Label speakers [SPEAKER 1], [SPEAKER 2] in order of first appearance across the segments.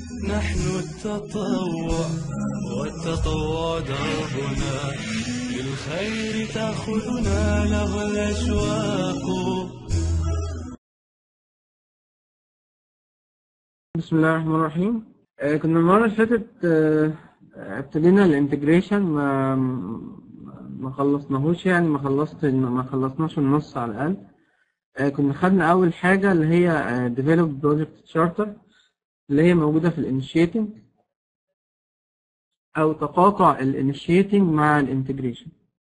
[SPEAKER 1] نحن التطوع والتطوع دربنا للخير تأخذنا له الأشواق
[SPEAKER 2] بسم الله الرحمن الرحيم آه، كنا المرة اللي فاتت آه، ابتدينا الانتجريشن ما ما خلصناهوش يعني ما خلصت ما خلصناش النص على الأقل آه، كنا خدنا أول حاجة اللي هي آه، develop project charter اللي هي موجودة في الانيشيتنج أو تقاطع الانيشيتنج مع الانتجريشن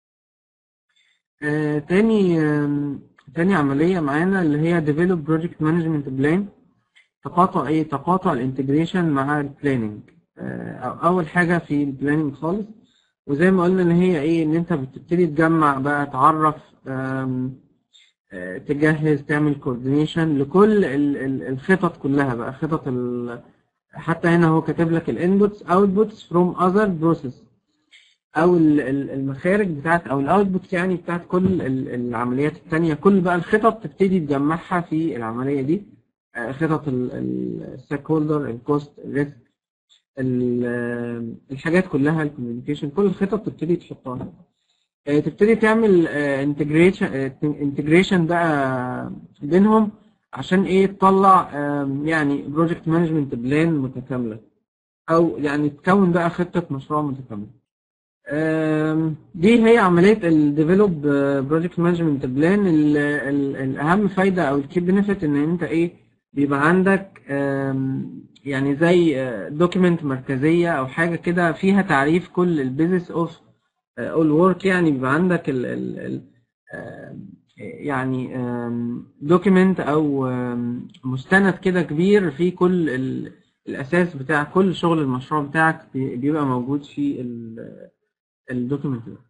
[SPEAKER 2] تاني آم، تاني عملية معانا اللي هي develop project management plan تقاطع ايه تقاطع الانتجريشن مع البلاننج اول حاجه في البلاننج خالص وزي ما قلنا ان هي ايه ان انت بتبتدي تجمع بقى تعرف آم، آه، تجهز تعمل كوردينيشن لكل ال- ال- الخطط كلها بقى خطط ال... حتى هنا هو كاتب لك الانبوتس اوتبوتس فروم اذر بروسيس او ال- ال- المخارج بتاعت او الاوتبوتس يعني بتاعت كل ال- العمليات التانية كل بقى الخطط تبتدي تجمعها في العملية دي آه، خطط الستيك هولدر الكوست الريسك الحاجات كلها الكوميونيكيشن كل الخطط تبتدي تحطها آه، تبتدي تعمل انتجريشن انتجريشن بقى بينهم عشان ايه تطلع آم، يعني بروجكت مانجمنت بلان متكامله او يعني تكون بقى خطه مشروع متكامله آم، دي هي عمليه الديفلوب بروجكت مانجمنت بلان الاهم فايده او الكي بنفيت ان انت ايه بيبقى عندك آم، يعني زي دوكيمنت مركزيه او حاجه كده فيها تعريف كل البيزنس اوف اول ورك يعني بيبقى عندك ال ال ال آم، يعني دوكيمنت او آم، مستند كده كبير فيه كل ال- الاساس بتاع كل شغل المشروع بتاعك بي- بيبقى موجود في الدوكيمنت ده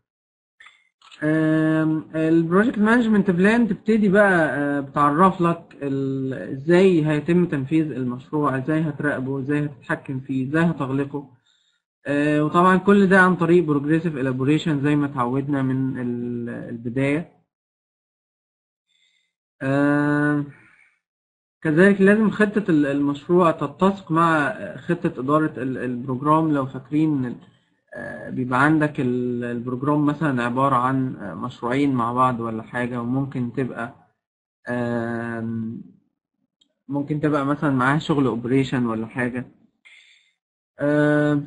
[SPEAKER 2] البروجكت مانجمنت بلان تبتدي بقى آه، بتعرف لك ال- ازاي هيتم تنفيذ المشروع ازاي هتراقبه ازاي هتتحكم فيه ازاي هتغلقه آه، وطبعا كل ده عن طريق بروجريسيف الابوريشن زي ما اتعودنا من ال- البدايه آه، كذلك لازم خطة ال- المشروع تتسق مع خطة إدارة ال- البروجرام لو فاكرين آه، بيبقى عندك ال- البروجرام مثلا عبارة عن آه، مشروعين مع بعض ولا حاجة وممكن تبقى آم، ممكن تبقى مثلا معاها شغل اوبريشن ولا حاجة آم،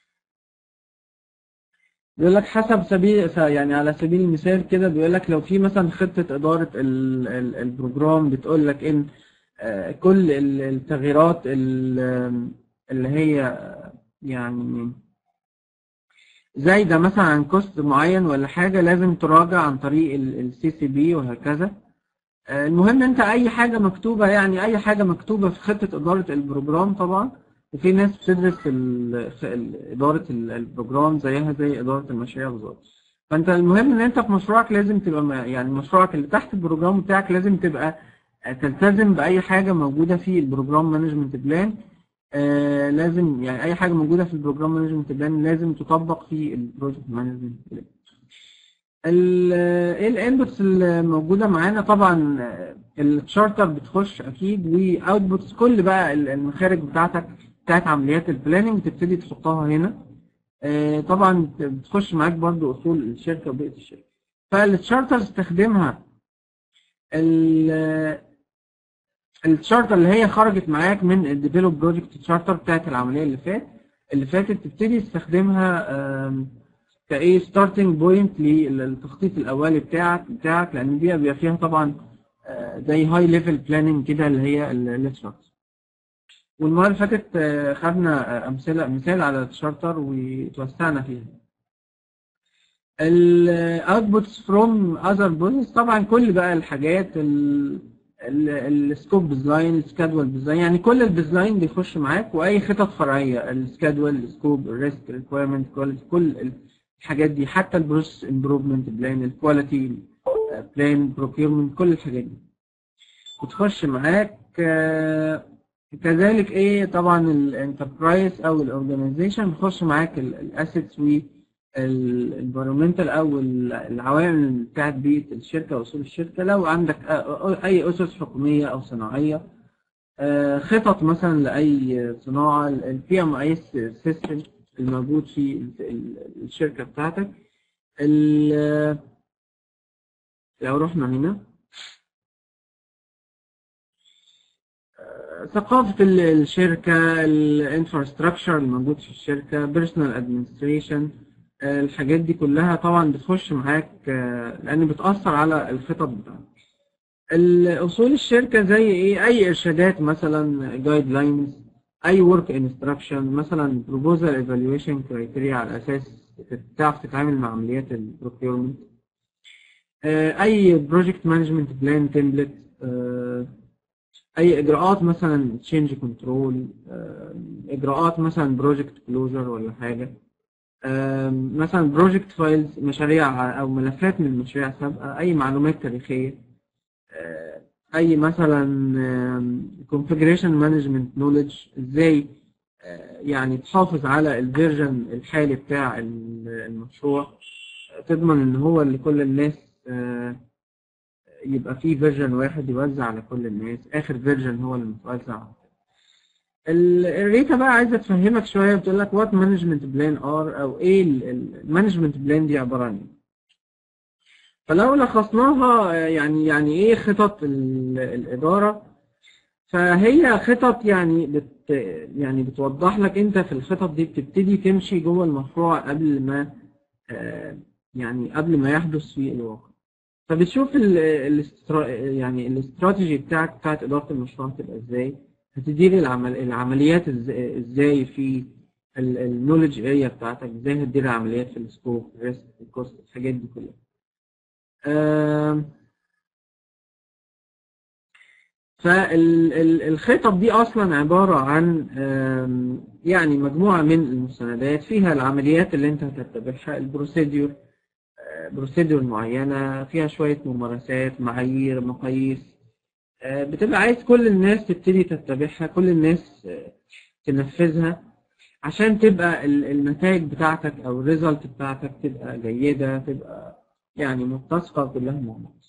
[SPEAKER 2] بيقول لك حسب سبيل يعني على سبيل المثال كده بيقول لك لو في مثلا خطة إدارة ال- ال- البروجرام بتقول لك إن آه، كل ال- التغييرات ال- اللي هي آه، يعني زايدة مثلا عن كوست معين ولا حاجة لازم تراجع عن طريق السي سي بي وهكذا آه، المهم انت اي حاجة مكتوبة يعني اي حاجة مكتوبة في خطة ادارة البروجرام طبعا وفي ناس بتدرس ال- في ال- ادارة ال- البروجرام زيها زي ادارة المشاريع بالظبط فانت المهم ان انت في مشروعك لازم تبقى ما- يعني مشروعك اللي تحت البروجرام بتاعك لازم تبقى آه، تلتزم باي حاجة موجودة في البروجرام مانجمنت بلان آه لازم يعني اي حاجه موجوده في البروجرام مانجمنت بلان لازم تطبق في البروجكت مانجمنت بلان ايه الانبوتس اللي موجوده معانا طبعا آه، التشارتر بتخش اكيد واوتبوتس كل بقى ال- المخارج بتاعتك بتاعت عمليات البلاننج تبتدي تحطها هنا آه، طبعا بتخش معاك برضو اصول الشركه وبيئه الشركه فالتشارتر استخدمها ال- التشارتر اللي هي خرجت معاك من الديفلوب بروجكت تشارتر بتاعت العمليه اللي فات اللي فاتت تبتدي تستخدمها آم، كايه ستارتنج بوينت للتخطيط الاولي بتاعك بتاعك لان دي بيبقى فيها طبعا آه، زي هاي ليفل بلاننج كده اللي هي التشارتر والمره اللي فاتت آه، خدنا آه، امثله مثال على التشارتر وتوسعنا فيها الاوتبوتس فروم اذر بروسيس طبعا كل بقى الحاجات السكوب ديزاين السكادول ديزاين يعني كل الديزاين بيخش معاك واي خطط فرعيه السكادول السكوب الريسك الريكويرمنت كواليتي كل الحاجات دي حتى البروسيس امبروفمنت بلان الكواليتي بلان بروكيرمنت كل الحاجات دي وتخش معاك آه، كذلك ايه طبعا الانتربرايز او الاورجنايزيشن بيخش معاك الاسيتس والانفيرمنتال او ال- العوامل بتاعت بيئه الشركه واصول الشركه لو عندك آه، اي اسس حكوميه او صناعيه آه، خطط مثلا لأي صناعة البي ام اي سيستم الموجود في ال- ال- الشركة بتاعتك ال- لو رحنا هنا آه، ثقافة ال- الشركة الانفراستراكشر الموجود في الشركة بيرسونال ادمنستريشن الحاجات دي كلها طبعا بتخش معاك آه، لأن بتأثر على الخطط بتاعتك الاصول الشركه زي ايه اي ارشادات مثلا جايد لاينز اي ورك انستراكشن مثلا بروبوزال ايفالويشن كرايتيريا على اساس تعرف تتعامل مع عمليات البروكيورمنت اي بروجكت مانجمنت بلان تمبلت اي اجراءات مثلا تشينج كنترول اجراءات مثلا بروجكت كلوجر ولا حاجه آم، مثلا بروجكت فايلز مشاريع او ملفات من المشاريع السابقه اي معلومات تاريخيه آه، اي مثلا configuration management knowledge ازاي آه، يعني تحافظ على الفيرجن الحالي بتاع ال- المشروع آه، تضمن ان هو لكل الناس آه، يبقى فيه فيرجن واحد يوزع على كل الناس اخر فيرجن هو اللي متوزع ال- الريتا بقى عايزه تفهمك شويه بتقول لك وات مانجمنت بلان ار او ايه المانجمنت بلان دي عباره عن ايه فلو لخصناها آه، يعني يعني ايه خطط ال- الإدارة فهي خطط يعني بت يعني بتوضح لك انت في الخطط دي بتبتدي تمشي جوه المشروع قبل ما آه، يعني قبل ما يحدث في الواقع فبتشوف ال- الاسترا يعني الاستراتيجي بتاعك بتاعت إدارة المشروع تبقى ازاي هتدير العمل العمليات إز- ازاي في النولج اريا بتاعتك ازاي هتدير العمليات في السكوب الريسك الكوست الحاجات دي كلها آم، فالخطط دي اصلا عباره عن آم، يعني مجموعه من المستندات فيها العمليات اللي انت هتتبعها البروسيدور بروسيدور معينه فيها شويه ممارسات معايير مقاييس آه، بتبقى عايز كل الناس تبتدي تتبعها كل الناس آه، تنفذها عشان تبقى ال- النتائج بتاعتك او الريزلت بتاعتك تبقى جيده تبقى يعني متسقه كلها مع بعض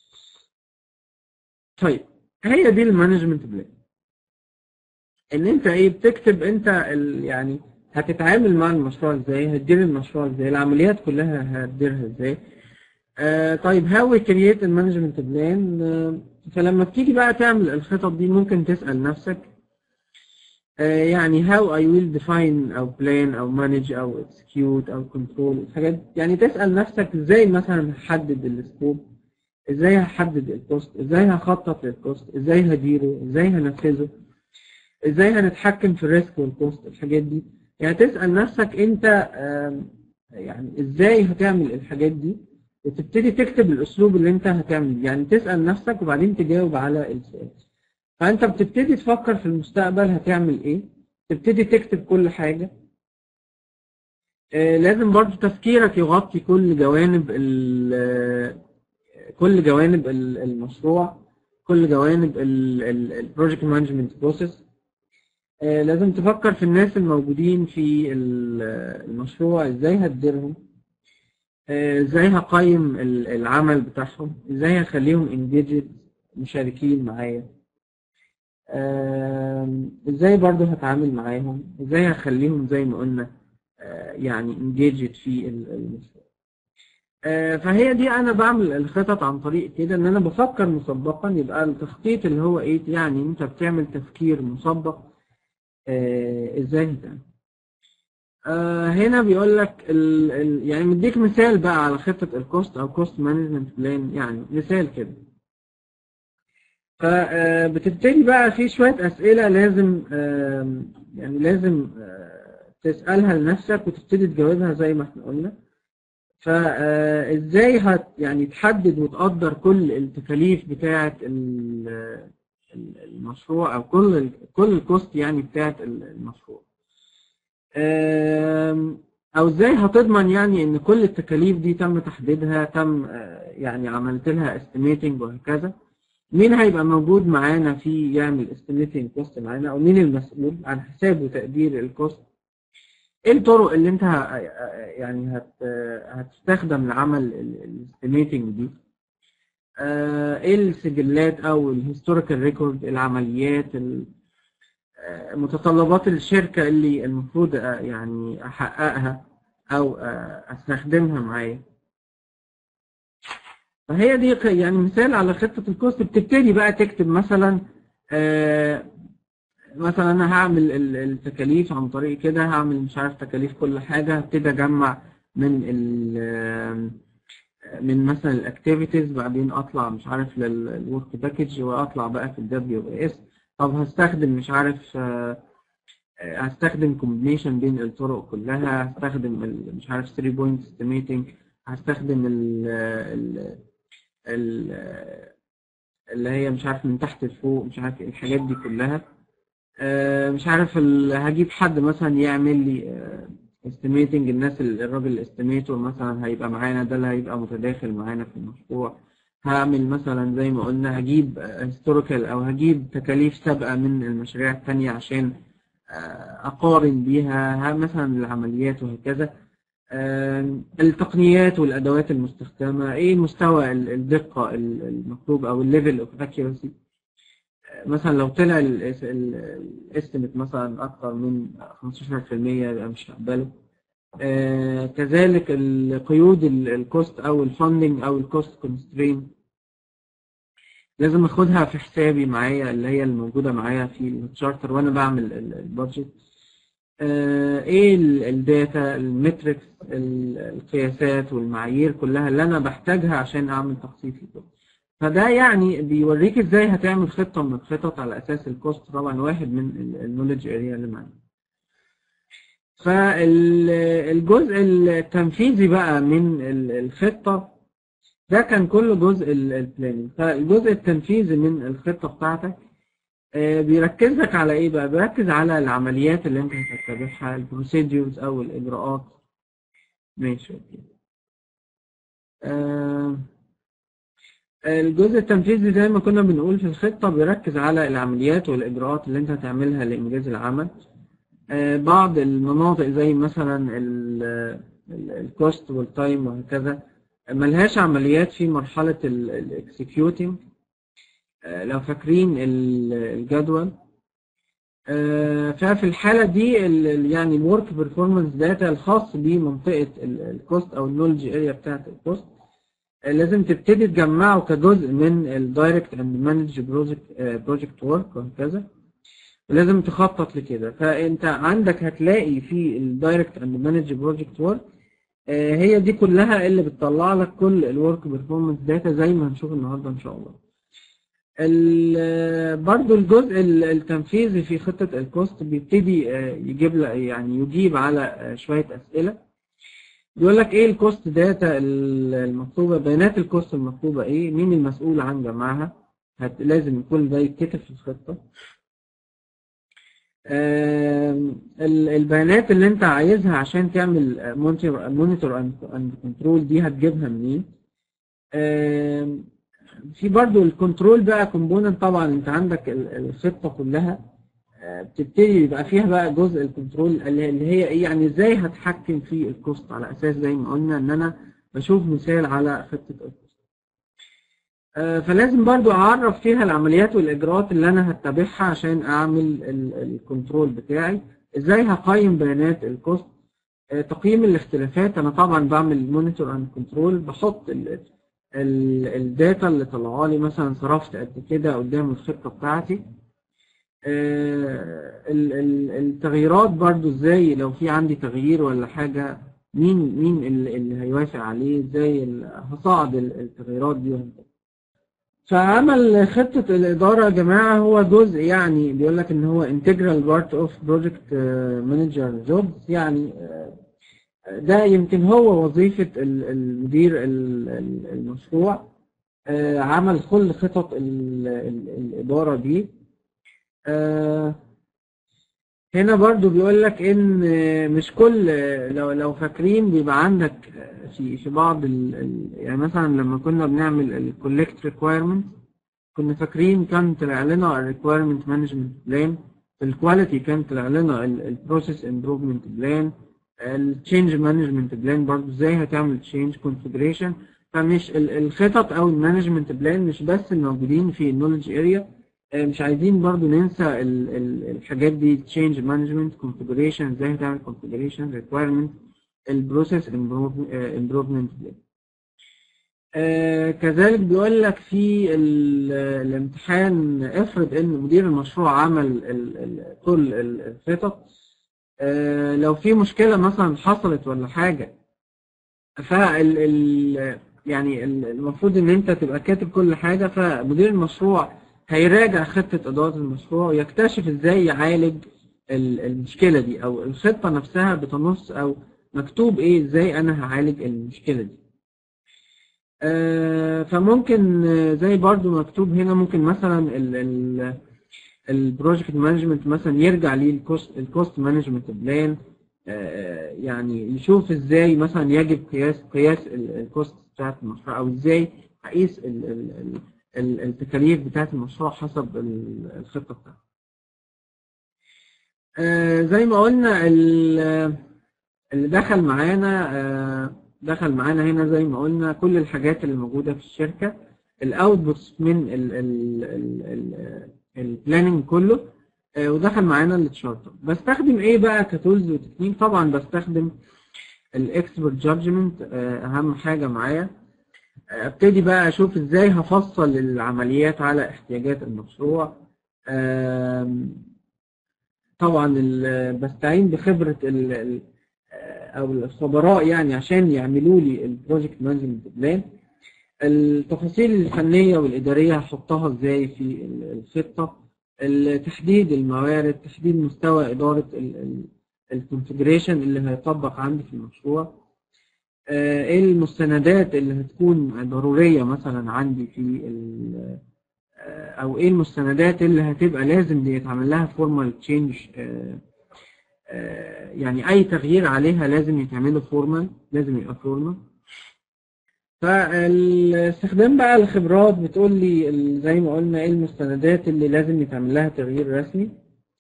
[SPEAKER 2] طيب هي دي المانجمنت بلان ان انت ايه بتكتب انت ال يعني هتتعامل مع المشروع ازاي هتدير المشروع ازاي العمليات كلها هتديرها ازاي آه طيب how we create a management plan آه فلما بتيجي بقى تعمل الخطط دي ممكن تسأل نفسك آه يعني how I will define أو plan أو manage أو execute أو control الحاجات يعني تسأل نفسك ازاي مثلا هحدد السكوب ازاي هحدد الكوست ازاي هخطط للكوست ازاي هديره ازاي هنفذه ازاي هنتحكم في الريسك والكوست الحاجات دي يعني تسأل نفسك انت آم، يعني ازاي هتعمل الحاجات دي وتبتدي تكتب الاسلوب اللي انت هتعمل بيه. يعني تسأل نفسك وبعدين تجاوب على السؤال فانت بتبتدي تفكر في المستقبل هتعمل ايه تبتدي تكتب كل حاجة آه، لازم برضو تفكيرك يغطي كل جوانب ال- كل جوانب ال- المشروع كل جوانب البروجكت مانجمنت بروسيس لازم تفكر في الناس الموجودين في ال- المشروع ازاي هتديرهم آه، ازاي هقيم ال- العمل بتاعهم ازاي هخليهم انجيجد مشاركين معايا آم، ازاي برضو هتعامل معاهم ازاي هخليهم زي ما قلنا آه، يعني انجيجد في ال- المشروع آه، فهي دي انا بعمل الخطط عن طريق كده ان انا بفكر مسبقا يبقى التخطيط اللي هو ايه يعني انت بتعمل تفكير مسبق آه، ازاي هتعمل آه، هنا بيقول لك ال ال يعني مديك مثال بقى على خطة الكوست او كوست مانجمنت بلان يعني مثال كده فبتبتدي بقى في شوية أسئلة لازم آم، يعني لازم آه، تسألها لنفسك وتبتدي تجاوبها زي ما احنا قلنا فازاي هت يعني تحدد وتقدر كل التكاليف بتاعة ال- ال- المشروع او كل ال- كل الكوست يعني بتاعة ال- المشروع آم، او ازاي هتضمن يعني ان كل التكاليف دي تم تحديدها تم آه، يعني عملت لها استيميتنج وهكذا مين هيبقى موجود معانا في يعمل استيميتنج كوست معانا او مين المسؤول عن حساب وتقدير الكوست ايه الطرق اللي انت ه- يعني هت هتستخدم لعمل الاستيميتنج دي آه، ايه السجلات او الهيستوريكال ريكورد العمليات ال- آه، متطلبات الشركة اللي المفروض آه، يعني أحققها أو آه، أستخدمها معايا فهي دي ق- يعني مثال على خطة الكوست بتبتدي بقى تكتب مثلا آه، مثلا أنا هعمل ال- التكاليف عن طريق كده هعمل مش عارف تكاليف كل حاجة هبتدي أجمع من ال من مثلا الاكتيفيتيز بعدين اطلع مش عارف للورك باكج واطلع بقى في الدبليو اس طب هستخدم مش عارف آه، آه، هستخدم كومبينيشن بين الطرق كلها هستخدم ال- مش عارف 3 بوينت استيميتنج هستخدم ال ال ال اللي هي مش عارف من تحت لفوق مش عارف إيه الحاجات دي كلها آه، مش عارف ال- هجيب حد مثلا يعمل لي استيميتنج الناس ال- الراجل الاستيميتور مثلا هيبقى معانا ده اللي هيبقى متداخل معانا في المشروع هعمل مثلا زي ما قلنا هجيب هيستوريكال او هجيب تكاليف سابقة من المشاريع التانية عشان آه، اقارن بيها ها مثلا العمليات وهكذا آم، التقنيات والادوات المستخدمة ايه مستوى ال- الدقة ال- المطلوب او الليفل اوف اكيورسي مثلا لو طلع الاستيميت مثلا اكتر من 15% يبقى مش هقبله آه، كذلك القيود الكوست او الفاندنج او الكوست كونسترين لازم اخدها في حسابي معايا اللي هي الموجوده معايا في التشارتر وانا بعمل ال- البادجت آه، ايه ال- الداتا المتركس ال- القياسات والمعايير كلها اللي انا بحتاجها عشان اعمل تخطيط للكوست فده يعني بيوريك ازاي هتعمل خطه من الخطط على اساس الكوست طبعا واحد من النولج اريا اللي معانا فالجزء التنفيذي بقى من ال- الخطه ده كان كله جزء البلاننج فالجزء التنفيذي من الخطه بتاعتك آه، بيركز لك على ايه بقى بيركز على العمليات اللي انت هتتبعها البروسيدجرز او الاجراءات ماشي اوكي آه، الجزء التنفيذي زي ما كنا بنقول في الخطة بيركز على العمليات والإجراءات اللي أنت هتعملها لإنجاز العمل آه، بعض المناطق زي مثلا الكوست والتايم وهكذا ملهاش عمليات في مرحلة الاكسكيوتنج لو فاكرين ال- الجدول آه، ففي الحالة دي ال- ال- يعني الورك بيرفورمانس داتا الخاص بمنطقة الكوست أو النولج اريا بتاعت الكوست لازم تبتدي تجمعه كجزء من الدايركت اند مانج بروجكت ورك وهكذا ولازم تخطط لكده فانت عندك هتلاقي في الدايركت اند مانج بروجكت ورك هي دي كلها اللي بتطلع لك كل الورك بيرفورمانس داتا زي ما هنشوف النهارده ان شاء الله ال- برضو الجزء ال- التنفيذي في خطة الكوست بيبتدي آه، يجيب لك يعني يجيب على آه، شوية أسئلة بيقول لك ايه الكوست داتا المطلوبة بيانات الكوست المطلوبة ايه مين المسؤول عن جمعها هت- لازم يكون ده يتكتب في الخطة آم، ال- البيانات اللي انت عايزها عشان تعمل مونيتور اند كنترول دي هتجيبها منين آم، في برضو الكنترول بقى كومبوننت طبعا انت عندك ال- الخطة كلها آه، بتبتدي يبقى فيها بقى جزء الكنترول اللي اللي هي ايه يعني ازاي هتحكم في الكوست على اساس زي ما قلنا ان انا بشوف مثال على خطة الكوست آه، فلازم برضو اعرف فيها العمليات والاجراءات اللي انا هتبعها عشان اعمل ال- الكنترول بتاعي ازاي هقيم بيانات الكوست آه، تقييم الاختلافات انا طبعا بعمل مونيتور اند كنترول بحط ال- ال- الداتا اللي طلعوا لي مثلا صرفت قد كده قدام الخطة بتاعتي آه، ال- ال- التغييرات برضو ازاي لو في عندي تغيير ولا حاجة مين مين اللي اللي هيوافق عليه ازاي ال- هصعد ال- التغييرات دي وهكذا فعمل خطة الإدارة يا جماعة هو جزء يعني بيقول لك إن هو integral part of project آه، manager jobs يعني آه، ده يمكن هو وظيفة ال- المدير ال- ال- المشروع آه، عمل كل خطط ال- ال- الإدارة دي آه، هنا برضو بيقول لك ان آه، مش كل آه، لو لو فاكرين بيبقى عندك آه، في في بعض ال ال- يعني مثلا لما كنا بنعمل الكولكت ريكويرمنت كنا فاكرين كان طلع لنا الريكويرمنت مانجمنت بلان في الكواليتي كان طلع لنا البروسيس امبروفمنت بلان التشينج مانجمنت بلان برضو ازاي هتعمل تشينج كونفجريشن فمش ال- الخطط او المانجمنت بلان مش بس الموجودين في النولج اريا آه، مش عايزين برضو ننسى ال- ال- الحاجات دي change management configuration ازاي هتعمل configuration requirement البروسيس improvement plan. آه، كذلك بيقول لك في ال- الامتحان افرض ان مدير المشروع عمل ال- ال- كل ال- الخطط آه، لو في مشكلة مثلا حصلت ولا حاجة فال ال يعني ال- المفروض ان انت تبقى كاتب كل حاجة فمدير المشروع هيراجع خطة إدارة المشروع ويكتشف ازاي يعالج ال- المشكلة دي او الخطة نفسها بتنص او مكتوب ايه ازاي انا هعالج المشكلة دي آه، فممكن آه، زي برضو مكتوب هنا ممكن مثلا ال ال البروجكت مانجمنت مثلا يرجع ليه الكوست الكوست مانجمنت بلان يعني يشوف ازاي مثلا يجب قياس قياس الكوست بتاعت المشروع او ازاي هقيس ال- ال- ال- ال- التكاليف بتاعت المشروع حسب ال- الخطة بتاعته. آه، زي ما قلنا ال- اللي دخل معانا آه، دخل معانا هنا زي ما قلنا كل الحاجات اللي موجودة في الشركة الاوتبوتس من البلاننج كله آه، ودخل معانا التشارتر بستخدم ايه بقى كتولز وتكنيك طبعا بستخدم الاكسبرت جادجمنت اهم حاجة معايا آه، ابتدي بقى اشوف ازاي هفصل العمليات على احتياجات المشروع آم، طبعا ال- بستعين بخبرة ال- ال- او الخبراء يعني عشان يعملوا لي البروجكت مانجمنت بلان التفاصيل الفنيه والاداريه هحطها ازاي في ال- الخطه ال- تحديد الموارد تحديد مستوى اداره الكونفجريشن اللي هيطبق عندي في المشروع آه، ايه المستندات اللي هتكون ضروريه مثلا عندي في ال- آه، او ايه المستندات اللي هتبقى لازم دي يتعمل لها فورمال تشينج يعني اي تغيير عليها لازم يتعمل له فورمال لازم يبقى فورمال فالاستخدام بقى الخبرات بتقول لي ال- زي ما قلنا ايه المستندات اللي لازم يتعمل لها تغيير رسمي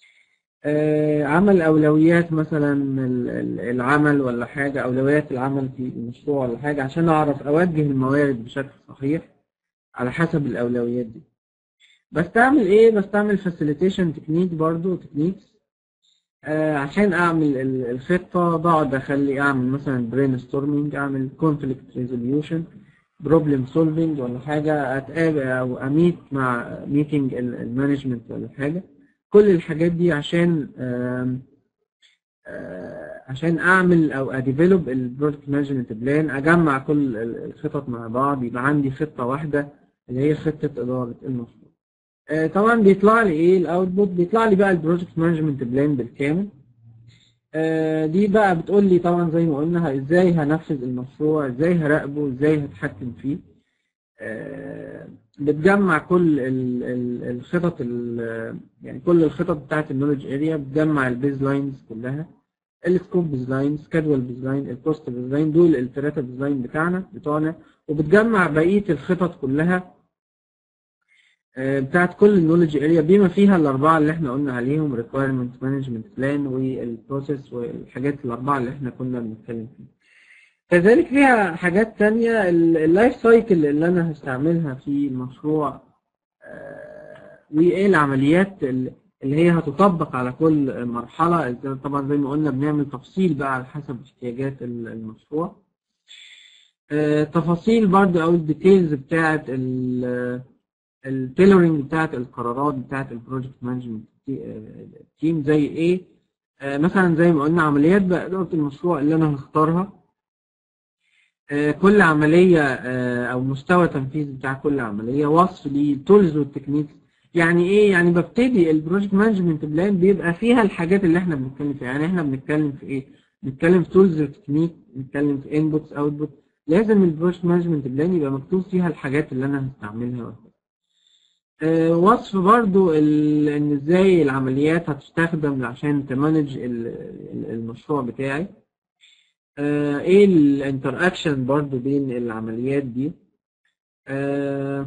[SPEAKER 2] آه، عمل اولويات مثلا ال- ال- العمل ولا حاجه اولويات العمل في المشروع ولا حاجه عشان اعرف اوجه الموارد بشكل صحيح على حسب الاولويات دي بستعمل ايه بستعمل فاسيليتيشن تكنيك برضو تكنيكس آه، عشان اعمل ال- الخطه بقعد اخلي اعمل مثلا برين ستورمينج اعمل كونفليكت ريزوليوشن بروبلم سولفينج ولا حاجه اتقابل او اميت مع ميتنج المانجمنت ولا حاجه كل الحاجات دي عشان آم، آه، عشان اعمل او اديفلوب البروجكت مانجمنت بلان اجمع كل ال- الخطط مع بعض يبقى عندي خطه واحده اللي هي خطه اداره المشروع آه، طبعا بيطلع لي ايه الاوتبوت بيطلع لي بقى البروجكت مانجمنت بلان بالكامل آه، دي بقى بتقول لي طبعا زي ما قلنا ه- ازاي هنفذ المشروع ازاي هراقبه ازاي هتحكم فيه آه، بتجمع كل ال- ال- الخطط ال- يعني كل الخطط بتاعت النولج اريا بتجمع البيز لاينز كلها السكوب بيز لاين سكادول بيز لاين الكوست بيز لاين دول الثلاثه بيز لاين بتاعنا بتوعنا وبتجمع بقيه الخطط كلها آه، بتاعت كل النولج اريا بما فيها الاربعه اللي احنا قلنا عليهم ريكويرمنت مانجمنت بلان والبروسيس والحاجات الاربعه اللي احنا كنا بنتكلم فيها كذلك فيها حاجات تانية اللايف سايكل اللي انا هستعملها في المشروع آه، وايه العمليات اللي هي هتطبق على كل مرحلة طبعا زي ما قلنا بنعمل تفصيل بقى على حسب احتياجات ال- المشروع آه، تفاصيل برضو او الديتيلز بتاعت التيلورنج بتاعت القرارات بتاعت البروجكت مانجمنت تيم زي ايه آه، مثلا زي ما قلنا عمليات بقى اداره المشروع اللي انا هختارها آه، كل عمليه آه، او مستوى تنفيذ بتاع كل عمليه وصف للتولز والتكنيكس يعني ايه يعني ببتدي البروجكت مانجمنت بلان بيبقى فيها الحاجات اللي احنا بنتكلم فيها يعني احنا بنتكلم في ايه بنتكلم في تولز وتكنيك بنتكلم في انبوتس اوتبوت لازم البروجكت مانجمنت بلان يبقى مكتوب فيها الحاجات اللي انا هستعملها وكده. آه، وصف برضو ال- ان ازاي العمليات هتستخدم عشان تمانج ال- ال- المشروع بتاعي آه، ايه الانتر اكشن برضو بين العمليات دي آه،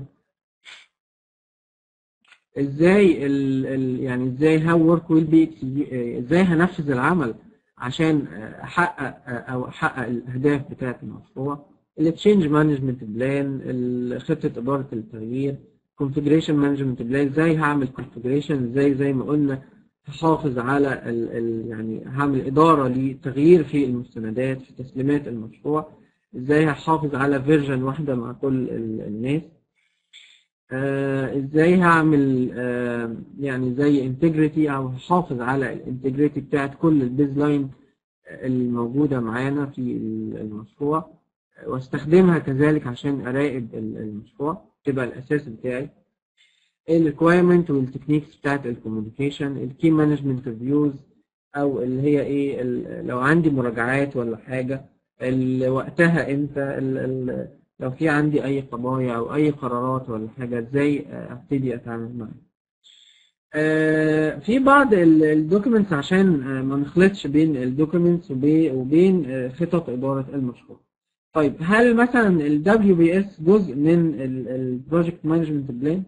[SPEAKER 2] ازاي ال ال يعني ازاي هاو ورك ويل بي ازاي هنفذ العمل عشان آه، احقق آه، او احقق الاهداف بتاعه المشروع التشينج مانجمنت بلان خطه اداره التغيير configuration management بلان ازاي هعمل configuration ازاي زي ما قلنا هحافظ على ال ال يعني هعمل إدارة لتغيير في المستندات في تسليمات المشروع ازاي هحافظ على فيرجن واحدة مع كل ال- الناس آه، ازاي هعمل آه، يعني زي انتجريتي او هحافظ على الانتجريتي بتاعت كل البيز لاين الموجودة معانا في ال- المشروع واستخدمها كذلك عشان اراقب ال- المشروع تبقى الاساس بتاعي الريكويرمنت والتكنيكس بتاعت الكوميونيكيشن الكي مانجمنت ريفيوز او اللي هي ايه ال- لو عندي مراجعات ولا حاجه ال- وقتها امتى ال- ال- لو في عندي اي قضايا او اي قرارات ولا حاجه ازاي ابتدي اتعامل معاها آه، في بعض الدوكيومنتس عشان آه، ما نخلطش بين الدوكيومنتس وبين آه، خطط اداره المشروع طيب هل مثلا ال WBS جزء من البروجكت مانجمنت بلان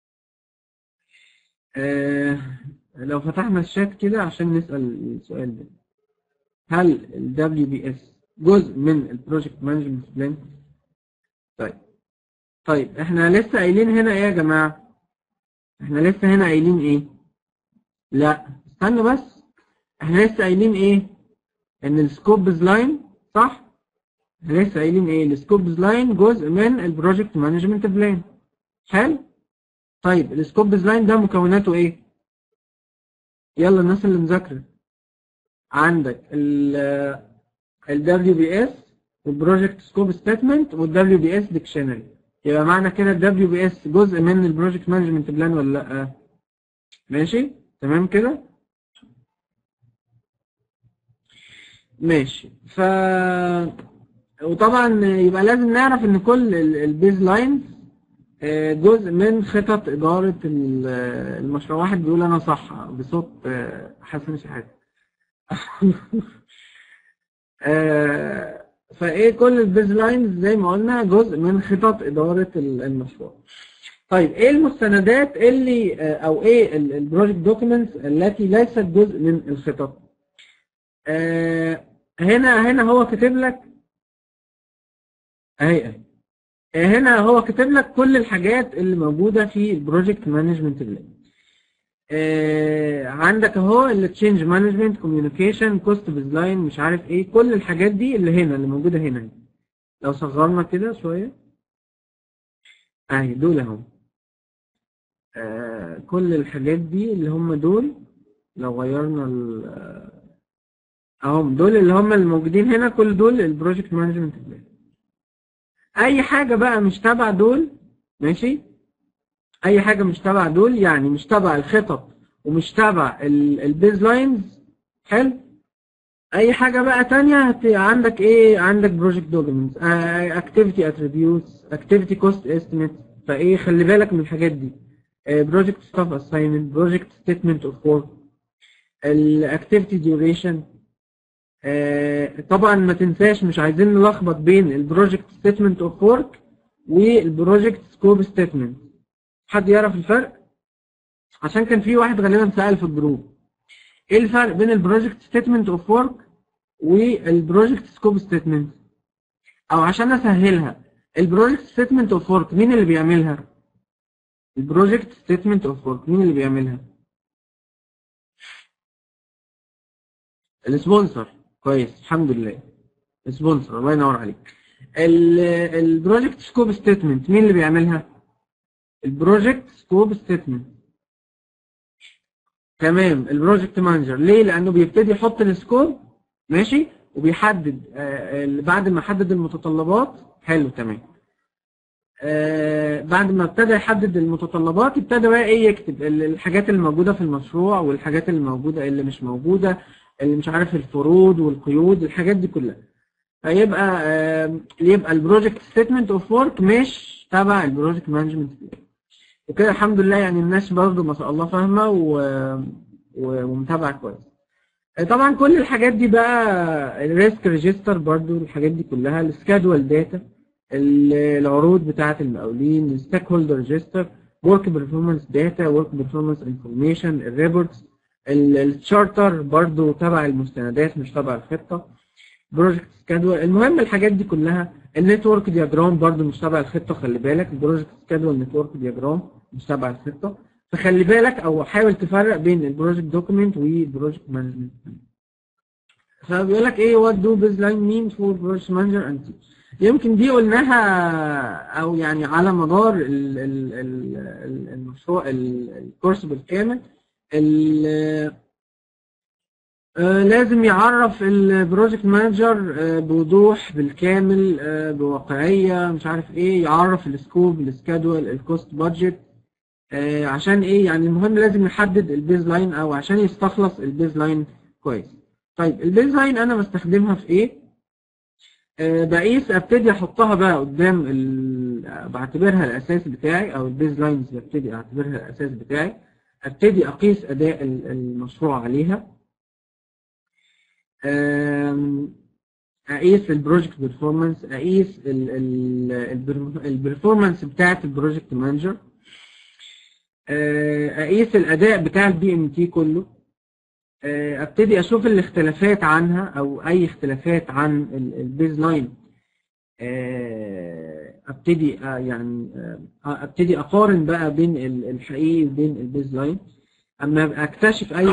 [SPEAKER 2] لو فتحنا الشات كده عشان نسأل السؤال ده هل ال WBS جزء من البروجكت مانجمنت بلان طيب طيب احنا لسه قايلين هنا ايه يا جماعة احنا لسه هنا قايلين ايه لا استنوا بس احنا لسه قايلين ايه ان السكوبز لاين صح احنا لسه قايلين ايه السكوبز لاين جزء من البروجكت مانجمنت بلان حلو طيب السكوبز لاين ده مكوناته ايه يلا الناس اللي مذاكره عندك ال ال WBS والبروجكت سكوب ستيتمنت وال WBS ديكشنري يبقى معنى كده ال WBS جزء من البروجكت مانجمنت بلان ولا لا ماشي تمام كده ماشي ف وطبعا يبقى لازم نعرف ان كل البيز لاينز جزء من خطط إدارة ال- المشروع واحد بيقول أنا صح بصوت آه، حسن شحاتة آه، فإيه كل البيز لاينز زي ما قلنا جزء من خطط إدارة ال- المشروع طيب إيه المستندات اللي آه، أو إيه البروجكت دوكيومنتس التي ليست جزء من الخطط آه، هنا هنا هو كاتب لك أهي أهي هنا هو كاتب لك كل الحاجات اللي موجودة في البروجكت مانجمنت بلان عندك اهو التشينج مانجمنت كوميونيكيشن كوست بيز لاين مش عارف ايه كل الحاجات دي اللي هنا اللي موجودة هنا لو صغرنا كده شوية اهي دول اهو آه، كل الحاجات دي اللي هم دول لو غيرنا ال آه، اهم دول اللي هم الموجودين هنا كل دول البروجكت مانجمنت بلان اي حاجه بقى مش تبع دول ماشي اي حاجه مش تبع دول يعني مش تبع الخطط ومش تبع البيز لاينز حلو اي حاجه بقى تانية هت- عندك ايه عندك بروجكت دوكيومنتس اكتيفيتي اتريبيوتس اكتيفيتي كوست استيميت فايه خلي بالك من الحاجات دي بروجكت ستاف اساينمنت بروجكت ستيتمنت اوف ورك الاكتيفيتي ديوريشن آه، طبعا ما تنساش مش عايزين نلخبط بين البروجكت ستيتمنت اوف ورك والبروجكت سكوب ستيتمنت حد يعرف الفرق عشان كان في واحد غالبا سأل في الجروب ايه الفرق بين البروجكت ستيتمنت اوف ورك والبروجكت سكوب ستيتمنت او عشان اسهلها البروجكت ستيتمنت اوف ورك مين اللي بيعملها البروجكت ستيتمنت اوف ورك مين اللي بيعملها السبونسر كويس الحمد لله السبونسر الله ينور عليك البروجكت سكوب ستيتمنت مين اللي بيعملها البروجكت سكوب ستيتمنت تمام البروجكت مانجر ليه لانه بيبتدي يحط السكوب ماشي وبيحدد آه، آه، بعد ما حدد المتطلبات حلو تمام آه، بعد ما ابتدى يحدد المتطلبات ابتدى بقى ايه يكتب ال- الحاجات اللي موجوده في المشروع والحاجات اللي موجوده اللي مش موجوده اللي مش عارف الفروض والقيود الحاجات دي كلها فيبقى آه، يبقى البروجكت ستيتمنت اوف ورك مش تبع البروجكت مانجمنت وكده الحمد لله يعني الناس برضه ما شاء الله فاهمه و... و... ومتابعه كويس آه، طبعا كل الحاجات دي بقى الريسك ريجستر برضه الحاجات دي كلها السكادول داتا العروض بتاعه المقاولين الستيك هولدر ريجستر ورك بيرفورمانس داتا ورك بيرفورمانس انفورميشن الريبورتس التشارتر برضو تبع المستندات مش تبع الخطه بروجكت سكادول المهم الحاجات دي كلها النتورك دياجرام برضو مش تبع الخطه خلي بالك البروجكت سكادول نتورك دياجرام مش تبع الخطه فخلي بالك او حاول تفرق بين البروجكت دوكيمنت والبروجكت مانجمنت فبيقول لك ايه وات دو بيز لاين مين فور بروجكت مانجر انت يمكن دي قلناها او يعني على مدار ال- ال- ال- ال- المشروع ال- الكورس بالكامل ال- آه، لازم يعرف البروجكت مانجر بوضوح بالكامل آه، بواقعية مش عارف ايه يعرف السكوب السكادول الكوست بادجت عشان ايه يعني المهم لازم يحدد البيز لاين او عشان يستخلص البيز لاين كويس طيب البيز لاين انا بستخدمها في ايه آه، بقيس ابتدي احطها بقى قدام ال... بعتبرها الاساس بتاعي او البيز لاينز ببتدي اعتبرها الاساس بتاعي ابتدي اقيس اداء ال- المشروع عليها آم، اقيس البروجكت بيرفورمانس اقيس البرفورمانس بتاعت البروجكت مانجر اقيس الاداء بتاع البي ام تي كله آه، ابتدي اشوف الاختلافات عنها او اي اختلافات عن البيز لاين ابتدي آه، يعني آه، ابتدي اقارن بقى بين ال- الحقيقي وبين البيز لاين اما أبقى اكتشف اي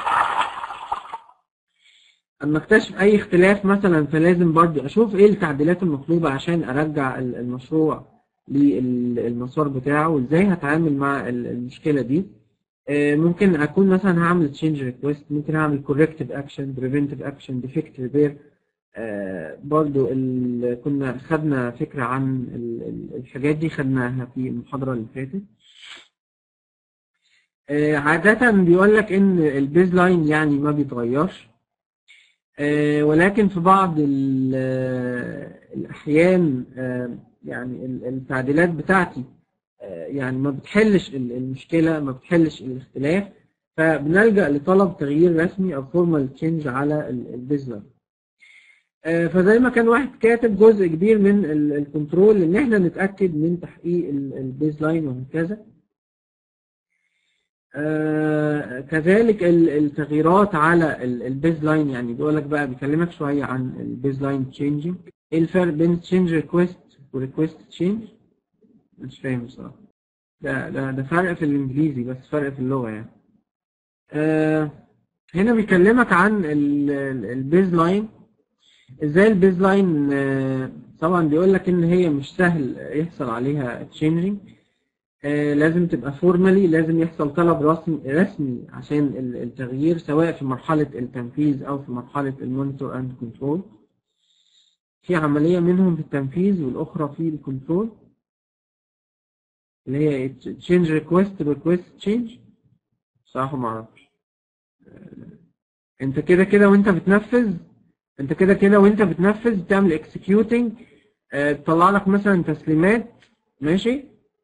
[SPEAKER 2] اما اكتشف اي اختلاف مثلا فلازم برضه اشوف ايه التعديلات المطلوبه عشان ارجع ال- المشروع للمسار بتاعه وازاي هتعامل مع ال- المشكله دي آه، ممكن اكون مثلا هعمل تشينج ريكويست ممكن اعمل كوركتيف اكشن بريفنتيف اكشن ديفكت ريبير برضو ال- كنا خدنا فكره عن ال- ال- الحاجات دي خدناها في المحاضره اللي فاتت آه، عادة بيقول لك ان البيز لاين يعني ما بيتغيرش آه، ولكن في بعض ال- آه، الأحيان آه، يعني ال- التعديلات بتاعتي آه، يعني ما بتحلش ال- المشكلة ما بتحلش الاختلاف فبنلجأ لطلب تغيير رسمي أو فورمال تشينج على ال- البيز لاين آه، فزي ما كان واحد كاتب جزء كبير من ال- الكنترول ان احنا نتأكد من تحقيق ال- البيز لاين وهكذا آه، كذلك ال- التغييرات على ال- البيز لاين يعني بيقول لك بقى بيكلمك شويه عن البيز لاين تشينجينج ايه الفرق بين تشينج ريكويست وريكويست تشينج مش فاهم بصراحه ده ده ده فرق في الانجليزي بس فرق في اللغه يعني آه هنا بيكلمك عن البيز لاين ازاي البيز لاين آه طبعا بيقول لك ان هي مش سهل يحصل عليها تشينجينج آه، لازم تبقى فورمالي لازم يحصل طلب رسمي رسمي عشان ال- التغيير سواء في مرحلة التنفيذ أو في مرحلة المونيتور أند كنترول في عملية منهم في التنفيذ والأخرى في الكنترول اللي هي change request request change صراحة ما أعرفش آه، أنت كده كده وأنت بتنفذ أنت كده كده وأنت بتنفذ بتعمل executing آه، تطلع لك مثلا تسليمات ماشي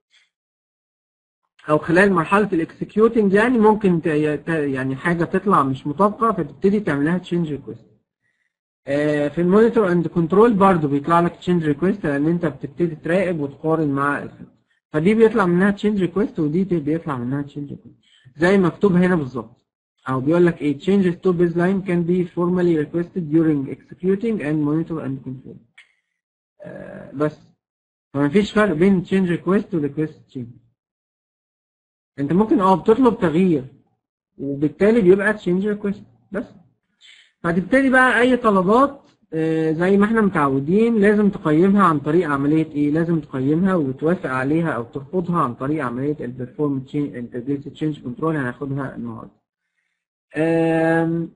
[SPEAKER 2] او خلال مرحله الاكسكيوتنج يعني ممكن ت- ت- يعني حاجه تطلع مش مطابقه فتبتدي تعملها تشينج ريكويست في المونيتور اند كنترول برضو بيطلع لك تشينج ريكويست لان انت بتبتدي تراقب وتقارن مع الخطه فدي بيطلع منها تشينج ريكويست ودي بيطلع منها تشينج ريكويست زي مكتوب هنا بالظبط او بيقول لك ايه changes to baseline can be formally requested during executing and monitor and control آه بس فما فيش فرق بين change request و request change انت ممكن اه بتطلب تغيير وبالتالي بيبقى تشينج ريكويست بس فتبتدي بقى اي طلبات آه، زي ما احنا متعودين لازم تقيمها عن طريق عمليه ايه لازم تقيمها وتوافق عليها او ترفضها عن طريق عمليه البرفورم انتجريتد تشينج كنترول هناخدها النهارده آم،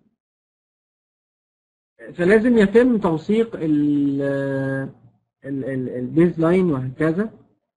[SPEAKER 2] فلازم يتم توثيق البيز لاين وهكذا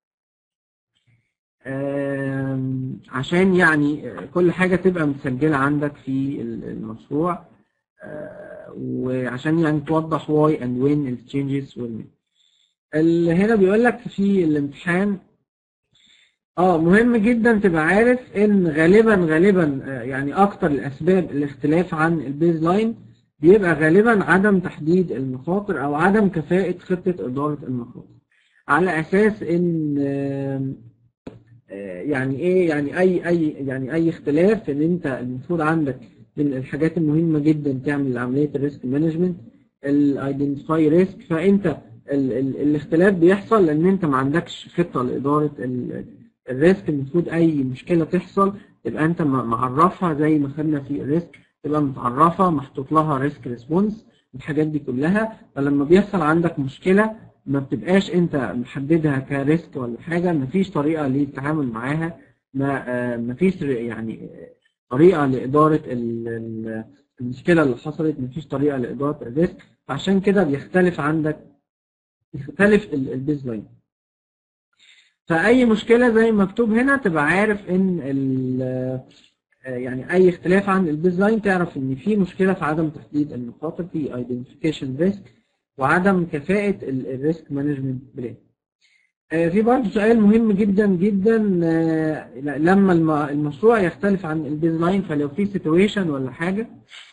[SPEAKER 2] آم، عشان يعني كل حاجة تبقى متسجلة عندك في المشروع آه، وعشان يعني توضح why and when ال changes will make. اللي هنا بيقول لك في الامتحان اه مهم جدا تبقى عارف ان غالبا غالبا آه، يعني اكتر الاسباب الاختلاف عن البيز لاين بيبقى غالبا عدم تحديد المخاطر او عدم كفاءة خطة ادارة المخاطر على اساس ان آم، آه، يعني ايه يعني اي اي يعني اي اختلاف ان انت المفروض عندك من الحاجات المهمه جدا تعمل عمليه الريسك مانجمنت الايدنتيفاي ريسك فانت ال ال الاختلاف بيحصل لان انت ما عندكش خطه لاداره ال- الريسك المفروض اي مشكله تحصل تبقى انت م- معرفها زي ما خدنا في الريسك تبقى متعرفه محطوط لها ريسك ريسبونس الحاجات دي كلها فلما بيحصل عندك مشكله ما بتبقاش انت محددها كريسك ولا حاجه مفيش طريقه للتعامل معاها ما آه، مفيش ر- يعني آه، طريقه لاداره ال- ال- المشكله اللي حصلت مفيش طريقه لاداره الريسك فعشان كده بيختلف عندك يختلف ال- البيز لاين فاي مشكله زي ما مكتوب هنا تبقى عارف ان ال- آه، يعني اي اختلاف عن البيز لاين تعرف ان في مشكله في عدم تحديد المخاطر في ايدنتيفيكيشن ريسك وعدم كفاءه الريسك مانجمنت بلان آه، في برضه سؤال مهم جدا جدا آه، لما الم- المشروع يختلف عن البيز لاين فلو في سيتويشن ولا حاجه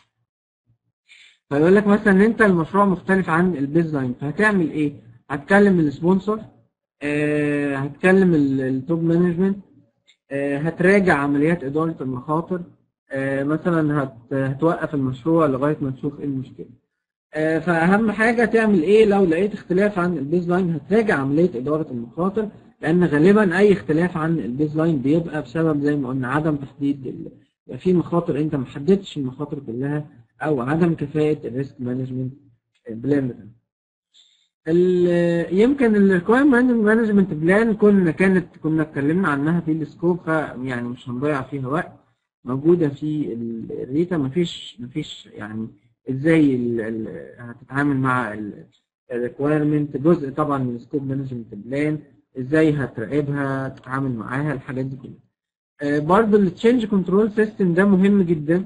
[SPEAKER 2] فيقول لك مثلا ان انت المشروع مختلف عن البيز لاين فهتعمل ايه؟ هتكلم السبونسر آه، هتكلم ال- التوب مانجمنت آه، هتراجع عمليات اداره المخاطر آه، مثلا هت- هتوقف المشروع لغايه ما تشوف ايه المشكله آه، فاهم حاجه تعمل ايه لو لقيت اختلاف عن البيز لاين هتراجع عمليه اداره المخاطر لان غالبا اي اختلاف عن البيز لاين بيبقى بسبب زي ما قلنا عدم تحديد ال- يبقى في مخاطر انت ما حددتش المخاطر كلها او عدم كفاءه الريسك مانجمنت بلان بتاعك. ال- يمكن الريكويرمنت مانجمنت بلان كنا كانت كنا اتكلمنا عنها في السكوب فيعني مش هنضيع فيها وقت موجوده في ال- الريتا مفيش مفيش يعني ازاي ال- ال- هتتعامل مع الريكويرمنت جزء طبعا من السكوب مانجمنت بلان ازاي هتراقبها تتعامل معاها الحاجات دي كلها آه، برضه التشينج كنترول سيستم ده مهم جدا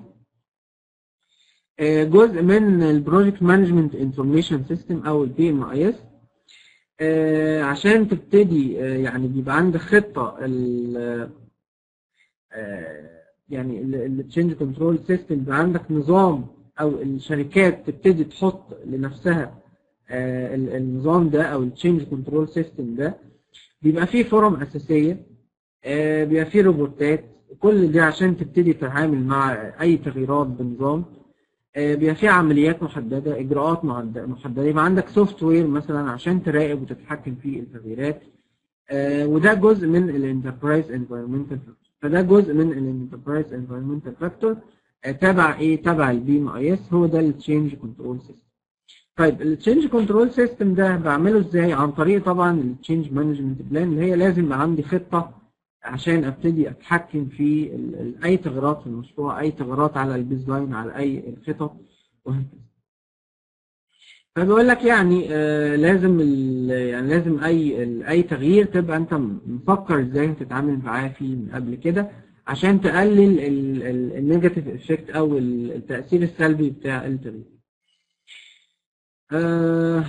[SPEAKER 2] آه، جزء من البروجكت مانجمنت انفورميشن سيستم او البي ام اي اس عشان تبتدي آه، يعني بيبقى عندك خطه ال- آه، يعني التشينج كنترول سيستم بيبقى عندك نظام او الشركات تبتدي تحط لنفسها آه، ال- النظام ده او التشينج كنترول سيستم ده بيبقى فيه فورم اساسيه آه، بيبقى فيه روبوتات كل ده عشان تبتدي تتعامل مع اي تغييرات بنظام آه، بيبقى فيه عمليات محدده اجراءات معد- محدده يبقى عندك سوفت وير مثلا عشان تراقب وتتحكم في التغييرات آه، وده جزء من الانتربرايز انفيرمنتال فده جزء من الانتربرايز انفيرمنتال فاكتور تبع ايه تبع البي ام اي اس هو ده التشينج كنترول سيستم طيب التشينج كنترول سيستم ده بعمله ازاي عن طريق طبعا التشينج مانجمنت بلان اللي هي لازم يبقى عندي خطه عشان ابتدي اتحكم في ال- ال- اي تغييرات في المشروع اي تغييرات على البيز لاين على اي الخطط وهكذا فبيقول لك يعني آه لازم ال- يعني لازم اي ال- اي تغيير تبقى انت مفكر ازاي هتتعامل معاه فيه من قبل كده عشان تقلل النيجاتيف افكت او ال- التاثير السلبي بتاع التغيير آه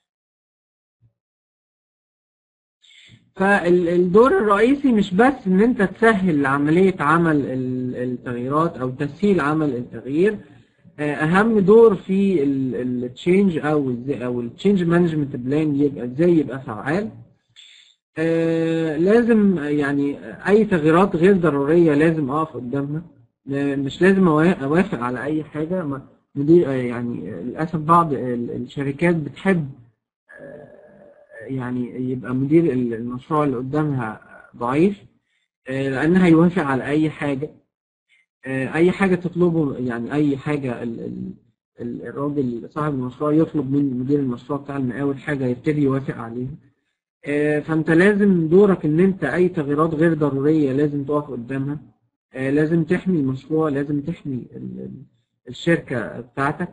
[SPEAKER 2] فالدور الرئيسي مش بس ان انت تسهل عملية عمل ال- التغييرات او تسهيل عمل التغيير آه، اهم دور في التشينج او ال او التشينج مانجمنت بلان يبقى ازاي يبقى فعال آه، لازم يعني اي تغييرات غير ضرورية لازم اقف قدامها آه، مش لازم أوا- اوافق على اي حاجة ما- مدير آه، يعني آه، للاسف بعض ال- الشركات بتحب آه، يعني يبقى مدير المشروع اللي قدامها ضعيف آه، لأنها يوافق على أي حاجة آه، أي حاجة تطلبه يعني أي حاجة ال- ال- ال- الراجل صاحب المشروع يطلب من مدير المشروع بتاع المقاول حاجة يبتدي يوافق عليها آه، فأنت لازم دورك إن أنت أي تغييرات غير ضرورية لازم تقف قدامها آه، لازم تحمي المشروع لازم تحمي ال- ال- الشركة بتاعتك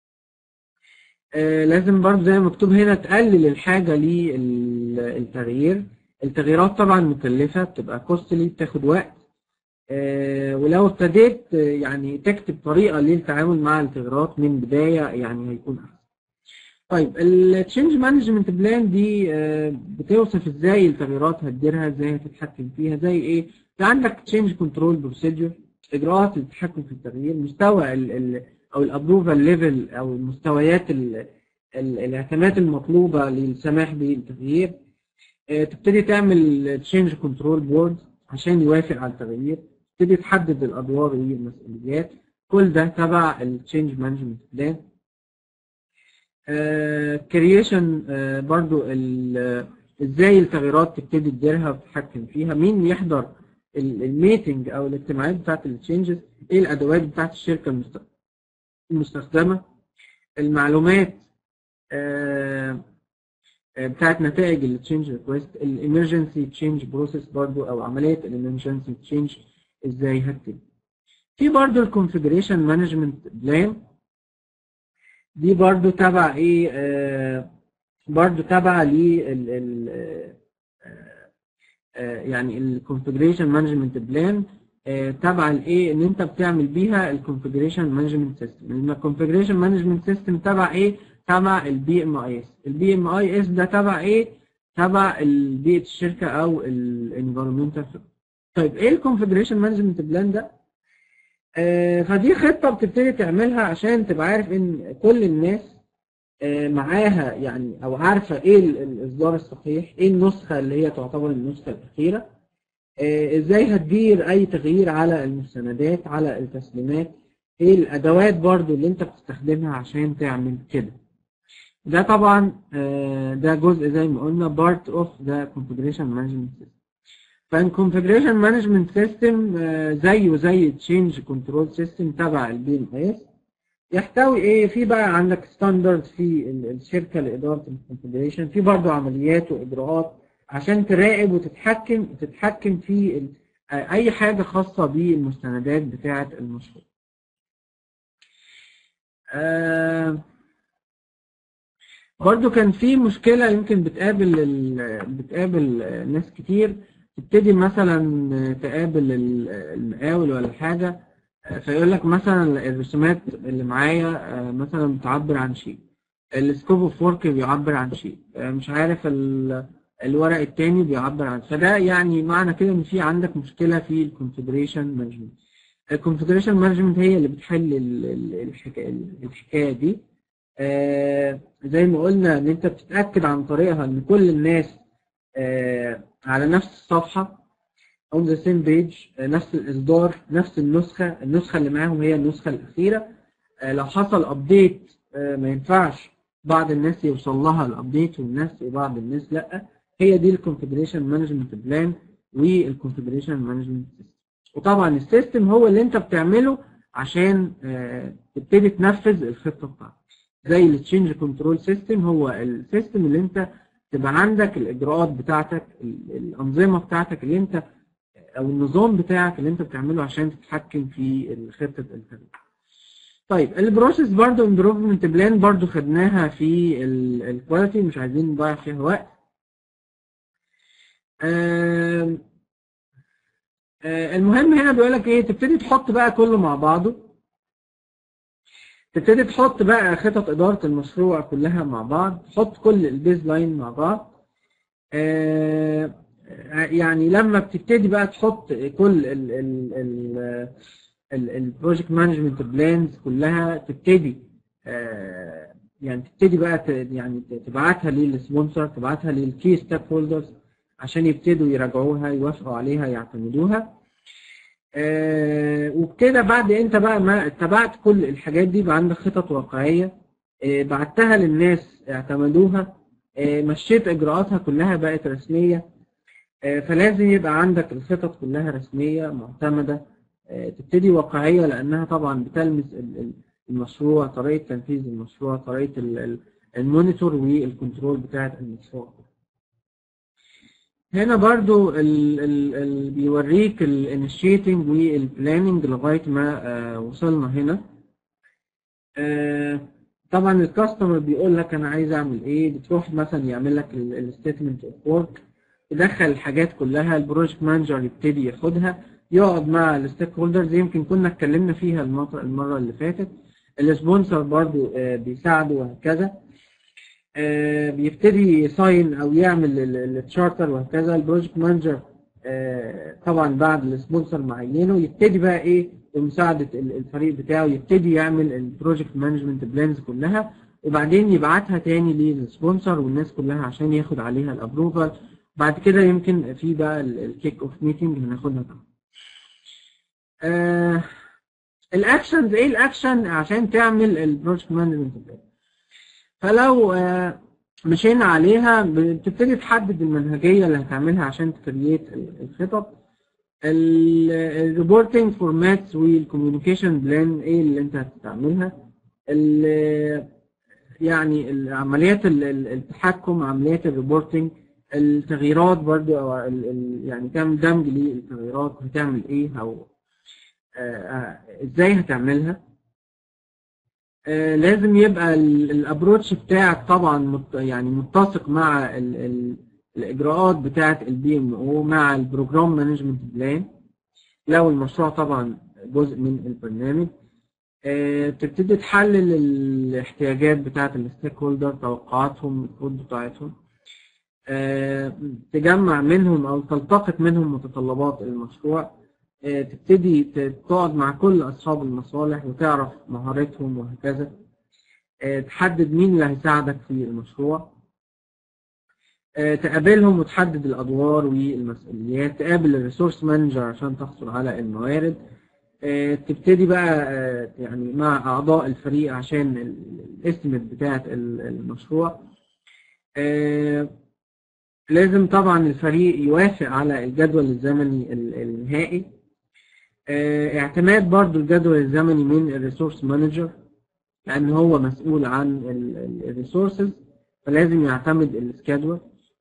[SPEAKER 2] آه، لازم برضه زي ما مكتوب هنا تقلل الحاجة للتغيير التغييرات طبعا مكلفة بتبقى كوستلي بتاخد وقت آه، ولو ابتديت آه، يعني تكتب طريقة للتعامل مع التغييرات من بداية يعني هيكون أحسن طيب التشينج مانجمنت بلان دي آه، بتوصف ازاي التغييرات هتديرها ازاي هتتحكم فيها زي ايه في عندك تشينج كنترول بروسيدجر اجراءات للتحكم في التغيير مستوى ال ال او الابروفال ليفل او المستويات ال- ال- الاعتمادات المطلوبه للسماح بالتغيير آه، تبتدي تعمل تشينج كنترول بورد عشان يوافق على التغيير تبتدي تحدد الادوار والمسؤوليات كل ده تبع التشينج مانجمنت بلان كرييشن برضو ال- ازاي التغييرات تبتدي تديرها وتتحكم فيها مين يحضر الميتنج او الاجتماعات بتاعت التشينجز ايه الادوات بتاعت الشركه المست- المستخدمه المعلومات آه، آه، بتاعت نتائج التشينج ريكويست الامرجنسي تشينج بروسيس برضو او عمليه الامرجنسي تشينج ازاي هتتم في برضو الكونفيجريشن مانجمنت بلان دي برضو تبع ايه آه برضو تبع ل ال ال آه، آه، يعني الكونفيجريشن مانجمنت بلان تبع الايه ان انت بتعمل بيها الكونفيجريشن مانجمنت سيستم الكونفيجريشن مانجمنت سيستم تبع ايه تبع البي ام اي اس البي ام اي اس ده تبع ايه تبع ال- بيئه الشركه او الانفيرمنتال طيب ايه الكونفيجريشن مانجمنت بلان ده آه، فدي خطه بتبتدي تعملها عشان تبقى عارف ان كل الناس آه، معاها يعني او عارفه ايه ال- الاصدار الصحيح ايه النسخه اللي هي تعتبر النسخه الاخيره آه، ازاي هتدير اي تغيير على المستندات على التسليمات ايه الادوات برضو اللي انت بتستخدمها عشان تعمل كده ده طبعا آه، ده جزء زي ما قلنا part of the configuration management system فالconfiguration management system آه، زيه زي change control system تبع البي ام اس يحتوي ايه في بقى عندك ستاندرد في ال- الشركه لاداره الكونفجريشن في برضه عمليات واجراءات عشان تراقب وتتحكم تتحكم في ال- آه، اي حاجه خاصه بالمستندات بتاعه المشروع آه برضو كان في مشكلة يمكن بتقابل ال- بتقابل ناس كتير تبتدي مثلا تقابل ال- المقاول ولا حاجة فيقول لك مثلا الرسومات اللي معايا آه، مثلا بتعبر عن شيء السكوب اوف ورك بيعبر عن شيء آه، مش عارف ال- الورق التاني بيعبر عن فده يعني معنى كده ان في عندك مشكلة في الكونفجريشن مانجمنت الكونفجريشن مانجمنت هي اللي بتحل ال- ال- الحكاية الحكاية دي آه، زي ما قلنا ان انت بتتاكد عن طريقها ان كل الناس آه، على نفس الصفحه on the same page آه، نفس الاصدار نفس النسخه النسخه اللي معاهم هي النسخه الاخيره آه، لو حصل ابديت ما ينفعش بعض الناس يوصل لها الابديت والناس بعض الناس لا هي دي الكونفجريشن مانجمنت بلان والكونفجريشن مانجمنت سيستم وطبعا السيستم هو اللي انت بتعمله عشان آه، تبتدي تنفذ الخطه بتاعتك زي التشينج كنترول سيستم هو السيستم اللي انت تبقى عندك الاجراءات بتاعتك ال- الانظمه بتاعتك اللي انت او النظام بتاعك اللي انت بتعمله عشان تتحكم في خطه التغيير. طيب البروسيس برضو امبروفمنت بلان برضو خدناها في الكواليتي مش عايزين نضيع فيها وقت. آم، آه، المهم هنا بيقول لك ايه تبتدي تحط بقى كله مع بعضه تبتدي تحط بقى خطط إدارة المشروع كلها مع بعض تحط كل البيز لاين مع بعض آه، يعني لما بتبتدي بقى تحط كل البروجكت مانجمنت بلانز كلها تبتدي آه، يعني تبتدي بقى ت- يعني تبعتها للسبونسر تبعتها للكي ستيك هولدرز عشان يبتدوا يراجعوها يوافقوا عليها يعتمدوها آه، وبكده بعد انت بقى ما اتبعت كل الحاجات دي بقى عندك خطط واقعية آه، بعتها للناس اعتمدوها آه، مشيت اجراءاتها كلها بقت رسمية آه، فلازم يبقى عندك الخطط كلها رسمية معتمدة آه، تبتدي واقعية لانها طبعا بتلمس ال- ال- المشروع طريقة تنفيذ المشروع طريقة ال- ال- المونيتور والكنترول بتاعت المشروع هنا برضو ال ال ال بيوريك الانيشيتنج والبلاننج لغايه ما آه وصلنا هنا آه طبعا الكاستمر بيقول لك انا عايز اعمل ايه بتروح مثلا يعمل لك الستيتمنت اوف ورك يدخل الحاجات كلها البروجكت مانجر يبتدي ياخدها يقعد مع الستيك هولدرز يمكن كنا اتكلمنا فيها المره المره اللي فاتت السبونسر برضو آه بيساعده وهكذا آه، بيبتدي يساين او يعمل التشارتر وهكذا البروجكت مانجر طبعا بعد السبونسر معينه يبتدي بقى ايه بمساعده ال- الفريق بتاعه يبتدي يعمل البروجكت مانجمنت بلانز كلها وبعدين يبعتها تاني للسبونسر والناس كلها عشان ياخد عليها الابروفال بعد كده يمكن في بقى الكيك اوف ميتنج هناخدها طبعا آه الاكشنز ايه الاكشن عشان تعمل البروجكت مانجمنت بلان فلو آه، مشينا عليها بتبتدي تحدد المنهجية اللي هتعملها عشان تكريت الخطط الريبورتنج فورماتس والكوميونيكيشن بلان ايه اللي انت هتستعملها ال- يعني ال- عمليات ال- ال- التحكم عمليات الريبورتنج التغييرات برضو او ال- ال- يعني تعمل دمج للتغييرات هتعمل ايه او آه، آه، ازاي هتعملها آه، لازم يبقى الابروتش بتاعك طبعا مت- يعني متسق مع ال ال الاجراءات بتاعه البي ام او مع البروجرام مانجمنت بلان لو المشروع طبعا جزء من البرنامج آه، تبتدي تحلل الاحتياجات بتاعه الستيك هولدر توقعاتهم الكود بتاعتهم آه، تجمع منهم او تلتقط منهم متطلبات المشروع آه، تبتدي ت- تقعد مع كل اصحاب المصالح وتعرف مهارتهم وهكذا آه، تحدد مين اللي هيساعدك في المشروع آه، تقابلهم وتحدد الادوار والمسؤوليات تقابل الريسورس مانجر عشان تحصل على الموارد آه، تبتدي بقى آه، يعني مع اعضاء الفريق عشان الاستيميت بتاعه ال- المشروع آه، لازم طبعا الفريق يوافق على الجدول الزمني ال- النهائي آه، اعتماد برضو الجدول الزمني من الريسورس مانجر لان هو مسؤول عن الريسورسز فلازم يعتمد السكادول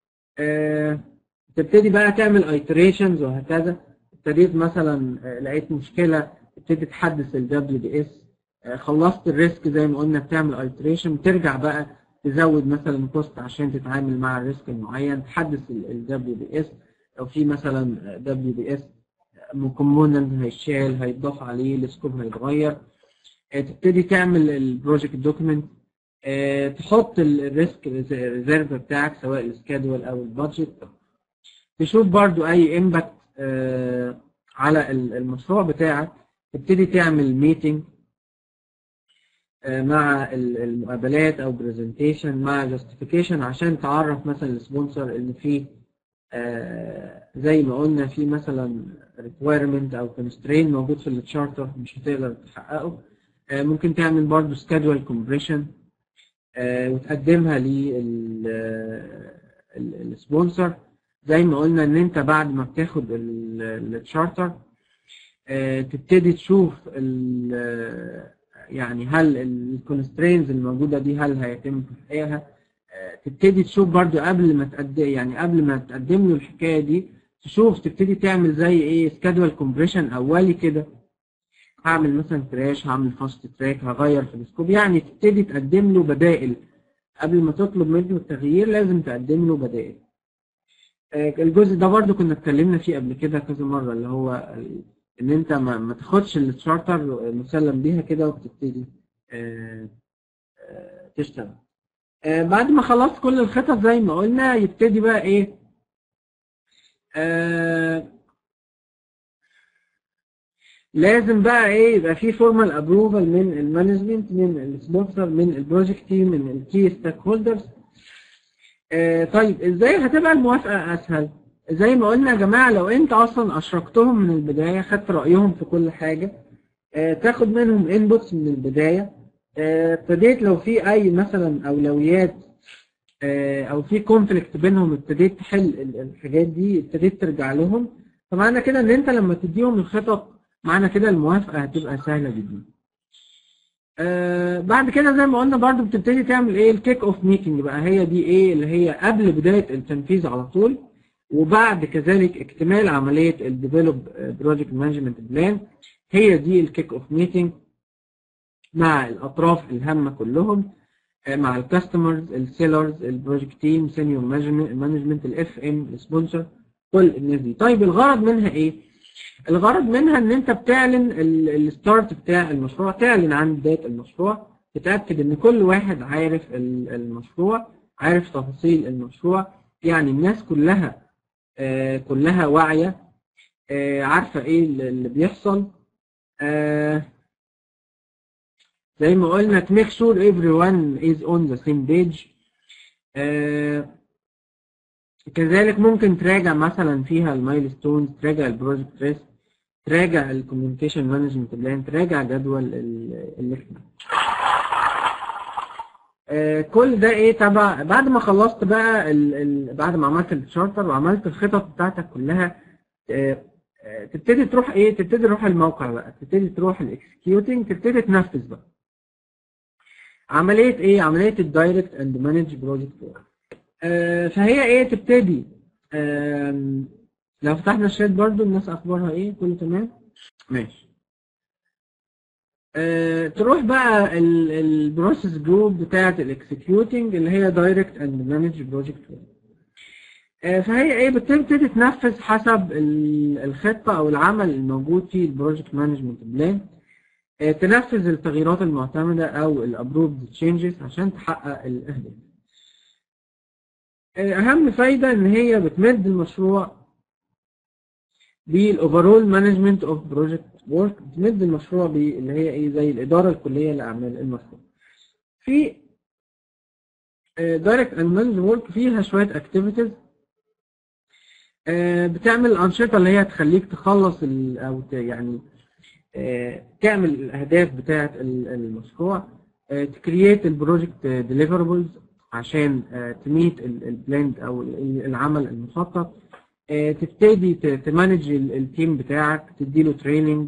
[SPEAKER 2] تبتدي بقى تعمل ايتريشنز وهكذا ابتديت مثلا آه، لقيت مشكله تبتدي تحدث ال WDS آه، خلصت الريسك زي ما قلنا بتعمل ايتريشن ترجع بقى تزود مثلا كوست عشان تتعامل مع الريسك المعين تحدث ال WDS لو في مثلا WDS كومبوننت هيشال هيتضاف عليه السكوب هيتغير آه، تبتدي تعمل البروجكت دوكيمنت تحط الريسك ريزيرف بتاعك سواء السكادول او البادجت تشوف برضو اي امباكت على ال- المشروع بتاعك تبتدي تعمل ميتنج مع ال- المقابلات او برزنتيشن مع جاستيفيكيشن عشان تعرف مثلا السبونسر ان في آه، زي ما قلنا في مثلا ريكويرمنت او كونسترين موجود في التشارتر مش هتقدر تحققه آه، ممكن تعمل برضو سكادول كومبريشن وتقدمها للسبونسر زي ما قلنا ان انت بعد ما بتاخد التشارتر تبتدي تشوف ال- يعني هل الكونسترينز الموجوده دي هل هيتم تحقيقها آه، تبتدي تشوف برضو قبل ما تقدم يعني قبل ما تقدم له الحكايه دي تشوف تبتدي تعمل زي ايه سكادول كومبريشن اولي كده هعمل مثلا تراش هعمل فاست تراك هغير في السكوب يعني تبتدي تقدم له بدائل قبل ما تطلب منه التغيير لازم تقدم له بدائل آه، الجزء ده برضو كنا اتكلمنا فيه قبل كده كذا مرة اللي هو ال- ان انت ما, ما تاخدش التشارتر مسلم بيها كده وبتبتدي آه، آه، تشتغل آه، بعد ما خلصت كل الخطط زي ما قلنا يبتدي بقى ايه آه، لازم بقى ايه يبقى في فورمال ابروفال من المانجمنت من السبونسر من البروجكت تيم من الكي ستيك هولدرز طيب ازاي هتبقى الموافقه اسهل زي ما قلنا يا جماعه لو انت اصلا اشركتهم من البدايه خدت رايهم في كل حاجه آه، تاخد منهم انبوتس من البدايه آه، ابتديت لو في اي مثلا اولويات آه، او في كونفليكت بينهم ابتديت تحل ال- الحاجات دي ابتديت ترجع لهم فمعنى كده ان انت لما تديهم الخطط معنى كده الموافقه هتبقى سهله جدا آه بعد كده زي ما قلنا برضو بتبتدي تعمل ايه الكيك اوف ميتنج بقى هي دي ايه اللي هي قبل بدايه التنفيذ على طول وبعد كذلك اكتمال عمليه الديفلوب بروجكت مانجمنت بلان هي دي الكيك اوف ميتنج مع الاطراف الهامه كلهم آه، مع الكاستمرز السيلرز البروجكت تيم سينيور مانجمنت الاف ام السبونسر كل الناس دي طيب الغرض منها ايه الغرض منها ان انت بتعلن الستارت بتاع المشروع تعلن عن بدايه المشروع تتاكد ان كل واحد عارف ال- المشروع عارف تفاصيل المشروع يعني الناس كلها آه، كلها واعيه آه، عارفه ايه اللي اللي بيحصل آه، زي ما قلنا to make sure everyone is on the same page آه، كذلك ممكن تراجع مثلا فيها المايلستونز تراجع البروجكت ريسك تراجع الكوميونيكيشن مانجمنت بلان تراجع جدول ال- الاجتماع آه، كل ده ايه تبع بعد ما خلصت بقى ال... ال... بعد ما عملت الشارتر وعملت الخطط بتاعتك كلها آه، آه، تبتدي تروح ايه تبتدي تروح الموقع بقى تبتدي تروح الاكسكيوتنج تبتدي تنفذ بقى عمليه ايه عمليه الدايركت اند مانج بروجكت فهي ايه تبتدي آم، لو فتحنا الشات برضو الناس اخبارها ايه كله تمام ماشي آه، تروح بقى البروسيس جروب بتاعه الاكسكيوتنج اللي هي دايركت اند مانج بروجكت فهي ايه بتبتدي تنفذ حسب ال- الخطه او العمل الموجود في البروجكت مانجمنت بلان تنفذ التغييرات المعتمده او الابروفد تشينجز عشان تحقق الاهداف آه، اهم فايده ان هي بتمد المشروع بالاوفرول مانجمنت اوف بروجكت ورك بتمد المشروع باللي هي ايه زي الاداره الكليه لاعمال المشروع في دايركت اند مانج ورك فيها شويه اكتيفيتيز بتعمل الانشطه اللي هي تخليك تخلص ال- او ت- يعني آه، تعمل الاهداف بتاعه ال- المشروع تكرييت البروجكت ديليفربلز عشان تميت البلاند او ال- العمل المخطط آه، تبتدي ت- تمانج ال- التيم بتاعك تديله تريننج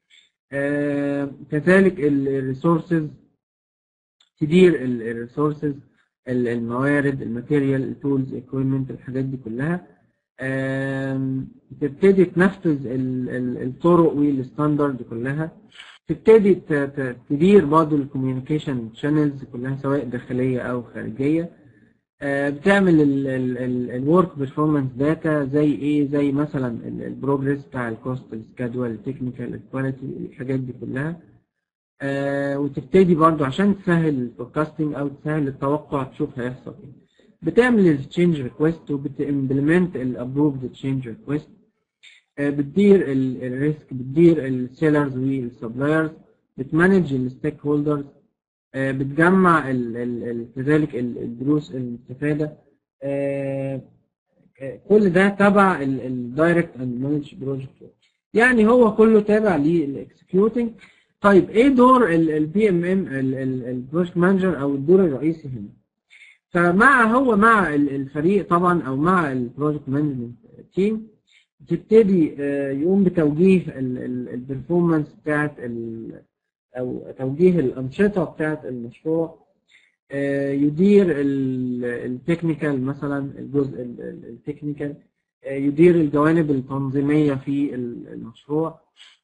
[SPEAKER 2] كذلك الريسورسز تدير الريسورسز الموارد الماتيريال التولز ايكويبمنت الحاجات دي كلها آم، تبتدي تنفذ ال- ال- الطرق والستاندرد كلها تبتدي ت- ت- تدير برضه الكوميونيكيشن شانلز كلها سواء داخليه او خارجيه آه، بتعمل الورك بيرفورمانس داتا زي ايه زي مثلا البروجرس بتاع الكوست السكادول التكنيكال الكواليتي الحاجات دي كلها آه، وتبتدي برضو عشان تسهل الفوركاستنج او تسهل التوقع تشوف هيحصل ايه بتعمل التشينج ريكويست وبتمبلمنت الابروفد تشينج ريكويست بتدير الريسك بتدير السيلرز والسبلايرز بتمانج الستيك هولدرز بتجمع ال- ال- ال- كذلك ال- الدروس المستفادة آه، آه، كل ده تبع الدايركت اند مانج بروجكت يعني هو كله تابع للاكسكيوتنج طيب ايه دور البي ام ام البروجكت مانجر او الدور الرئيسي هنا فمع هو مع ال- الفريق طبعا او مع البروجكت مانجمنت تيم تبتدي آه، يقوم بتوجيه البرفورمانس بتاعت ال- او توجيه الانشطه بتاعت المشروع آه، يدير التكنيكال مثلا الجزء ال- ال- التكنيكال آه، يدير الجوانب التنظيميه في ال- المشروع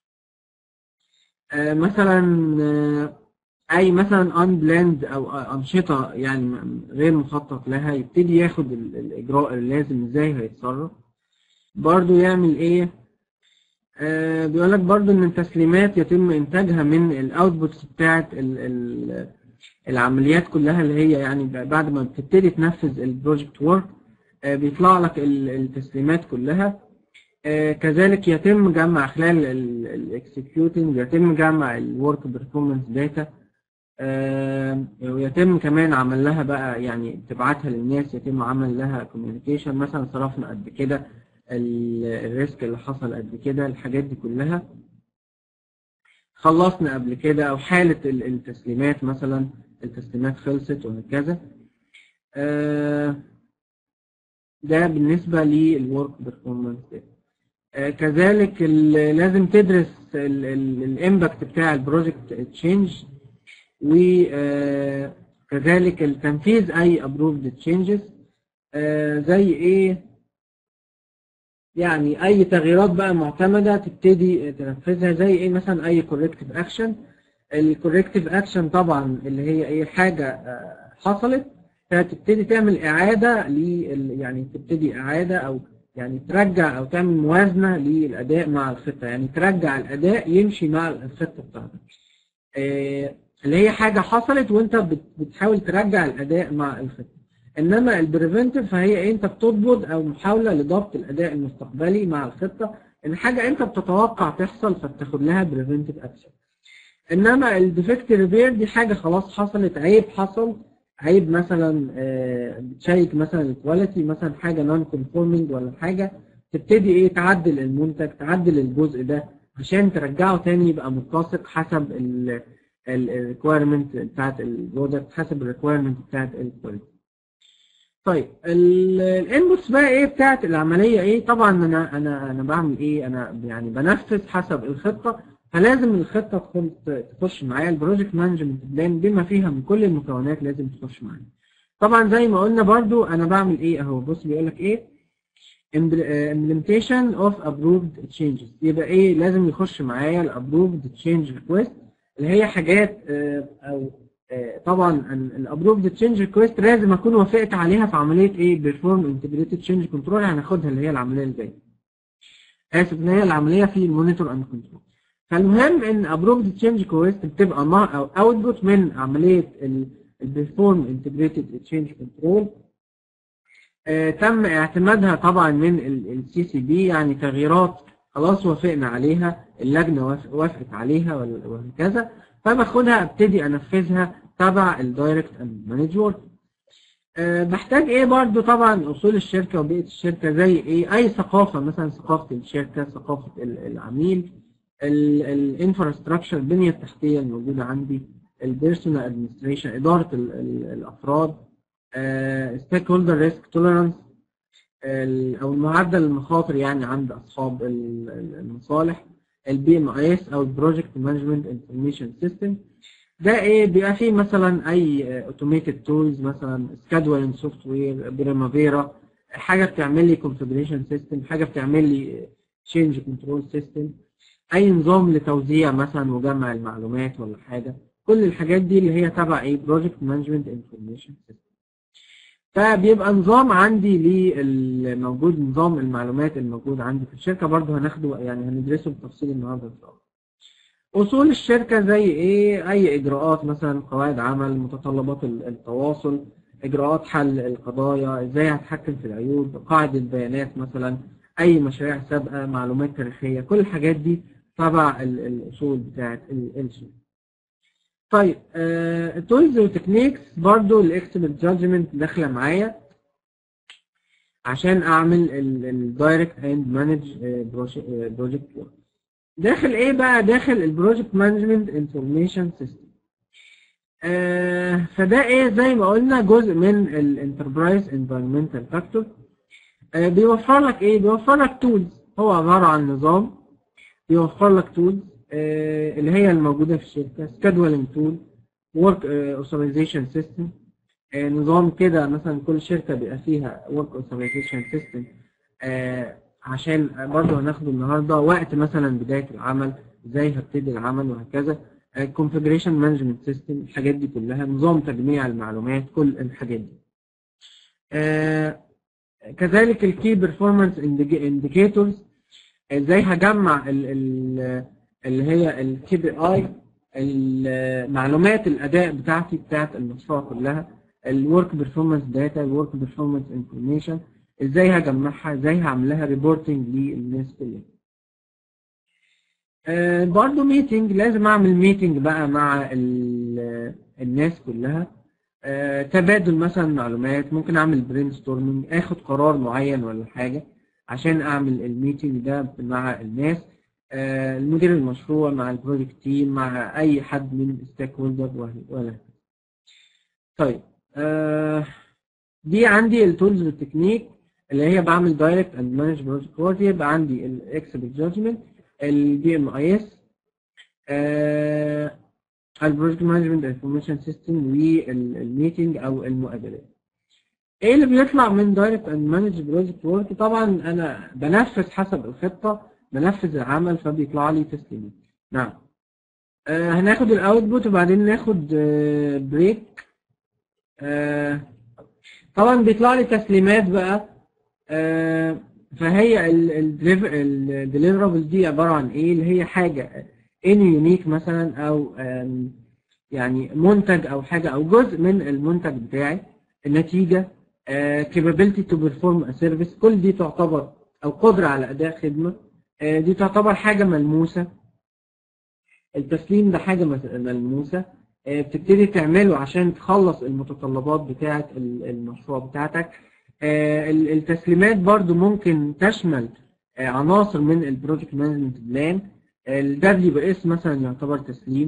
[SPEAKER 2] آه، مثلا آه، اي مثلا unplanned او انشطه يعني م- غير مخطط لها يبتدي ياخد ال- الاجراء اللازم ازاي هيتصرف برضو يعمل ايه آه بيقول لك برضو ان التسليمات يتم انتاجها من الاوتبوتس بتاعت ال ال العمليات كلها اللي هي يعني ب- بعد ما بتبتدي تنفذ البروجكت ورك آه بيطلع لك ال- التسليمات كلها آه كذلك يتم جمع خلال الاكسكيوتنج يتم جمع الورك بيرفورمانس داتا ويتم كمان عمل لها بقى يعني تبعتها للناس يتم عمل لها كوميونيكيشن مثلا صرفنا قد كده ال- الريسك اللي حصل قد كده الحاجات دي كلها خلصنا قبل كده او حالة ال- التسليمات مثلا التسليمات خلصت وهكذا آه، ده بالنسبة للورك بيرفورمانس كذلك ال- لازم تدرس الامباكت بتاع البروجكت تشينج وكذلك التنفيذ اي ابروفد تشينجز زي ايه يعني اي تغييرات بقى معتمده تبتدي تنفذها زي ايه مثلا اي كوركتيف اكشن الكوركتيف اكشن طبعا اللي هي ايه حاجه آه، حصلت فتبتدي تعمل اعاده ل يعني تبتدي اعاده او يعني ترجع او تعمل موازنه للاداء مع الخطه يعني ترجع الاداء يمشي مع الخطه بتاعتك آه، اللي هي حاجه حصلت وانت بت- بتحاول ترجع الاداء مع الخطه انما البريفنتيف فهي إيه؟ انت بتضبط او محاوله لضبط الاداء المستقبلي مع الخطه ان حاجه انت بتتوقع تحصل فبتاخد لها بريفنتيف اكشن انما الديفكت ريبير دي حاجه خلاص حصلت عيب حصل عيب مثلا آه، بتشيك مثلا الكواليتي مثلا حاجه نون كونفورمينج ولا حاجه تبتدي ايه تعدل المنتج تعدل الجزء ده عشان ترجعه تاني يبقى متسق حسب ال- الريكويرمنت بتاعت البرودكت حسب الريكويرمنت بتاعت الكواليتي طيب الانبوتس بقى ايه بتاعت العمليه ايه طبعا انا انا انا بعمل ايه انا يعني بنفذ حسب الخطه فلازم الخطه تكون تخش معايا البروجكت مانجمنت بلان بما فيها من كل المكونات لازم تخش معايا طبعا زي ما قلنا برضو انا بعمل ايه اهو بص بيقول لك ايه implementation of approved changes يبقى ايه لازم يخش معايا الابروفد تشينج ريكويست اللي هي حاجات آه، او آه، طبعا الابروفد تشينج ريكويست لازم اكون وافقت عليها في عمليه ايه بيرفورم انتجريتد تشينج كنترول هناخدها اللي هي العمليه اللي جايه اسف اللي هي العمليه في المونيتور اند كنترول فالمهم ان ابروفد تشينج ريكويست بتبقى مع او اوتبوت من عمليه البيرفورم انتجريتد تشينج كنترول تم اعتمادها طبعا من السي سي بي يعني تغييرات خلاص وافقنا عليها اللجنه وافق- وافقت عليها وال- وهكذا فباخدها ابتدي انفذها تبع الدايركت اند مانج ورك بحتاج ايه برضو طبعا اصول الشركه وبيئه الشركه زي ايه اي ثقافه مثلا ثقافه الشركه ثقافه ال- العميل الانفراستراكشر البنيه التحتيه الموجوده عندي البيرسونال ادمنستريشن اداره ال- ال- الافراد ستيك هولدر ريسك توليرانس او معدل المخاطر يعني عند اصحاب ال- ال- المصالح البي ام اس او البروجكت مانجمنت انفورميشن سيستم ده ايه بيبقى فيه مثلا اي اوتوميتد تولز مثلا سكادولينج سوفت وير بريمافيرا حاجه بتعمل لي كونفجريشن سيستم حاجه بتعمل لي تشينج كنترول سيستم اي نظام لتوزيع مثلا وجمع المعلومات ولا حاجه كل الحاجات دي اللي هي تبع ايه بروجكت مانجمنت انفورميشن سيستم فبيبقى نظام عندي للموجود نظام المعلومات الموجود عندي في الشركه برضه هناخده يعني هندرسه بالتفصيل النهارده ان شاء الله اصول الشركه زي ايه اي اجراءات مثلا قواعد عمل متطلبات ال- التواصل اجراءات حل القضايا ازاي هتحكم في العيوب قاعده بيانات مثلا اي مشاريع سابقه معلومات تاريخيه كل الحاجات دي تبع ال- الاصول بتاعه الشركه طيب التولز وتكنيكس برضو الاكسبرت جادجمنت داخله معايا عشان اعمل الدايركت اند مانج بروجكت ورك داخل ايه بقى داخل البروجكت مانجمنت انفورميشن سيستم فده ايه زي ما قلنا جزء من الانتربرايز انفيرمنتال فاكتور بيوفر لك ايه بيوفر لك تولز هو عباره عن نظام بيوفر لك تولز اللي هي الموجوده في الشركه سكادولينج تول ورك اوثرايزيشن سيستم نظام كده مثلا كل شركه بيبقى فيها ورك اوثرايزيشن سيستم عشان برضه هناخده النهارده وقت مثلا بدايه العمل ازاي هبتدي العمل وهكذا كونفجريشن مانجمنت سيستم الحاجات دي كلها نظام تجميع المعلومات كل الحاجات دي آه كذلك الكي بيرفورمانس انديكيتورز ازاي هجمع ال ال اللي هي الكي بي اي المعلومات الاداء بتاعتي بتاعت المشروع كلها الورك بيرفورمانس داتا الورك بيرفورمانس انفورميشن ازاي هجمعها ازاي هعمل لها ريبورتنج للناس كلها آه برضه ميتنج لازم اعمل ميتنج بقى مع الناس كلها آه تبادل مثلا معلومات ممكن اعمل برين ستورمنج اخد قرار معين ولا حاجه عشان اعمل الميتنج ده مع الناس آه المدير المشروع مع البروجكت تيم مع اي حد من الستيك هولدر ولا طيب آه دي عندي التولز والتكنيك اللي هي بعمل دايركت اند مانج بروجكت ورك يبقى عندي الاكسبرت جادجمنت البي ام اي اس البروجكت مانجمنت انفورميشن سيستم والميتنج او المقابلات ايه اللي بيطلع من دايركت اند مانج بروجكت ورك طبعا انا بنفذ حسب الخطه بنفذ العمل فبيطلع لي تسليمات نعم آه هناخد الاوتبوت وبعدين ناخد آه بريك آه طبعا بيطلع لي تسليمات بقى آه فهي الديليفرابل دي عباره عن ايه اللي هي حاجه ان يونيك مثلا او يعني منتج او حاجه او جزء من المنتج بتاعي النتيجه capability to perform a service كل دي تعتبر او قدره على اداء خدمه آه دي تعتبر حاجه ملموسه التسليم ده حاجه ملموسه آه بتبتدي تعمله عشان تخلص المتطلبات بتاعه المشروع بتاعتك آه التسليمات برضو ممكن تشمل عناصر من البروجكت مانجمنت بلان الدبليو بي اس مثلا يعتبر تسليم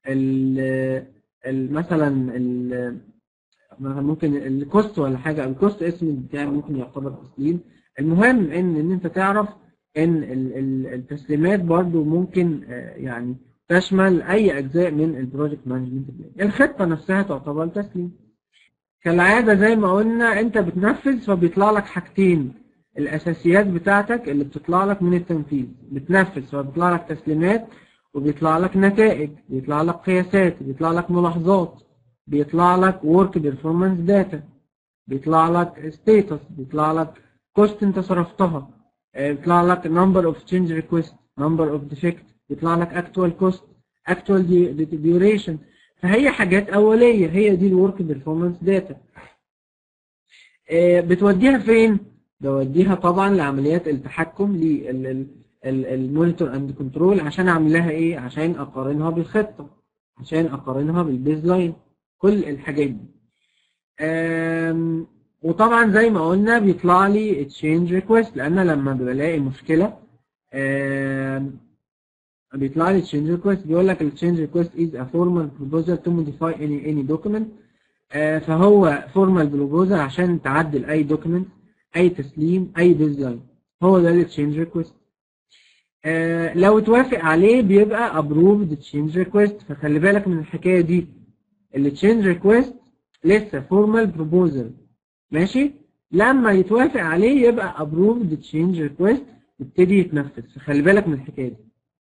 [SPEAKER 2] ال ال- مثلا ال- مثلا ممكن الكوست ولا حاجه الكوست اسم بتاعي ممكن يعتبر تسليم المهم ان ان انت تعرف ان ال- ال- التسليمات برضو ممكن آه، يعني تشمل اي اجزاء من البروجكت مانجمنت بلان الخطه نفسها تعتبر تسليم كالعاده زي ما قلنا انت بتنفذ فبيطلع لك حاجتين الاساسيات بتاعتك اللي بتطلع لك من التنفيذ بتنفذ فبيطلع لك تسليمات وبيطلع لك نتائج بيطلع لك قياسات بيطلع لك ملاحظات بيطلع لك work performance data بيطلع لك status بيطلع لك cost انت صرفتها آه، بيطلع لك number of change request number of defect بيطلع لك actual cost actual du- duration فهي حاجات أولية هي دي الورك performance data آه، بتوديها فين؟ بوديها طبعا لعمليات التحكم للمونيتور اند كنترول عشان اعمل لها ايه؟ عشان اقارنها بالخطة عشان اقارنها بالبيز لاين كل الحاجات دي آم، وطبعا زي ما قلنا بيطلع لي تشينج ريكويست لان لما بلاقي مشكله آم، بيطلع لي تشينج ريكويست بيقول لك التشينج ريكويست از ا فورمال بروبوزال تو موديفاي اني اني دوكيمنت فهو فورمال بروبوزال عشان تعدل اي دوكيمنت اي تسليم اي ديزاين هو ده التشينج ريكويست لو توافق عليه بيبقى ابروفد تشينج ريكويست فخلي بالك من الحكايه دي التشينج ريكويست لسه فورمال بروبوزال ماشي لما يتوافق عليه يبقى ابروفد تشينج ريكويست يبتدي يتنفذ فخلي بالك من الحكايه دي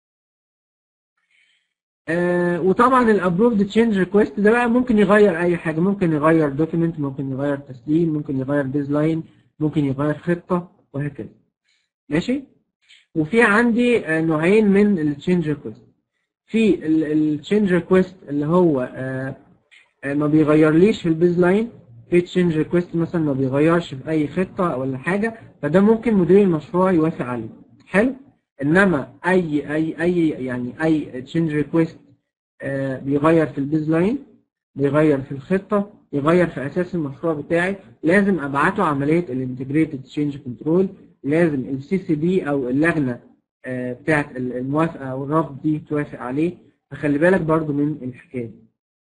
[SPEAKER 2] آه وطبعا الابروفد تشينج ريكويست ده بقى ممكن يغير اي حاجه ممكن يغير دوكيمنت ممكن يغير تسليم ممكن يغير بيز لاين ممكن يغير خطه وهكذا ماشي وفي عندي آه نوعين من التشينج ريكويست في التشينج ريكويست اللي هو آه آه، ما بيغيرليش في البيز لاين في تشينج ريكويست مثلا ما بيغيرش في اي خطه ولا حاجه فده ممكن مدير المشروع يوافق عليه حلو انما اي اي اي يعني اي تشينج ريكويست بيغير في البيز لاين بيغير في الخطه يغير في اساس المشروع بتاعي لازم ابعته عمليه الانتجريتد تشينج كنترول لازم السي سي بي او اللجنه آه، بتاعت الموافقه او الرفض دي توافق عليه فخلي بالك برضو من الحكايه دي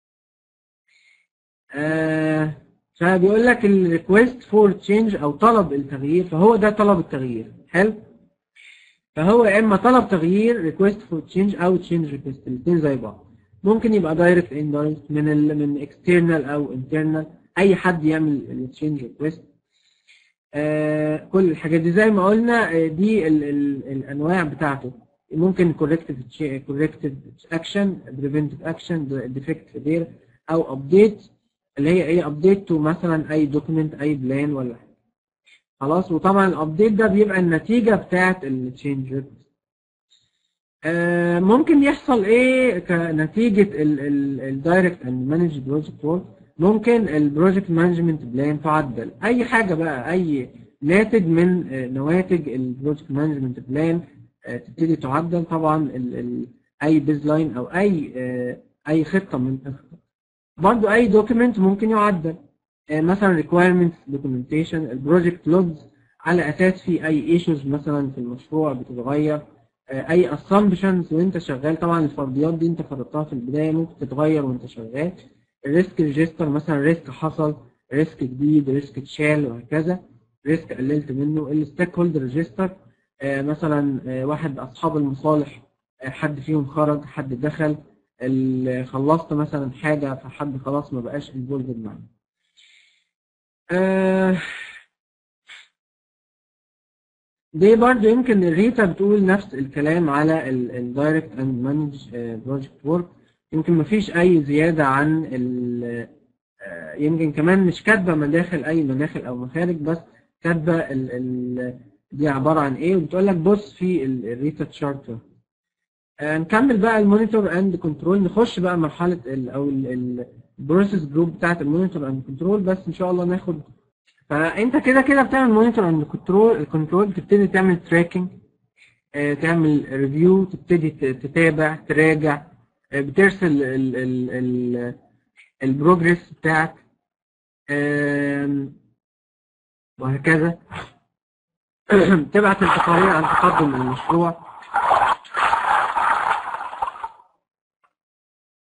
[SPEAKER 2] آه فبيقول لك الريكويست فور تشينج او طلب التغيير فهو ده طلب التغيير حلو فهو يا اما طلب تغيير ريكويست فور تشينج او تشينج ريكويست الاثنين زي بعض ممكن يبقى دايركت اندايركت من ال من اكسترنال او انترنال اي حد يعمل التشينج ريكويست آه كل الحاجات دي زي ما قلنا آه، دي ال ال الانواع بتاعته ممكن كوركتيف كوركتيف اكشن بريفنتيف اكشن ديفكت فيدير او ابديت اللي هي ايه ابديت تو مثلا اي دوكيمنت اي بلان ولا حاجه خلاص وطبعا الابديت ده بيبقى النتيجه بتاعت التشينج ريكويست آه، ممكن يحصل ايه كنتيجه الدايركت اند مانج بروجكت ورك ممكن البروجكت مانجمنت بلان تعدل اي حاجه بقى اي ناتج من آه، نواتج البروجكت مانجمنت بلان تبتدي تعدل طبعا ال ال اي بيز لاين او اي آه، اي خطه من الخطط برضو اي دوكيمنت ممكن يعدل آه، مثلا requirements documentation البروجكت لوجز على اساس في اي ايشوز مثلا في المشروع بتتغير آه، اي assumptions وانت شغال طبعا الفرضيات دي انت فرضتها في البدايه ممكن تتغير وانت شغال الريسك ريجستر مثلا ريسك حصل ريسك جديد ريسك اتشال وهكذا ريسك قللت منه الستيك هولدر ريجستر مثلا آه، واحد اصحاب المصالح آه، حد فيهم خرج حد دخل ال- خلصت مثلا حاجه فحد خلاص ما بقاش انفولد معانا آه، دي برضو يمكن الريتا بتقول نفس الكلام على الدايركت اند مانج بروجكت ورك يمكن مفيش اي زيادة عن ال آه، يمكن كمان مش كاتبة مداخل اي مداخل او مخارج بس كاتبة ال ال دي عبارة عن ايه وبتقول لك بص في الريتا تشارت نكمل بقى المونيتور اند كنترول نخش بقى مرحلة ال او البروسيس جروب بتاعت المونيتور اند كنترول بس ان شاء الله ناخد فانت كده كده بتعمل مونيتور اند كنترول الكنترول تبتدي تعمل تراكنج تعمل ريفيو تبتدي ت- تتابع تراجع آه، بترسل ال- ال- ال- البروجرس بتاعك آم، وهكذا تبعت التقارير عن تقدم المشروع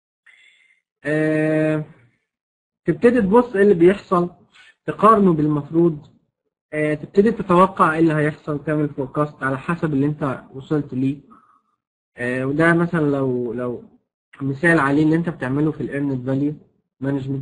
[SPEAKER 2] آه، تبتدي تبص ايه اللي بيحصل تقارنه بالمفروض آه، تبتدي تتوقع ايه اللي هيحصل تعمل فوركاست على حسب اللي انت وصلت ليه آه، وده مثلا لو لو مثال عليه اللي انت بتعمله في الايرنت فاليو مانجمنت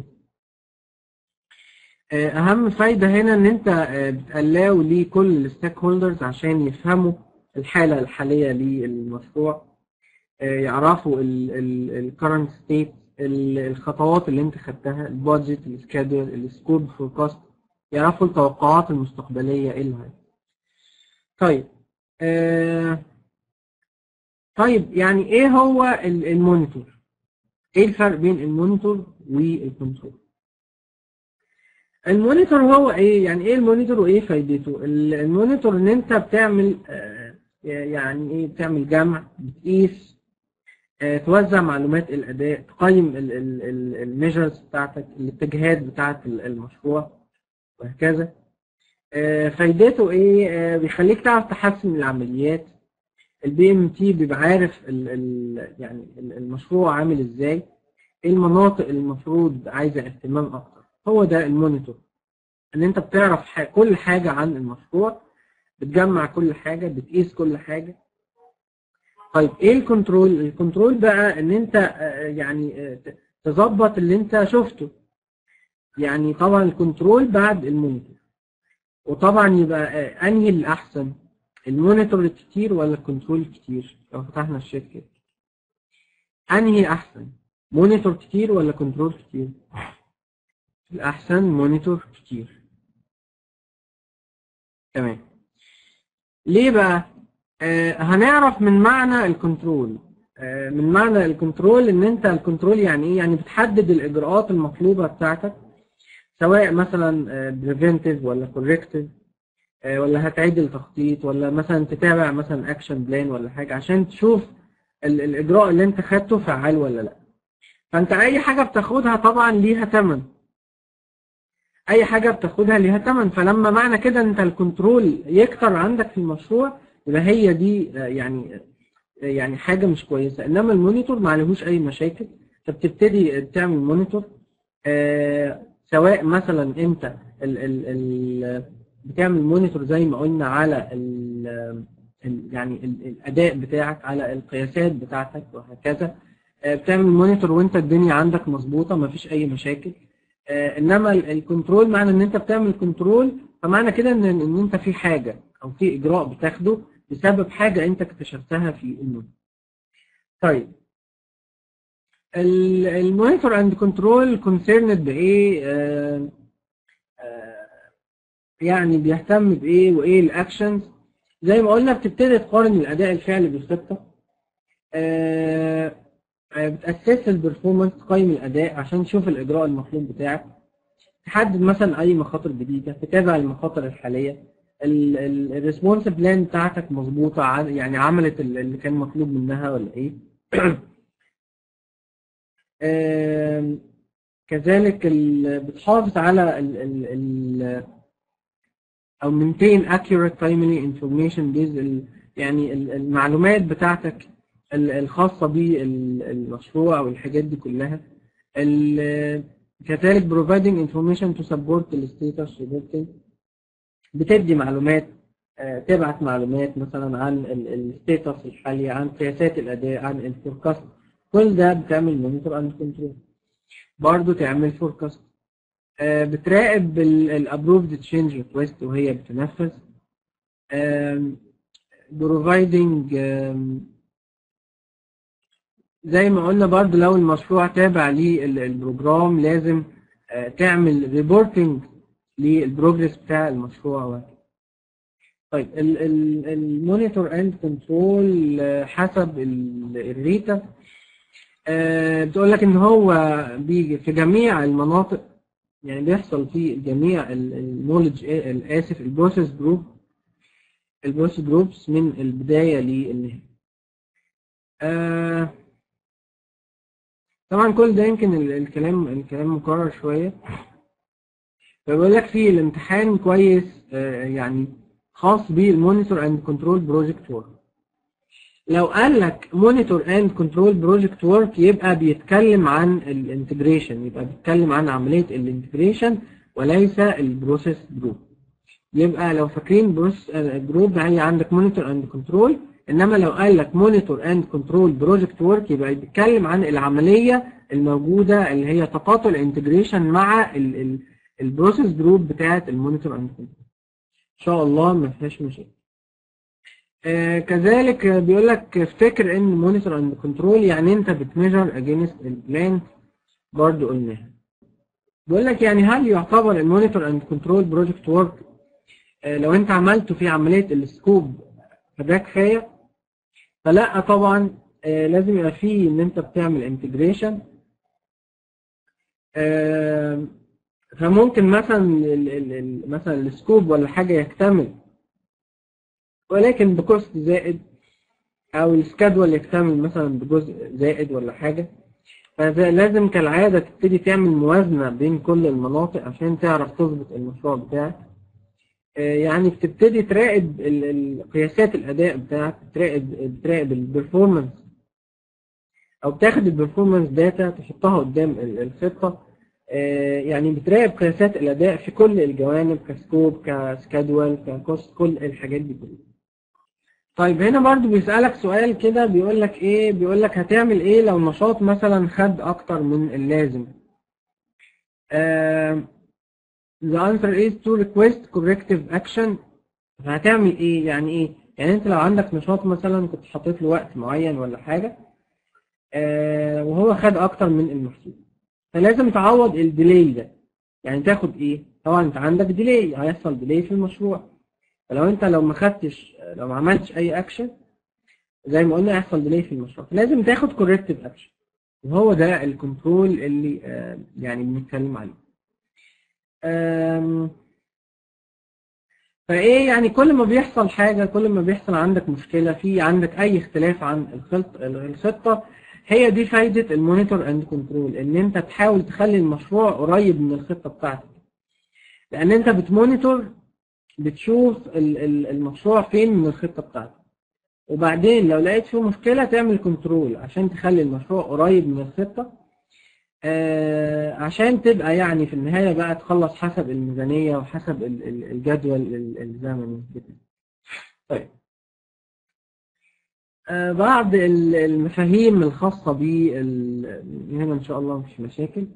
[SPEAKER 2] اهم فايده هنا ان انت آه، بتقلاو لكل الستيك هولدرز عشان يفهموا الحاله الحاليه للمشروع آه، يعرفوا الكرنت ستيت الخطوات اللي انت خدتها البادجت السكادول السكوب فوركاست يعرفوا التوقعات المستقبليه ايه اللي هيحصل. طيب آه طيب يعني ايه هو ال- المونيتور ايه الفرق بين المونيتور والكنترول المونيتور هو ايه يعني ايه المونيتور وايه فايدته ال- المونيتور ان انت بتعمل آه، يعني ايه بتعمل جمع بتقيس آه، توزع معلومات الاداء تقيم الميجرز بتاعتك الاتجاهات بتاعت ال- المشروع وهكذا آه، فايدته ايه آه، بيخليك تعرف تحسن العمليات البي ام تي بيبقى عارف ال ال يعني ال- المشروع عامل ازاي ايه المناطق اللي المفروض عايزه اهتمام اكتر هو ده المونيتور ان انت بتعرف ح- كل حاجه عن المشروع بتجمع كل حاجه بتقيس كل حاجه طيب ايه الكنترول الكنترول بقى ان انت آه، يعني آه، ت- تظبط اللي انت شفته يعني طبعا الكنترول بعد المونيتور وطبعا يبقى آه، انهي الاحسن المونيتور الكتير ولا الكنترول الكتير لو فتحنا الشركه انهي احسن مونيتور كتير ولا كنترول كتير الاحسن مونيتور كتير تمام ليه بقى آه هنعرف من معنى الكنترول آه من معنى الكنترول ان انت الكنترول يعني ايه يعني بتحدد الاجراءات المطلوبه بتاعتك سواء مثلا بريفنتيف ولا كوركتيف ولا هتعيد التخطيط ولا مثلا تتابع مثلا اكشن بلان ولا حاجه عشان تشوف ال- الاجراء اللي انت خدته فعال ولا لا فانت اي حاجه بتاخدها طبعا ليها ثمن اي حاجه بتاخدها ليها ثمن فلما معنى كده انت الكنترول يكتر عندك في المشروع يبقى هي دي آه، يعني آه، يعني حاجه مش كويسه انما المونيتور ما عليهوش اي مشاكل فبتبتدي تعمل مونيتور آه، سواء مثلا انت ال ال ال بتعمل مونيتور زي ما قلنا على ال ال- يعني ال- الاداء بتاعك على القياسات بتاعتك وهكذا آه، بتعمل مونيتور وانت الدنيا عندك مظبوطه ما فيش اي مشاكل آه، انما ال- الكنترول معنى ان انت بتعمل كنترول فمعنى كده ان ان انت في حاجه او في اجراء بتاخده بسبب حاجه انت اكتشفتها في المونيتور طيب المونيتور اند كنترول كونسيرند بايه آه، آه، يعني بيهتم بايه وايه الاكشنز زي ما قلنا بتبتدي تقارن الاداء الفعلي بالخطه آه، آه، بتاسس البرفورمانس تقيم الاداء عشان تشوف الاجراء المطلوب بتاعك تحدد مثلا اي مخاطر جديده تتابع المخاطر الحاليه الريسبونس بلان بتاعتك مظبوطه ع- يعني عملت ال- اللي كان مطلوب منها ولا ايه آم، كذلك ال- بتحافظ على ال ال ال او maintain accurate timely information base ال- يعني ال- المعلومات بتاعتك ال- الخاصة بالمشروع او الحاجات دي كلها ال- كذلك providing information to support the status reporting بتدي معلومات آه، تبعت معلومات مثلا عن الستيتس الحالي عن قياسات الاداء عن الفوركاست كل ده بتعمل مونيتور اند كنترول برضه تعمل فوركاست بتراقب الابروفد تشينج ريكويست وهي بتنفذ بروفايدنج زي ما قلنا برضه لو المشروع تابع للبروجرام لازم آه، تعمل ريبورتنج للبروجرس بتاع المشروع وهكذا. طيب المونيتور اند كنترول حسب ال- الريتا آه، بتقول لك ان هو بيجي في جميع المناطق يعني بيحصل في جميع النولج اسف البروسيس جروب البروسيس جروبس من البدايه للنهايه آه، طبعا كل ده يمكن ال- الكلام الكلام مكرر شويه فبيقول لك في الامتحان كويس آه، يعني خاص بالمونيتور اند كنترول بروجكت 4 لو قال لك مونيتور اند كنترول بروجكت ورك يبقى بيتكلم عن الانتجريشن يبقى بيتكلم عن عمليه الانتجريشن وليس البروسيس جروب يبقى لو فاكرين بروسيس جروب هي عندك مونيتور اند كنترول انما لو قال لك مونيتور اند كنترول بروجكت ورك يبقى بيتكلم عن العمليه الموجوده اللي هي تقاطع الانتجريشن مع البروسيس جروب بتاعه المونيتور اند كنترول ان شاء الله ما فيهاش مشاكل آه كذلك آه، بيقول لك افتكر ان مونيتور اند كنترول يعني انت بتميجر اجينست البلانت برضو قلناها بيقول لك يعني هل يعتبر المونيتور اند كنترول بروجكت ورك لو انت عملته في عمليه السكوب فده كفايه فلا طبعا آه لازم يبقى فيه ان انت بتعمل انتجريشن آه فممكن مثلا ال ال ال مثلا السكوب ولا حاجه يكتمل ولكن بكوست زائد او السكادول يكتمل مثلا بجزء زائد ولا حاجه فلازم كالعاده تبتدي تعمل موازنه بين كل المناطق عشان تعرف تظبط المشروع بتاعك آه، يعني بتبتدي تراقب ال- ال- قياسات الاداء بتاعك بتراقب بتراقب البرفورمانس او بتاخد البرفورمانس داتا تحطها قدام ال- الخطه آه، يعني بتراقب قياسات الاداء في كل الجوانب كسكوب كسكادول ككوست كل الحاجات دي كلها طيب هنا برضو بيسألك سؤال كده بيقول لك ايه بيقول لك هتعمل ايه لو نشاط مثلا خد اكتر من اللازم آه the answer is to request corrective action هتعمل ايه يعني ايه يعني انت لو عندك نشاط مثلا كنت حاطط له وقت معين ولا حاجة آه وهو خد اكتر من المحسوب فلازم تعوض الديلي ده يعني تاخد ايه طبعا انت عندك ديلي هيحصل ديلي في المشروع فلو انت لو ما خدتش لو ما عملتش اي اكشن زي ما قلنا هيحصل ديلي في المشروع فلازم تاخد كوركتيف اكشن وهو ده الكنترول اللي آه يعني بنتكلم عليه آم، فايه يعني كل ما بيحصل حاجه كل ما بيحصل عندك مشكله في عندك اي اختلاف عن الخط الخطه هي دي فايده المونيتور اند كنترول ان انت تحاول تخلي المشروع قريب من الخطه بتاعتك لان انت بتمونيتور بتشوف ال- ال- المشروع فين من الخطه بتاعتك وبعدين لو لقيت فيه مشكله تعمل كنترول عشان تخلي المشروع قريب من الخطه آه، عشان تبقى يعني في النهاية بقى تخلص حسب الميزانية وحسب ال- ال- الجدول ال- الزمني كده. طيب آه، بعض ال- المفاهيم الخاصة بال هنا إن شاء الله مفيش مشاكل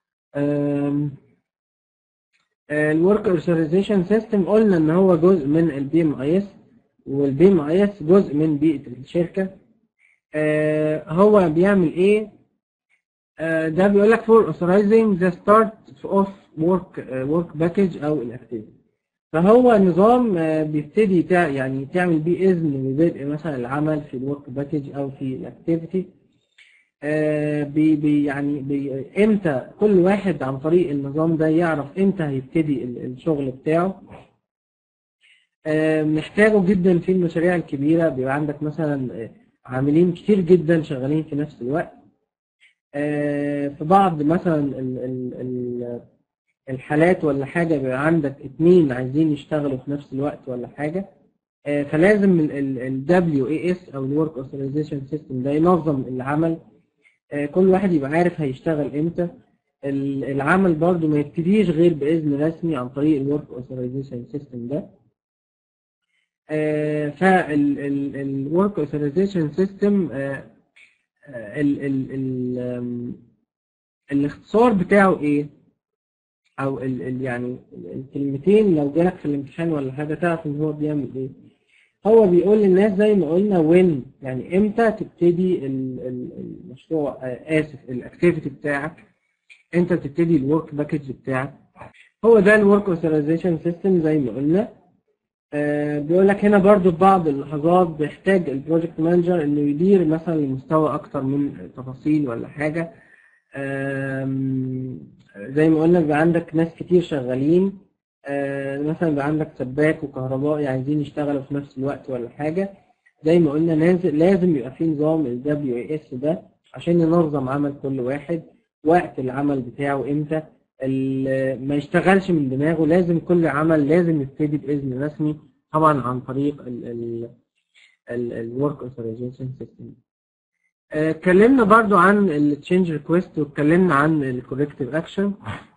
[SPEAKER 2] الورك اورثرايزيشن سيستم قلنا ان هو جزء من البي ام اي اس والبي ام اي اس جزء من بيئة الشركة آه، هو بيعمل ايه آه، ده بيقول لك for authorizing the start of work آه، work package او الاكتيفيتي فهو نظام آه، بيبتدي تع- يعني تعمل بيه اذن ببدء مثلا العمل في الورك باكج او في الاكتيفيتي بي بي يعني بي امتى كل واحد عن طريق النظام ده يعرف امتى هيبتدي ال- الشغل بتاعه آه، محتاجه جدا في المشاريع الكبيرة بيبقى عندك مثلا آه، عاملين كتير جدا شغالين في نفس الوقت آه، في بعض مثلا ال- ال- ال- الحالات ولا حاجة بيبقى عندك اتنين عايزين يشتغلوا في نفس الوقت ولا حاجة آه، فلازم ال WAS أو ال Work Authorization System ده ينظم العمل آه، كل واحد يبقى عارف هيشتغل امتى ال- العمل برضو ما يبتديش غير بإذن رسمي عن طريق ال Work Authorization System ده فال ال ال Work Authorization System آه، ال ال ال آم، الاختصار بتاعه ايه او ال ال يعني الكلمتين لو جالك في الامتحان ولا حاجه تعرف ان هو بيعمل ايه هو بيقول للناس زي ما قلنا وين يعني امتى تبتدي ال- ال- المشروع آه، اسف الاكتيفيتي بتاعك امتى تبتدي الورك باكج بتاعك هو ده الورك اوثرايزيشن سيستم زي ما قلنا آه، بيقول لك هنا برضو في بعض اللحظات بيحتاج البروجكت مانجر انه يدير مثلا لمستوى اكتر من تفاصيل ولا حاجه آم، زي ما قلنا بيبقى عندك ناس كتير شغالين آه، مثلا بيبقى عندك سباك وكهربائي عايزين يشتغلوا في نفس الوقت ولا حاجه زي ما قلنا لازم لازم يبقى في نظام ال WAS ده عشان ينظم عمل كل واحد وقت العمل بتاعه امتى ال- ما يشتغلش من دماغه لازم كل عمل لازم يبتدي بإذن رسمي طبعا عن طريق ال ال الورك اوثرايزيشن سيستم اتكلمنا برضو عن التشينج ريكويست واتكلمنا عن الكوركتيف اكشن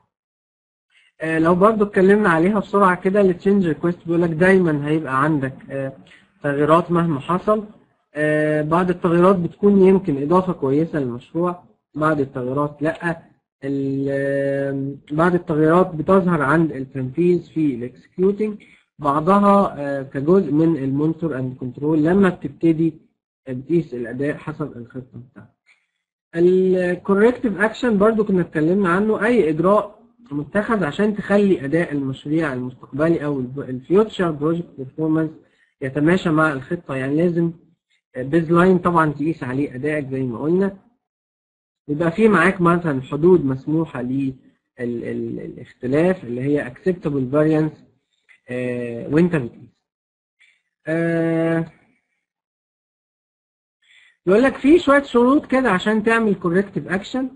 [SPEAKER 2] لو برضو اتكلمنا عليها بسرعه كده التشينج ريكويست بيقول لك دايما هيبقى عندك آه، تغييرات مهما حصل آه، بعض التغييرات بتكون يمكن اضافه كويسه للمشروع بعض التغييرات لا ال- آه، بعض التغييرات بتظهر عند التنفيذ في الاكسكيوتنج بعضها آه، كجزء من المونيتور اند كنترول لما بتبتدي بتقيس الاداء حسب الخطه بتاعتك الكوركتيف اكشن برضو كنا اتكلمنا عنه اي اجراء متخذ عشان تخلي اداء المشروع المستقبلي او الفيوتشر بروجكت بيرفورمانس يتماشى مع الخطه يعني لازم بيز لاين طبعا تقيس عليه ادائك زي ما قلنا يبقى في معاك مثلا حدود مسموحه للاختلاف اللي هي acceptable variance آه، وانت بتقيس آه، يقول لك في شويه شروط كده عشان تعمل كوركتيف اكشن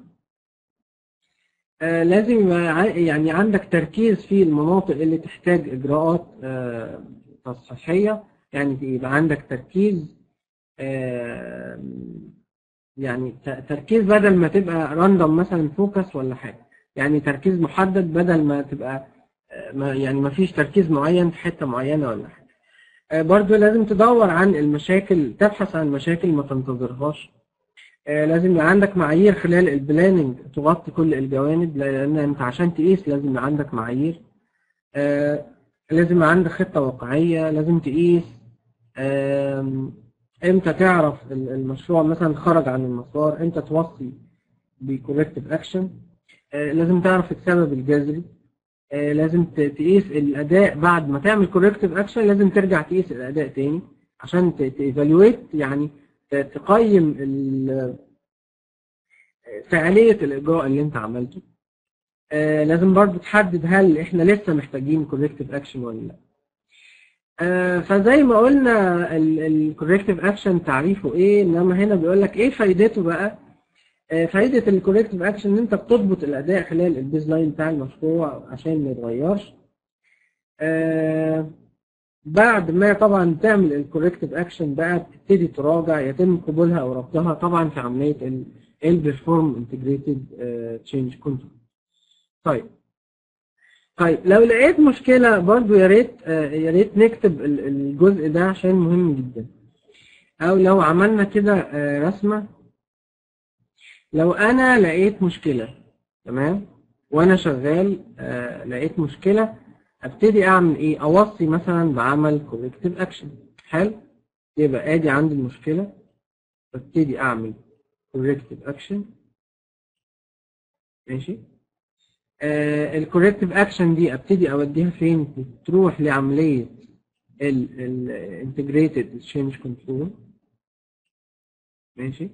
[SPEAKER 2] لازم يبقى ع- يعني عندك تركيز في المناطق اللي تحتاج اجراءات آه، تصحيحيه يعني يبقى عندك تركيز آه، يعني ت- تركيز بدل ما تبقى راندوم مثلا فوكس ولا حاجه يعني تركيز محدد بدل ما تبقى آه، ما يعني ما فيش تركيز معين في حته معينه ولا حاجه آه، برضو لازم تدور عن المشاكل تبحث عن مشاكل ما تنتظرهاش آه، لازم يبقى عندك معايير خلال البلاننج تغطي كل الجوانب لان انت عشان تقيس لازم يبقى عندك معايير آه، لازم يبقى عندك خطة واقعية لازم تقيس آم، امتى تعرف ال- المشروع مثلا خرج عن المسار امتى توصي بكوركتيف اكشن لازم تعرف السبب الجذري آه، لازم ت- تقيس الاداء بعد ما تعمل كوركتيف اكشن لازم ترجع تقيس الاداء تاني عشان تيفالويت يعني ت- تقيم ال- فعالية الإجراء اللي أنت عملته آه لازم برضو تحدد هل إحنا لسه محتاجين corrective action ولا لا آه فزي ما قلنا الكوركتيف اكشن تعريفه ايه انما هنا بيقول لك ايه فايدته بقى آه فايده الكوركتيف اكشن ان انت بتضبط الاداء خلال البيز لاين بتاع المشروع عشان ما يتغيرش آه بعد ما طبعا تعمل الكوركتيف اكشن بقى بتبتدي تراجع يتم قبولها او رفضها طبعا في عمليه البرفورم انتجريتد تشينج كنترول طيب طيب لو لقيت مشكله برضو يا ريت آه، يا ريت نكتب ال- الجزء ده عشان مهم جدا او لو عملنا كده آه، رسمه لو انا لقيت مشكله تمام وانا شغال آه، لقيت مشكله ابتدي اعمل ايه اوصي مثلا بعمل كوركتيف اكشن حلو يبقى ادي عندي المشكله ابتدي اعمل كوركتيف اكشن ماشي الكوركتيف اكشن دي ابتدي اوديها فين تروح لعمليه الانتجريتد تشينج كنترول ماشي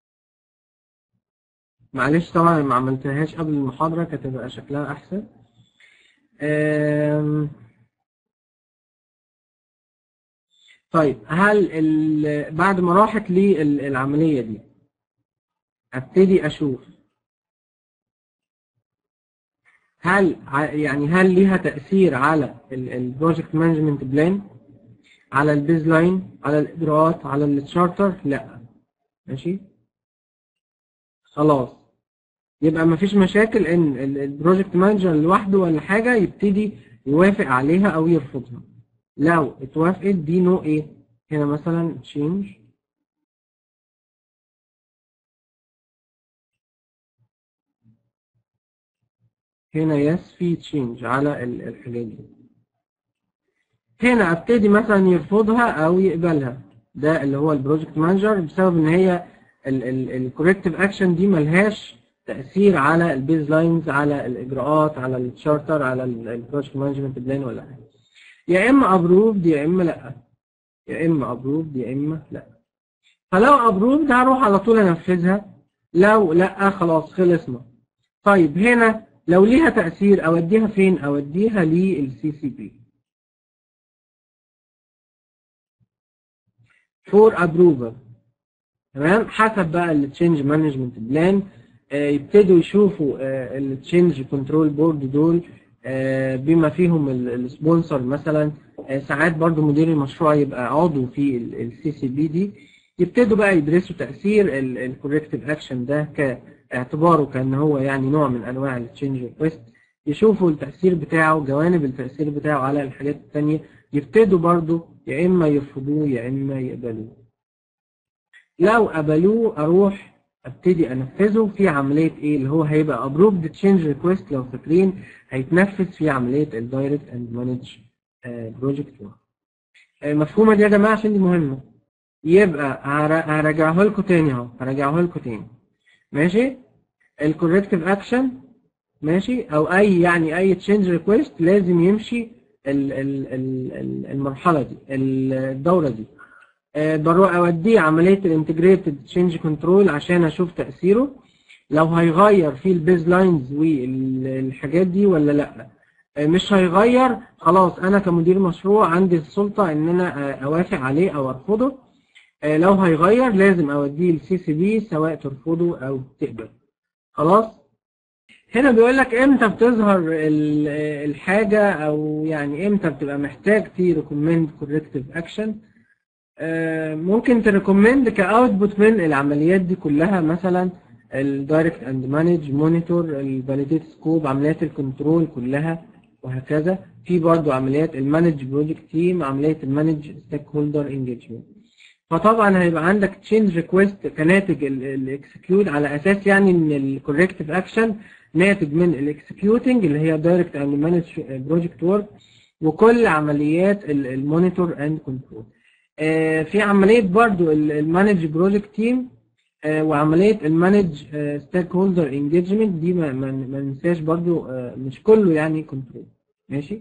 [SPEAKER 2] معلش طبعا ما عملتهاش قبل المحاضره كانت هتبقى شكلها احسن آم، طيب هل ال- بعد ما راحت لي ال- العمليه دي ابتدي اشوف هل ع- يعني هل ليها تأثير على البروجكت مانجمنت بلان على البيز لاين على الإجراءات على التشارتر لا ماشي خلاص يبقى مفيش مشاكل ان البروجكت مانجر لوحده ولا حاجة يبتدي يوافق عليها او يرفضها لو اتوافقت دي نوع ايه هنا مثلا change هنا يس في تشينج على ال- الحاجات دي هنا ابتدي مثلا يرفضها او يقبلها ده اللي هو البروجكت مانجر بسبب ان هي الكوركتيف اكشن دي ملهاش تاثير على البيز لاينز على الاجراءات على التشارتر على البروجكت مانجمنت بلان ولا حاجه يا اما ابروفد يا اما لا يا اما ابروفد يا اما لا فلو ابروفد هروح على طول انفذها لو لا خلاص خلصنا طيب هنا لو ليها تأثير أوديها فين؟ أوديها للسي سي بي. فور ابروفال تمام حسب بقى التشينج مانجمنت بلان يبتدوا يشوفوا التشينج كنترول بورد دول آه، بما فيهم السبونسر مثلا آه، ساعات برضو مدير المشروع يبقى عضو في السي سي بي دي يبتدوا بقى يدرسوا تأثير الكوركتيف اكشن ده كاعتباره كان هو يعني نوع من انواع التشينج ريكويست يشوفوا التأثير بتاعه جوانب التأثير بتاعه على الحاجات التانية يبتدوا برضو يا إما يرفضوه يا إما يقبلوه لو قبلوه أروح ابتدي انفذه في عمليه ايه اللي هو هيبقى ابروفد تشينج ريكويست لو فاكرين هيتنفذ في عمليه الدايركت اند مانج بروجكت مفهومه دي يا جماعه عشان دي مهمه يبقى هر- هرجعه لكم تاني اهو هرجعه لكم تاني ماشي الكوركتيف اكشن ماشي او اي يعني اي تشينج ريكويست لازم يمشي ال- ال- ال- ال- المرحله دي الدوره دي آه، بروح اوديه عمليه الانتجريتد تشينج كنترول عشان اشوف تاثيره لو هيغير في البيز لاينز والحاجات دي ولا لا آه، مش هيغير خلاص انا كمدير مشروع عندي السلطه ان انا آه، اوافق عليه او ارفضه آه، لو هيغير لازم اوديه للسي سي بي سواء ترفضه او تقبل خلاص هنا بيقول لك امتى بتظهر ال- الحاجه او يعني امتى بتبقى محتاج تريكومند كوركتيف اكشن آه، ممكن تريكومند كاوتبوت من العمليات دي كلها مثلا الدايركت اند مانج مونيتور الفاليديت سكوب عمليات الكنترول كلها وهكذا في برضو عمليات المانج بروجكت تيم عمليه المانج ستيك هولدر انجيجمنت فطبعا هيبقى عندك تشينج ريكويست كناتج الاكسكيوت على اساس يعني ان الكوركتيف اكشن ناتج من الاكسكيوتنج اللي هي دايركت اند مانج بروجكت ورك وكل عمليات المونيتور اند كنترول آه، في عمليه برضو المانج بروجكت تيم وعمليه المانج ستيك هولدر انجيجمنت دي ما ما ما ننساش برضو آه، مش كله يعني كنترول ماشي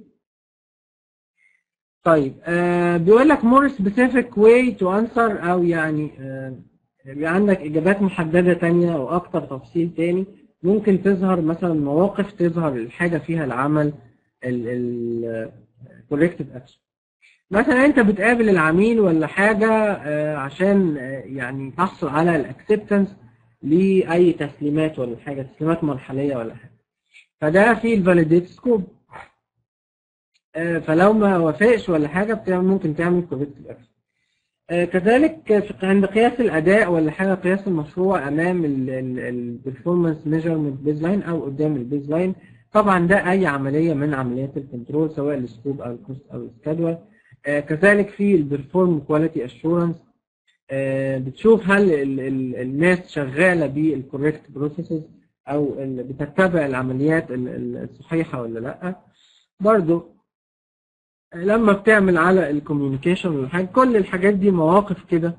[SPEAKER 2] طيب آه بيقول لك more specific way to answer او يعني آه يبقى عندك اجابات محدده تانية او اكتر تفصيل تاني ممكن تظهر مثلا مواقف تظهر الحاجه فيها العمل ال corrective action مثلا انت بتقابل العميل ولا حاجه آه عشان آه يعني تحصل على الاكسبتنس لاي تسليمات ولا حاجه تسليمات مرحليه ولا حاجه فده في الفاليديت سكوب آه، فلو ما وافقش ولا حاجه بتعمل ممكن تعمل كوركتيف اكشن كذلك في- عند قياس الاداء ولا حاجه قياس المشروع امام البرفورمانس ميجرمنت بيز لاين او قدام البيز لاين طبعا ده اي عمليه من عمليات الكنترول سواء السكوب او الكوست او السكادول كذلك في البرفورم كواليتي اشورنس بتشوف هل ال ال الناس شغاله بالكوريكت بروسيسز او ال- بتتبع العمليات ال- ال- الصحيحه ولا لا برضو لما بتعمل على الكوميونيكيشن والحاجة كل الحاجات دي مواقف كده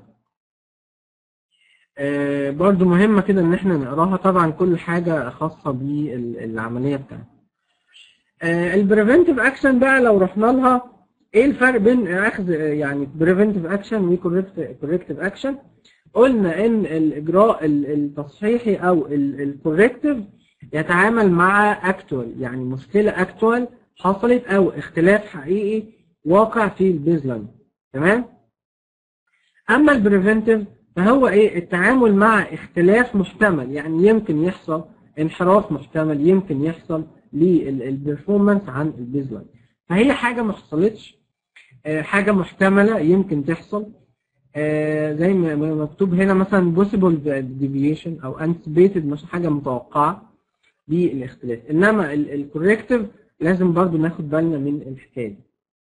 [SPEAKER 2] آه، برضو مهمة كده ان احنا نقراها طبعا كل حاجة خاصة بالعملية بتاعتنا البريفنتيف اكشن بقى لو رحنا لها ايه الفرق بين اخذ آه، يعني بريفنتيف اكشن وكوركتيف اكشن قلنا ان الاجراء ال- التصحيحي او الكوركتيف يتعامل مع اكتوال يعني مشكلة اكتوال حصلت او اختلاف حقيقي واقع في البيز لاين تمام اما البريفنتيف فهو ايه التعامل مع اختلاف محتمل يعني يمكن يحصل انحراف محتمل يمكن يحصل للبرفورمانس عن البيز لاين فهي حاجه ما حصلتش آه، حاجه محتمله يمكن تحصل آه، زي ما ما مكتوب هنا مثلا possible deviation او anticipated مش حاجه متوقعه بالاختلاف انما الكوريكتيف لازم برضو ناخد بالنا من الحكايه دي.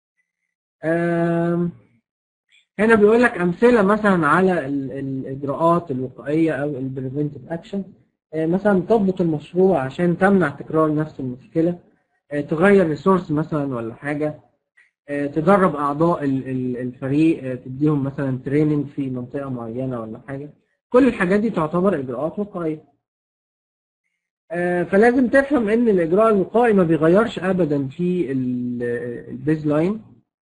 [SPEAKER 2] آم، هنا بيقول لك امثله مثلا على ال- الاجراءات الوقائيه او البريفنتيف اكشن مثلا تضبط المشروع عشان تمنع تكرار نفس المشكله آه، تغير ريسورس مثلا ولا حاجه آه، تدرب اعضاء ال- ال- الفريق آه، تديهم مثلا تريننج في منطقه معينه ولا حاجه كل الحاجات دي تعتبر اجراءات وقائيه آه، فلازم تفهم ان الاجراء الوقائي ما بيغيرش ابدا في البيز لاين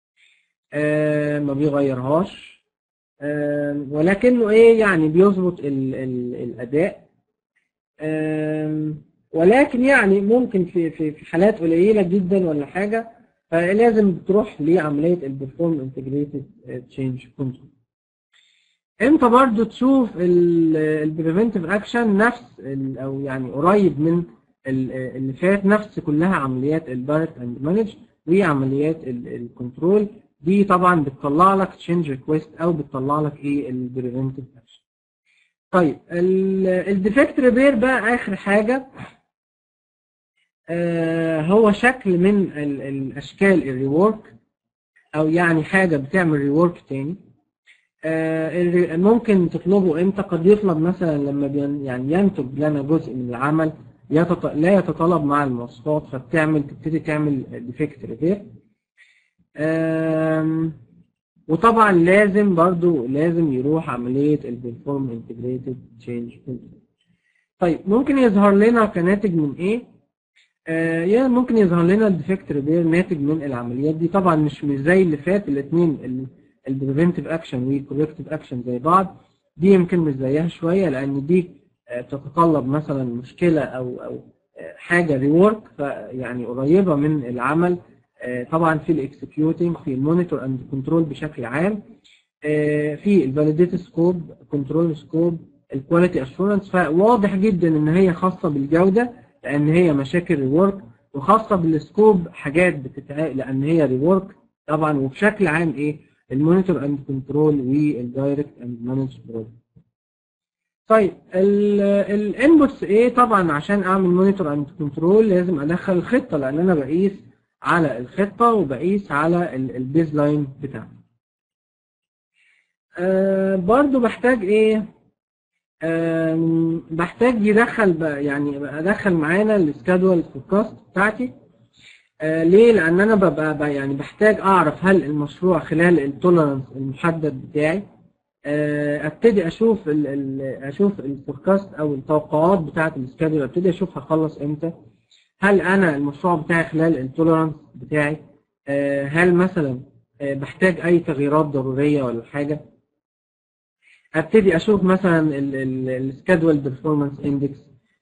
[SPEAKER 2] ما بيغيرهاش آه، ولكنه ايه يعني بيظبط ال- ال- الاداء آم، ولكن يعني ممكن في في في حالات قليله جدا ولا حاجه فلازم تروح لعمليه البرفورم انتجريتد تشينج كنترول امتى برضو تشوف البريفنتيف اكشن نفس ال- او يعني قريب من ال- اللي فات نفس كلها عمليات الدايركت اند مانج وعمليات الكنترول دي طبعا بتطلع لك تشينج ريكويست او بتطلع لك ايه البريفنتيف اكشن طيب الديفكت ريبير بقى اخر حاجه آه، هو شكل من ال- الاشكال الريورك او يعني حاجه بتعمل ريورك تاني آه، الري- ممكن تطلبه امتى قد يطلب مثلا لما بين يعني ينتج لنا جزء من العمل يتط... لا يتطلب مع المواصفات فبتعمل تبتدي تعمل ديفكت ريبير وطبعا لازم برضو لازم يروح عملية البرفورم انتجريتد تشينج طيب ممكن يظهر لنا كناتج من ايه؟ آه يعني ممكن يظهر لنا الديفكت ريبير ناتج من العمليات دي طبعا مش مش زي اللي فات الاثنين البريفنتيف اكشن والكوركتيف اكشن زي بعض دي يمكن مش زيها شويه لان دي آه، بتتطلب مثلا مشكله او او آه، حاجه ريورك فيعني قريبه من العمل آه، طبعا في الاكسكيوتنج في المونيتور اند كنترول بشكل عام آه، في الفاليديت سكوب كنترول سكوب الكواليتي اشورنس فواضح جدا ان هي خاصه بالجوده لان هي مشاكل ريورك وخاصه بالسكوب حاجات بتتعمل لان هي ريورك طبعا وبشكل عام ايه المونيتور اند كنترول والدايركت اند مانج بروجكت طيب الانبوتس ايه طبعا عشان اعمل مونيتور اند كنترول لازم ادخل الخطه لان انا بقيس على الخطه وبقيس على البيز لاين بتاعتي آه برضو بحتاج ايه آم، بحتاج يدخل بقى يعني ادخل معانا السكادول فوركاست بتاعتي آه ليه لان انا ببقى بقى يعني بحتاج اعرف هل المشروع خلال التولرنس المحدد بتاعي آه ابتدي اشوف ال ال اشوف الفوركاست او التوقعات بتاعه السكادول ابتدي اشوف هخلص امتى هل انا المشروع بتاعي خلال التولرنس بتاعي آه هل مثلا آه بحتاج اي تغييرات ضروريه ولا حاجه ابتدي اشوف مثلا السكادول بيرفورمانس اندكس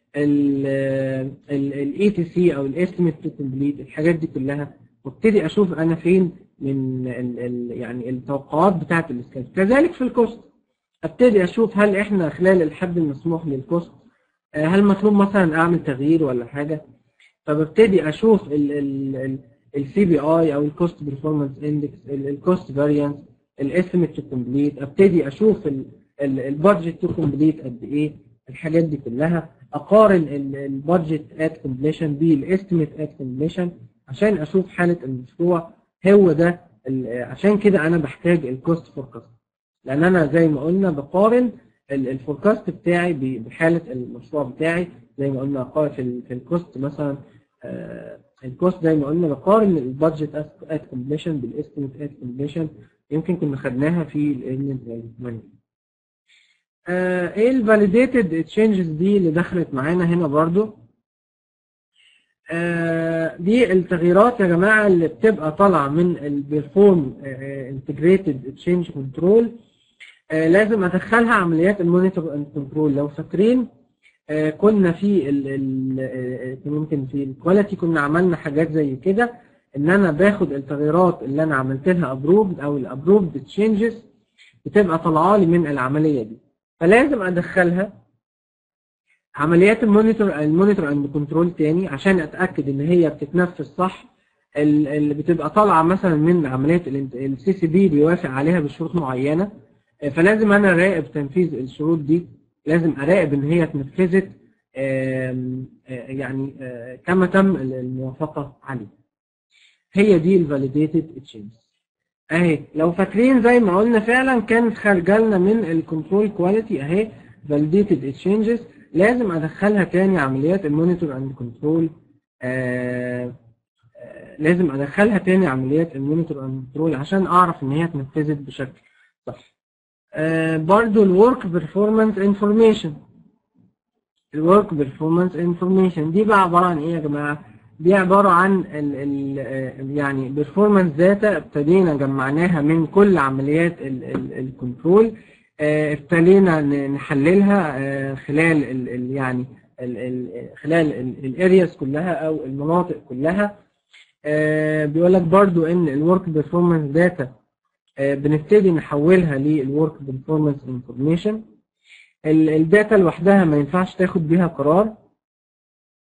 [SPEAKER 2] الاي تي سي او الاستيميت تو كومبليت الحاجات دي كلها وابتدي اشوف انا فين من ال ال يعني التوقعات بتاعه السكادول كذلك في الكوست ابتدي اشوف هل احنا خلال الحد المسموح للكوست آه، هل مطلوب مثلا اعمل تغيير ولا حاجه فببتدي اشوف السي بي اي او الكوست بيرفورمانس اندكس الكوست فاريانس الاستيميت تو كومبليت ابتدي اشوف البادجت تو كومبليت قد ايه الحاجات دي كلها اقارن البادجت ات كومبليشن بالاستيميت ات كومبليشن عشان اشوف حاله المشروع هو ده ال- عشان كده انا بحتاج الكوست فوركاست لان انا زي ما قلنا بقارن الفوركاست بتاعي ب- بحاله المشروع بتاعي زي ما قلنا قا- في ال- في الكوست مثلا آه، الكوست زي ما قلنا بقارن البادجت ات كومبليشن بالاستيميت ات كومبليشن يمكن كنا خدناها في الايرنينج ماني آه، ايه الفاليديتد تشينجز دي اللي دخلت معانا هنا برضو آه، دي التغييرات يا جماعه اللي بتبقى طالعه من البيرفورم انتجريتد تشينج كنترول لازم ادخلها عمليات المونيتور اند كنترول لو فاكرين آه، كنا في ال ال آه، ممكن في الكواليتي كنا عملنا حاجات زي كده ان انا باخد التغييرات اللي انا عملت لها ابروفد او الابروفد تشينجز بتبقى طالعه لي من العمليه دي فلازم ادخلها عمليات المونيتور المونيتور اند كنترول تاني عشان اتاكد ان هي بتتنفذ صح ال- اللي بتبقى طالعه مثلا من عمليات السي سي بي بيوافق عليها بشروط معينه آه، فلازم انا اراقب تنفيذ الشروط دي لازم اراقب ان هي اتنفذت آم، آه، يعني آه، كما تم الموافقه عليه هي دي الفاليديتد تشينج اهي لو فاكرين زي ما قلنا فعلا كانت خارجه لنا من الكنترول كواليتي اهي فاليديتد تشينجز لازم ادخلها تاني عمليات المونيتور اند كنترول لازم ادخلها تاني عمليات المونيتور اند كنترول عشان اعرف ان هي اتنفذت بشكل صح آه، برضو الورك بيرفورمانس انفورميشن الورك بيرفورمانس انفورميشن دي بقى عباره عن ايه يا جماعه دي عباره عن ال ال يعني بيرفورمانس داتا ابتدينا جمعناها من كل عمليات الكنترول ابتدينا ن- نحللها آه، خلال ال ال يعني ال ال خلال الارياز كلها او المناطق كلها آه، بيقول لك برضو ان الورك بيرفورمانس داتا بنبتدي نحولها للورك بيرفورمانس انفورميشن الداتا لوحدها ما ينفعش تاخد بيها قرار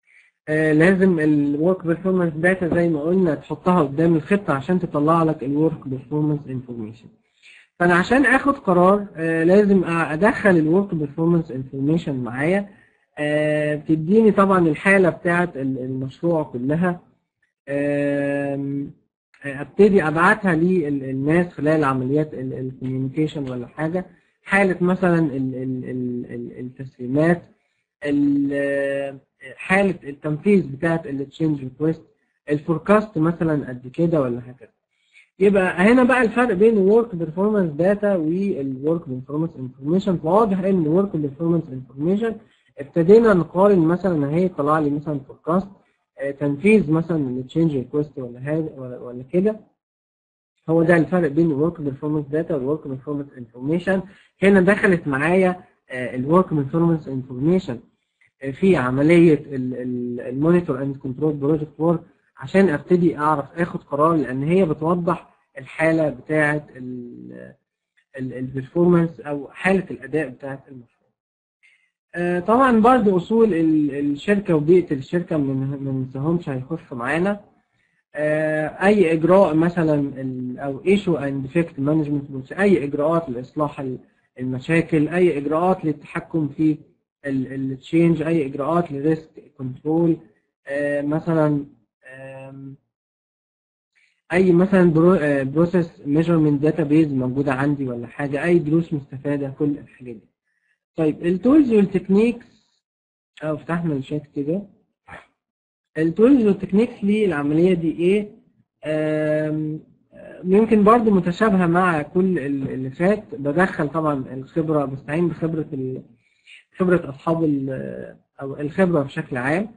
[SPEAKER 2] آه، لازم الورك بيرفورمانس داتا زي ما قلنا تحطها قدام الخطه عشان تطلع لك الورك بيرفورمانس انفورميشن فانا عشان اخد قرار آه، لازم ادخل الورك بيرفورمانس انفورميشن معايا آه، بتديني طبعا الحاله بتاعه ال- المشروع كلها آم، ابتدي ابعتها للناس خلال عمليات الكوميونيكيشن ولا حاجه حاله مثلا ال- ال- ال- ال- التسليمات ال- حاله التنفيذ بتاعه التشينج ريكويست الفوركاست مثلا قد كده ولا هكذا يبقى هنا بقى الفرق بين الورك بيرفورمانس داتا والورك بيرفورمانس انفورميشن فواضح ان الورك بيرفورمانس انفورميشن ابتدينا نقارن مثلا اهي طلع لي مثلا فوركاست تنفيذ مثلا التشينج ريكويست ولا هذا ولا, ولا كده هو ده الفرق بين الورك بيرفورمانس داتا والورك بيرفورمانس انفورميشن هنا دخلت معايا الورك بيرفورمانس انفورميشن في عمليه المونيتور اند كنترول بروجكت وورك عشان ابتدي اعرف اخد قرار لان هي بتوضح الحاله بتاعه البرفورمانس او حاله الاداء بتاعه المشروع آه، طبعا برضو اصول ال- الشركه وبيئه الشركه من ما ننساهمش هيخشوا معانا آه، اي اجراء مثلا ال- او ايشو اند ديفكت مانجمنت اي اجراءات لاصلاح ال- المشاكل اي اجراءات للتحكم في التشينج اي اجراءات لريسك كنترول مثلا آم، اي مثلا بروسيس ميجرمنت داتابيز موجوده عندي ولا حاجه اي دروس مستفاده كل الحاجات دي طيب التولز والتكنيكس او فتحنا الشات كده التولز والتكنيكس للعمليه دي ايه آم، يمكن برضو متشابهه مع كل ال- اللي فات بدخل طبعا الخبره بستعين بخبره ال- خبره اصحاب ال- او الخبره بشكل عام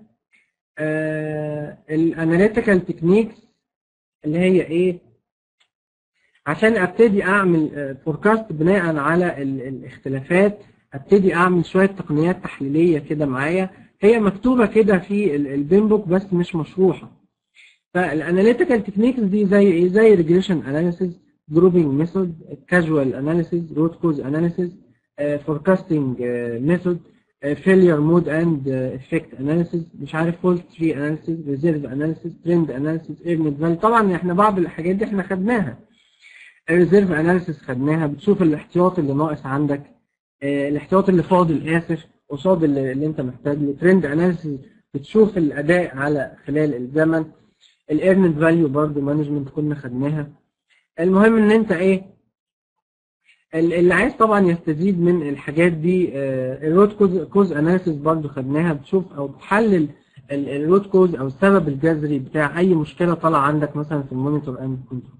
[SPEAKER 2] الاناليتيكال تكنيكس اللي هي ايه عشان ابتدي اعمل فوركاست بناء على ال- الاختلافات ابتدي اعمل شويه تقنيات تحليليه كده معايا هي مكتوبه كده في البين بوك بس مش مشروحه فالاناليتيكال تكنيكس دي زي ايه زي ريجريشن اناليسيز جروبنج ميثود كاجوال اناليسيز روت كوز اناليسيز فوركاستنج ميثود فيلير مود اند افكت اناليسيز مش عارف فولت تري اناليسيز ريزيرف اناليسيز ترند اناليسيز ايرنت فاليو طبعا احنا بعض الحاجات دي احنا خدناها الريزيرف اناليسيز خدناها بتشوف الاحتياط اللي ناقص عندك آه، الاحتياط اللي فاضل اسف قصاد اللي, اللي انت محتاج له ترند اناليسيز بتشوف الاداء على خلال الزمن الايرنت فاليو برضه مانجمنت كنا خدناها المهم ان انت ايه ال- اللي عايز طبعا يستزيد من الحاجات دي الروت كوز كوز اناليسيس برضه خدناها بتشوف او بتحلل الروت كوز او السبب الجذري بتاع اي مشكله طالعه عندك مثلا في المونيتور اند كنترول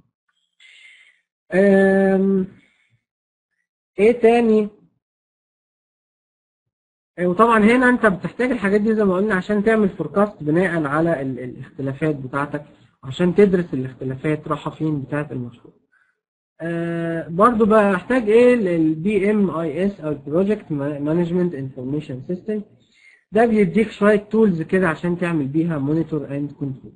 [SPEAKER 2] ايه تاني آه، وطبعا هنا انت بتحتاج الحاجات دي زي ما قلنا عشان تعمل فوركاست بناء على ال- الاختلافات بتاعتك عشان تدرس الاختلافات رايحه فين بتاعه المشروع آه برضو بحتاج ايه البي ام اي اس او البروجكت مانجمنت انفورميشن سيستم ده بيديك شويه تولز كده عشان تعمل بيها مونيتور اند كنترول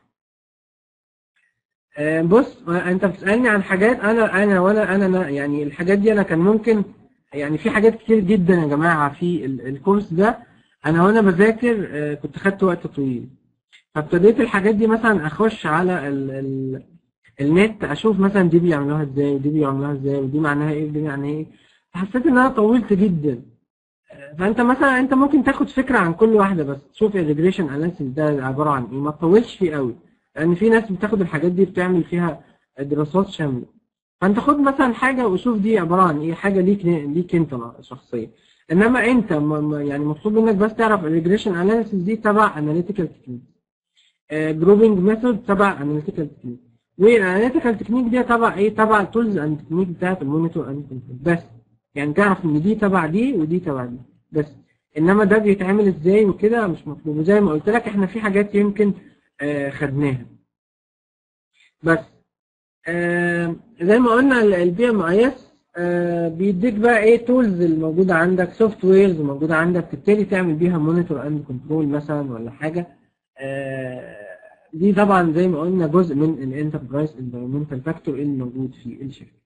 [SPEAKER 2] بص آه، انت بتسالني عن حاجات انا انا وانا انا أنا- يعني الحاجات دي انا كان ممكن يعني في حاجات كتير جدا يا جماعه في ال- الكورس ده انا وانا بذاكر آه، كنت خدت وقت طويل فابتديت الحاجات دي مثلا اخش على ال ال النت اشوف مثلا دي بيعملوها ازاي ودي بيعملوها ازاي ودي معناها ايه ودي معناها ايه فحسيت ان انا طولت جدا آه، فانت مثلا انت ممكن تاخد فكره عن كل واحده بس تشوف الريجريشن اناليسيس ده عباره عن ايه ما تطولش فيه قوي لان في ناس بتاخد الحاجات دي بتعمل فيها دراسات شامله فانت خد مثلا حاجه وشوف دي عباره عن ايه حاجه ليك ليك انت شخصيا انما انت م- م- يعني مطلوب منك بس تعرف الريجريشن اناليسيس دي تبع اناليتيكال تكنيك جروبنج ميثود تبع اناليتيكال تكنيك والاناليتيكال تكنيك دي تبع ايه تبع التولز اند تكنيك بتاعت المونيتور اند كنترول بس يعني تعرف ان دي تبع دي ودي تبع دي بس انما ده بيتعمل ازاي وكده مش مطلوب وزي ما قلت لك احنا في حاجات يمكن آه خدناها بس آه زي ما قلنا البي ام اي اس بيديك بقى ايه تولز الموجوده عندك سوفت ويرز موجوده عندك تبتدي تعمل بيها مونيتور اند كنترول مثلا ولا حاجه آه دي طبعا زي ما قلنا جزء من الانتربرايز انفيرمنتال فاكتور اللي موجود في الشركه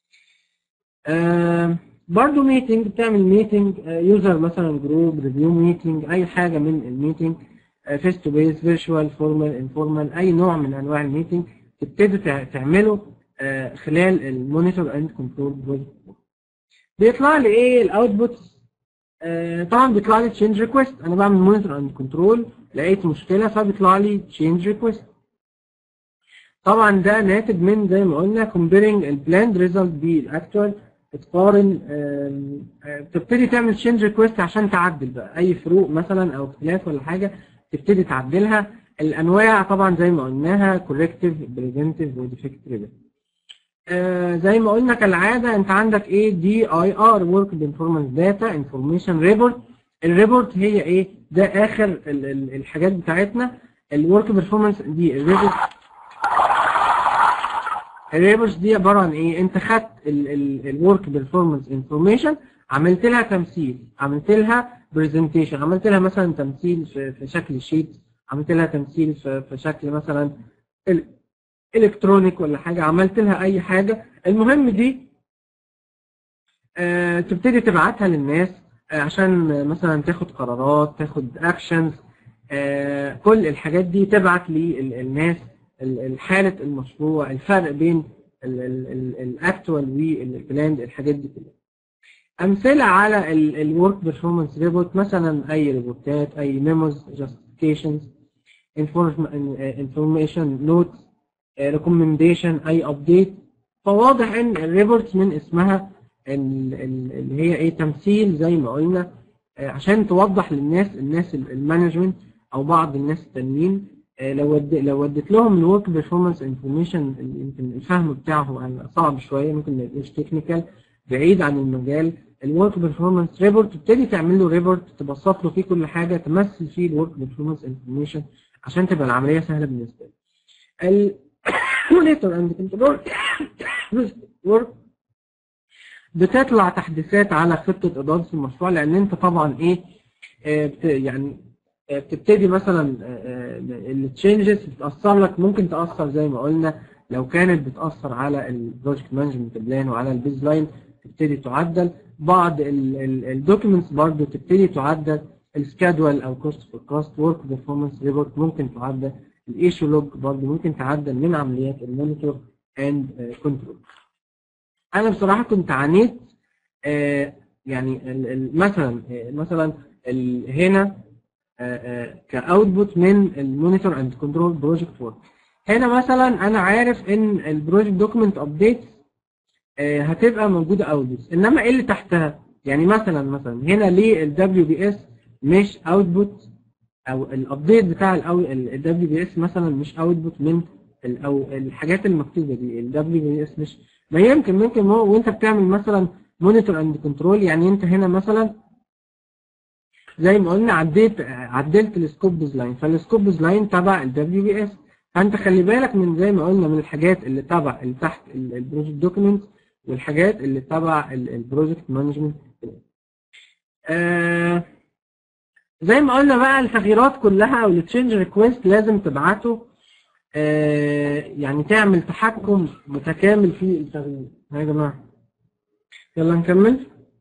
[SPEAKER 2] آه برضه ميتنج بتعمل ميتنج يوزر مثلا جروب ريفيو ميتنج اي حاجه من الميتنج فيس تو فيس فيرتشوال فورمال انفورمال اي نوع من انواع الميتنج تبتدوا تع- تعملوا آه، خلال المونيتور اند كنترول بيطلع لي ايه الاوتبوت طبعا بيطلع لي تشينج ريكويست انا بعمل مونيتور اند كنترول لقيت مشكله فبيطلع لي تشينج ريكويست طبعا ده ناتج من زي ما قلنا comparing البلاند ريزلت بالاكتوال بتقارن آم، آه، بتبتدي تعمل تشينج ريكويست عشان تعدل بقى اي فروق مثلا او اختلاف ولا حاجه تبتدي تعدلها الانواع طبعا زي ما قلناها كوركتيف بريفنتيف وديفكتيف زي ما قلنا كالعاده انت عندك ايه دي اي ار ورك بانفورمانس داتا انفورميشن ريبورت الريبورت هي ايه ده اخر ال- ال- الحاجات بتاعتنا الورك بيرفورمانس دي الريبورت الريبورتس دي عباره عن ايه انت خدت الورك بيرفورمانس انفورميشن عملت لها تمثيل عملت لها برزنتيشن عملت لها مثلا تمثيل في, في شكل شيت عملت لها تمثيل في, في شكل مثلا ال- الكترونيك ولا حاجه عملت لها اي حاجه المهم دي آه تبتدي تبعتها للناس آه عشان مثلا تاخد قرارات تاخد اكشنز آه كل الحاجات دي تبعت للناس حالة المشروع الفرق بين الاكتوال والبلاند الحاجات دي كلها امثله على الورك بيرفورمانس ريبورت مثلا اي ريبورتات اي ميموز جاستيفيكيشنز انفورميشن نوت ريكومنديشن اي ابديت فواضح ان الريبورت من اسمها ال- ال- اللي هي ايه تمثيل زي ما قلنا آه، عشان توضح للناس الناس المانجمنت او بعض الناس التانيين آه، لو ود... لو وديت لهم الورك بيرفورمانس انفورميشن يمكن الفهم بتاعهم هيبقى صعب شويه ممكن ما يبقاش تكنيكال بعيد عن المجال الورك بيرفورمانس ريبورت تبتدي تعمل له ريبورت تبسط له فيه كل حاجه تمثل فيه الورك بيرفورمانس انفورميشن عشان تبقى العمليه سهله بالنسبه له المونيتور اند كنترول ورك بتطلع تحديثات على خطه اداره المشروع لان انت طبعا ايه آه، بت- يعني آه، بتبتدي مثلا التشينجز بتاثر لك ممكن تاثر زي ما قلنا لو كانت بتاثر على البروجكت مانجمنت بلان وعلى البيز لاين تبتدي تعدل بعض الدوكيومنتس برضه تبتدي تعدل السكادول او كوست فور كوست ورك بيرفورمانس ريبورت ممكن تعدل الايشو لوج برضه ممكن تعدل من عمليات المونيتور اند كنترول انا بصراحه كنت عانيت آه، يعني ال- ال- مثلا آه، مثلا ال- هنا كاوتبوت من المونيتور اند كنترول بروجكت ورك هنا مثلا انا عارف ان البروجكت دوكيمنت ابديت هتبقى موجوده اوتبوت انما ايه اللي تحتها يعني مثلا مثلا هنا ليه الدبليو بي اس مش اوتبوت او الابديت بتاع الدبليو بي اس مثلا مش اوتبوت من ال- او الحاجات المكتوبه دي الدبليو بي اس مش ما يمكن ممكن هو وانت بتعمل مثلا مونيتور اند كنترول يعني انت هنا مثلا زي ما قلنا عديت عدلت السكوب ديزاين فالسكوب ديزاين تبع الدبليو بي اس فانت خلي بالك من زي ما قلنا من الحاجات اللي تبع اللي تحت البروجكت دوكيمنت والحاجات اللي تبع البروجكت مانجمنت آه زي ما قلنا بقى التغييرات كلها او التشينج ريكويست لازم تبعته آه يعني تعمل تحكم متكامل في التغيير ها يا جماعه يلا نكمل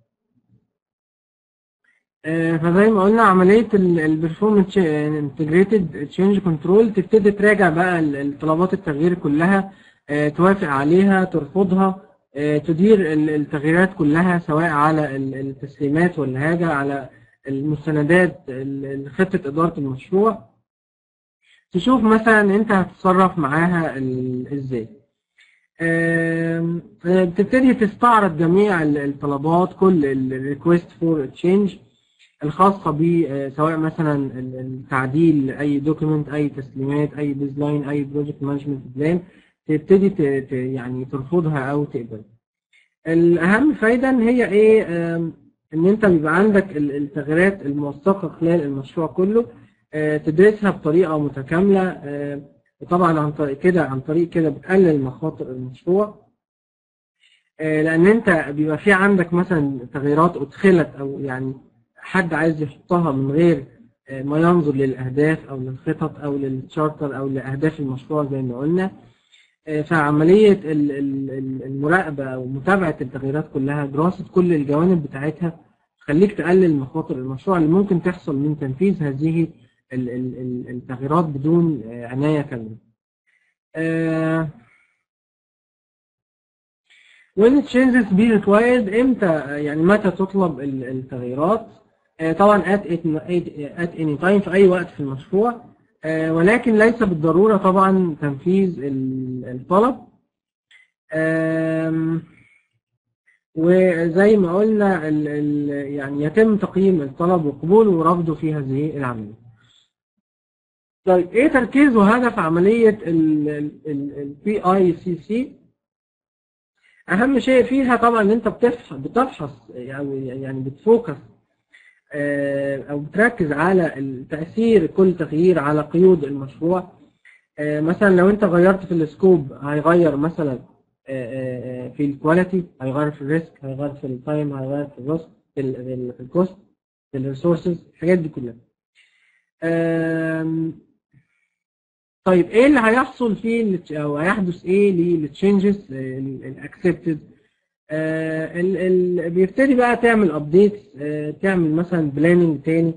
[SPEAKER 2] آه، فزي ما قلنا عملية البرفورمانس انتجريتد تشينج كنترول تبتدي تراجع بقى ال- الطلبات التغيير كلها آه، توافق عليها ترفضها آه، تدير ال- التغييرات كلها سواء على ال- التسليمات ولا حاجة على المستندات ال- خطة إدارة المشروع تشوف مثلا انت هتتصرف معاها ال- ازاي آم، آه، بتبتدي تستعرض جميع ال- الطلبات كل الريكوست فور تشينج الخاصة ب آه، سواء مثلا ال- التعديل أي دوكيمنت أي تسليمات أي ديزاين أي بروجكت مانجمنت بلان تبتدي ت- ت- يعني ترفضها أو تقبلها. الأهم فايدة إن هي إيه آم، إن أنت بيبقى عندك ال- التغييرات الموثقة خلال المشروع كله آه، تدرسها بطريقة متكاملة آه، وطبعا عن طريق كده عن طريق كده بتقلل مخاطر المشروع آه، لأن أنت بيبقى في عندك مثلا تغييرات أدخلت أو يعني حد عايز يحطها من غير آه، ما ينظر للأهداف أو للخطط أو للتشارتر أو لأهداف المشروع زي ما قلنا آه، فعملية ال- ال- ال- المراقبة أو متابعة التغييرات كلها دراسة كل الجوانب بتاعتها تخليك تقلل مخاطر المشروع اللي ممكن تحصل من تنفيذ هذه ال- ال- ال- التغييرات بدون آه، عناية كاملة. آه، when changes be required امتى آه، يعني متى تطلب ال- التغييرات آه، طبعا at, it- at any time في اي وقت في المشروع آه، ولكن ليس بالضرورة طبعا تنفيذ ال- الطلب آم، وزي ما قلنا ال ال يعني يتم تقييم الطلب وقبوله ورفضه في هذه العملية. طيب ايه تركيز وهدف عملية ال بي اي سي سي؟ اهم شيء فيها طبعا ان انت بتفحص بتفحص يعني يعني بتفوكس آه، او بتركز على تأثير كل تغيير على قيود المشروع آه، مثلا لو انت غيرت في السكوب هيغير مثلا آه، آه، في الكواليتي هيغير في الريسك هيغير في التايم هيغير في الريسك في ال- في ال- في الكوست في الريسورسز الحاجات دي كلها آم، طيب ايه اللي هيحصل فيه ال- او هيحدث ايه للتشينجز الاكسبتد بيبتدي بقى تعمل ابديت تعمل مثلا بلاننج تاني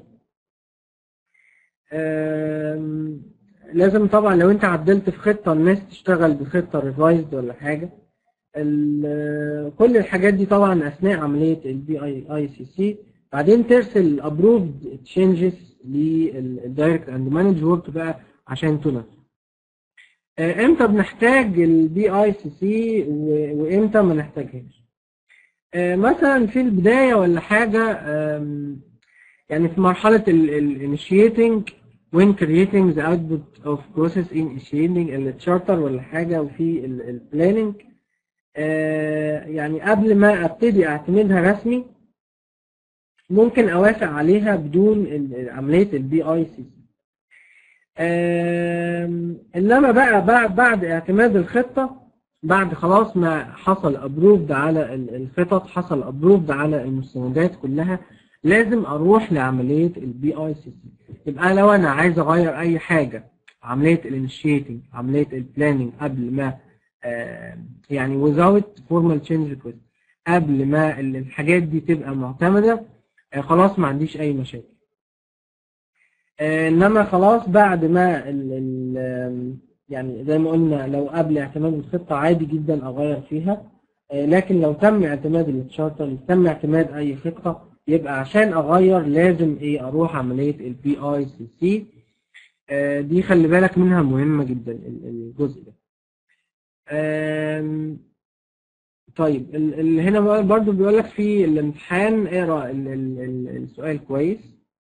[SPEAKER 2] آم، لازم طبعا لو انت عدلت في خطه الناس تشتغل بخطه ريفايزد ولا حاجه ال- كل الحاجات دي طبعا اثناء عمليه البي اي اي سي سي بعدين ترسل ابروفد تشينجز للدايركت اند مانج ورك بقى عشان تنفذ آه، امتى بنحتاج البي اي سي سي وامتى ما نحتاجهاش آه، مثلا في البدايه ولا حاجه آم، يعني في مرحله الانيشيتنج when creating the output of process initiating التشارتر ولا حاجه وفي البلاننج يعني قبل ما ابتدي اعتمدها رسمي ممكن اوافق عليها بدون ال- عمليه البي اي سي انما بقى بعد بعد اعتماد الخطه بعد خلاص ما حصل ابروفد على ال- الخطط حصل ابروفد على المستندات كلها لازم اروح لعمليه البي اي سي سي يبقى لو انا عايز اغير اي حاجه عمليه الانيشيتنج عمليه البلاننج قبل ما آه، يعني without formal change request قبل ما ال- الحاجات دي تبقى معتمده آه، خلاص ما عنديش اي مشاكل آه، انما خلاص بعد ما ال ال آم، يعني زي ما قلنا لو قبل اعتماد الخطه عادي جدا اغير فيها آه، لكن لو تم اعتماد التشارتر تم اعتماد اي خطه يبقى عشان اغير لازم ايه اروح عمليه البي اي سي سي دي خلي بالك منها مهمه جدا ال- الجزء ده آم، طيب ال ال هنا بقى برضو بيقول لك في الامتحان اقرا ال ال ال السؤال كويس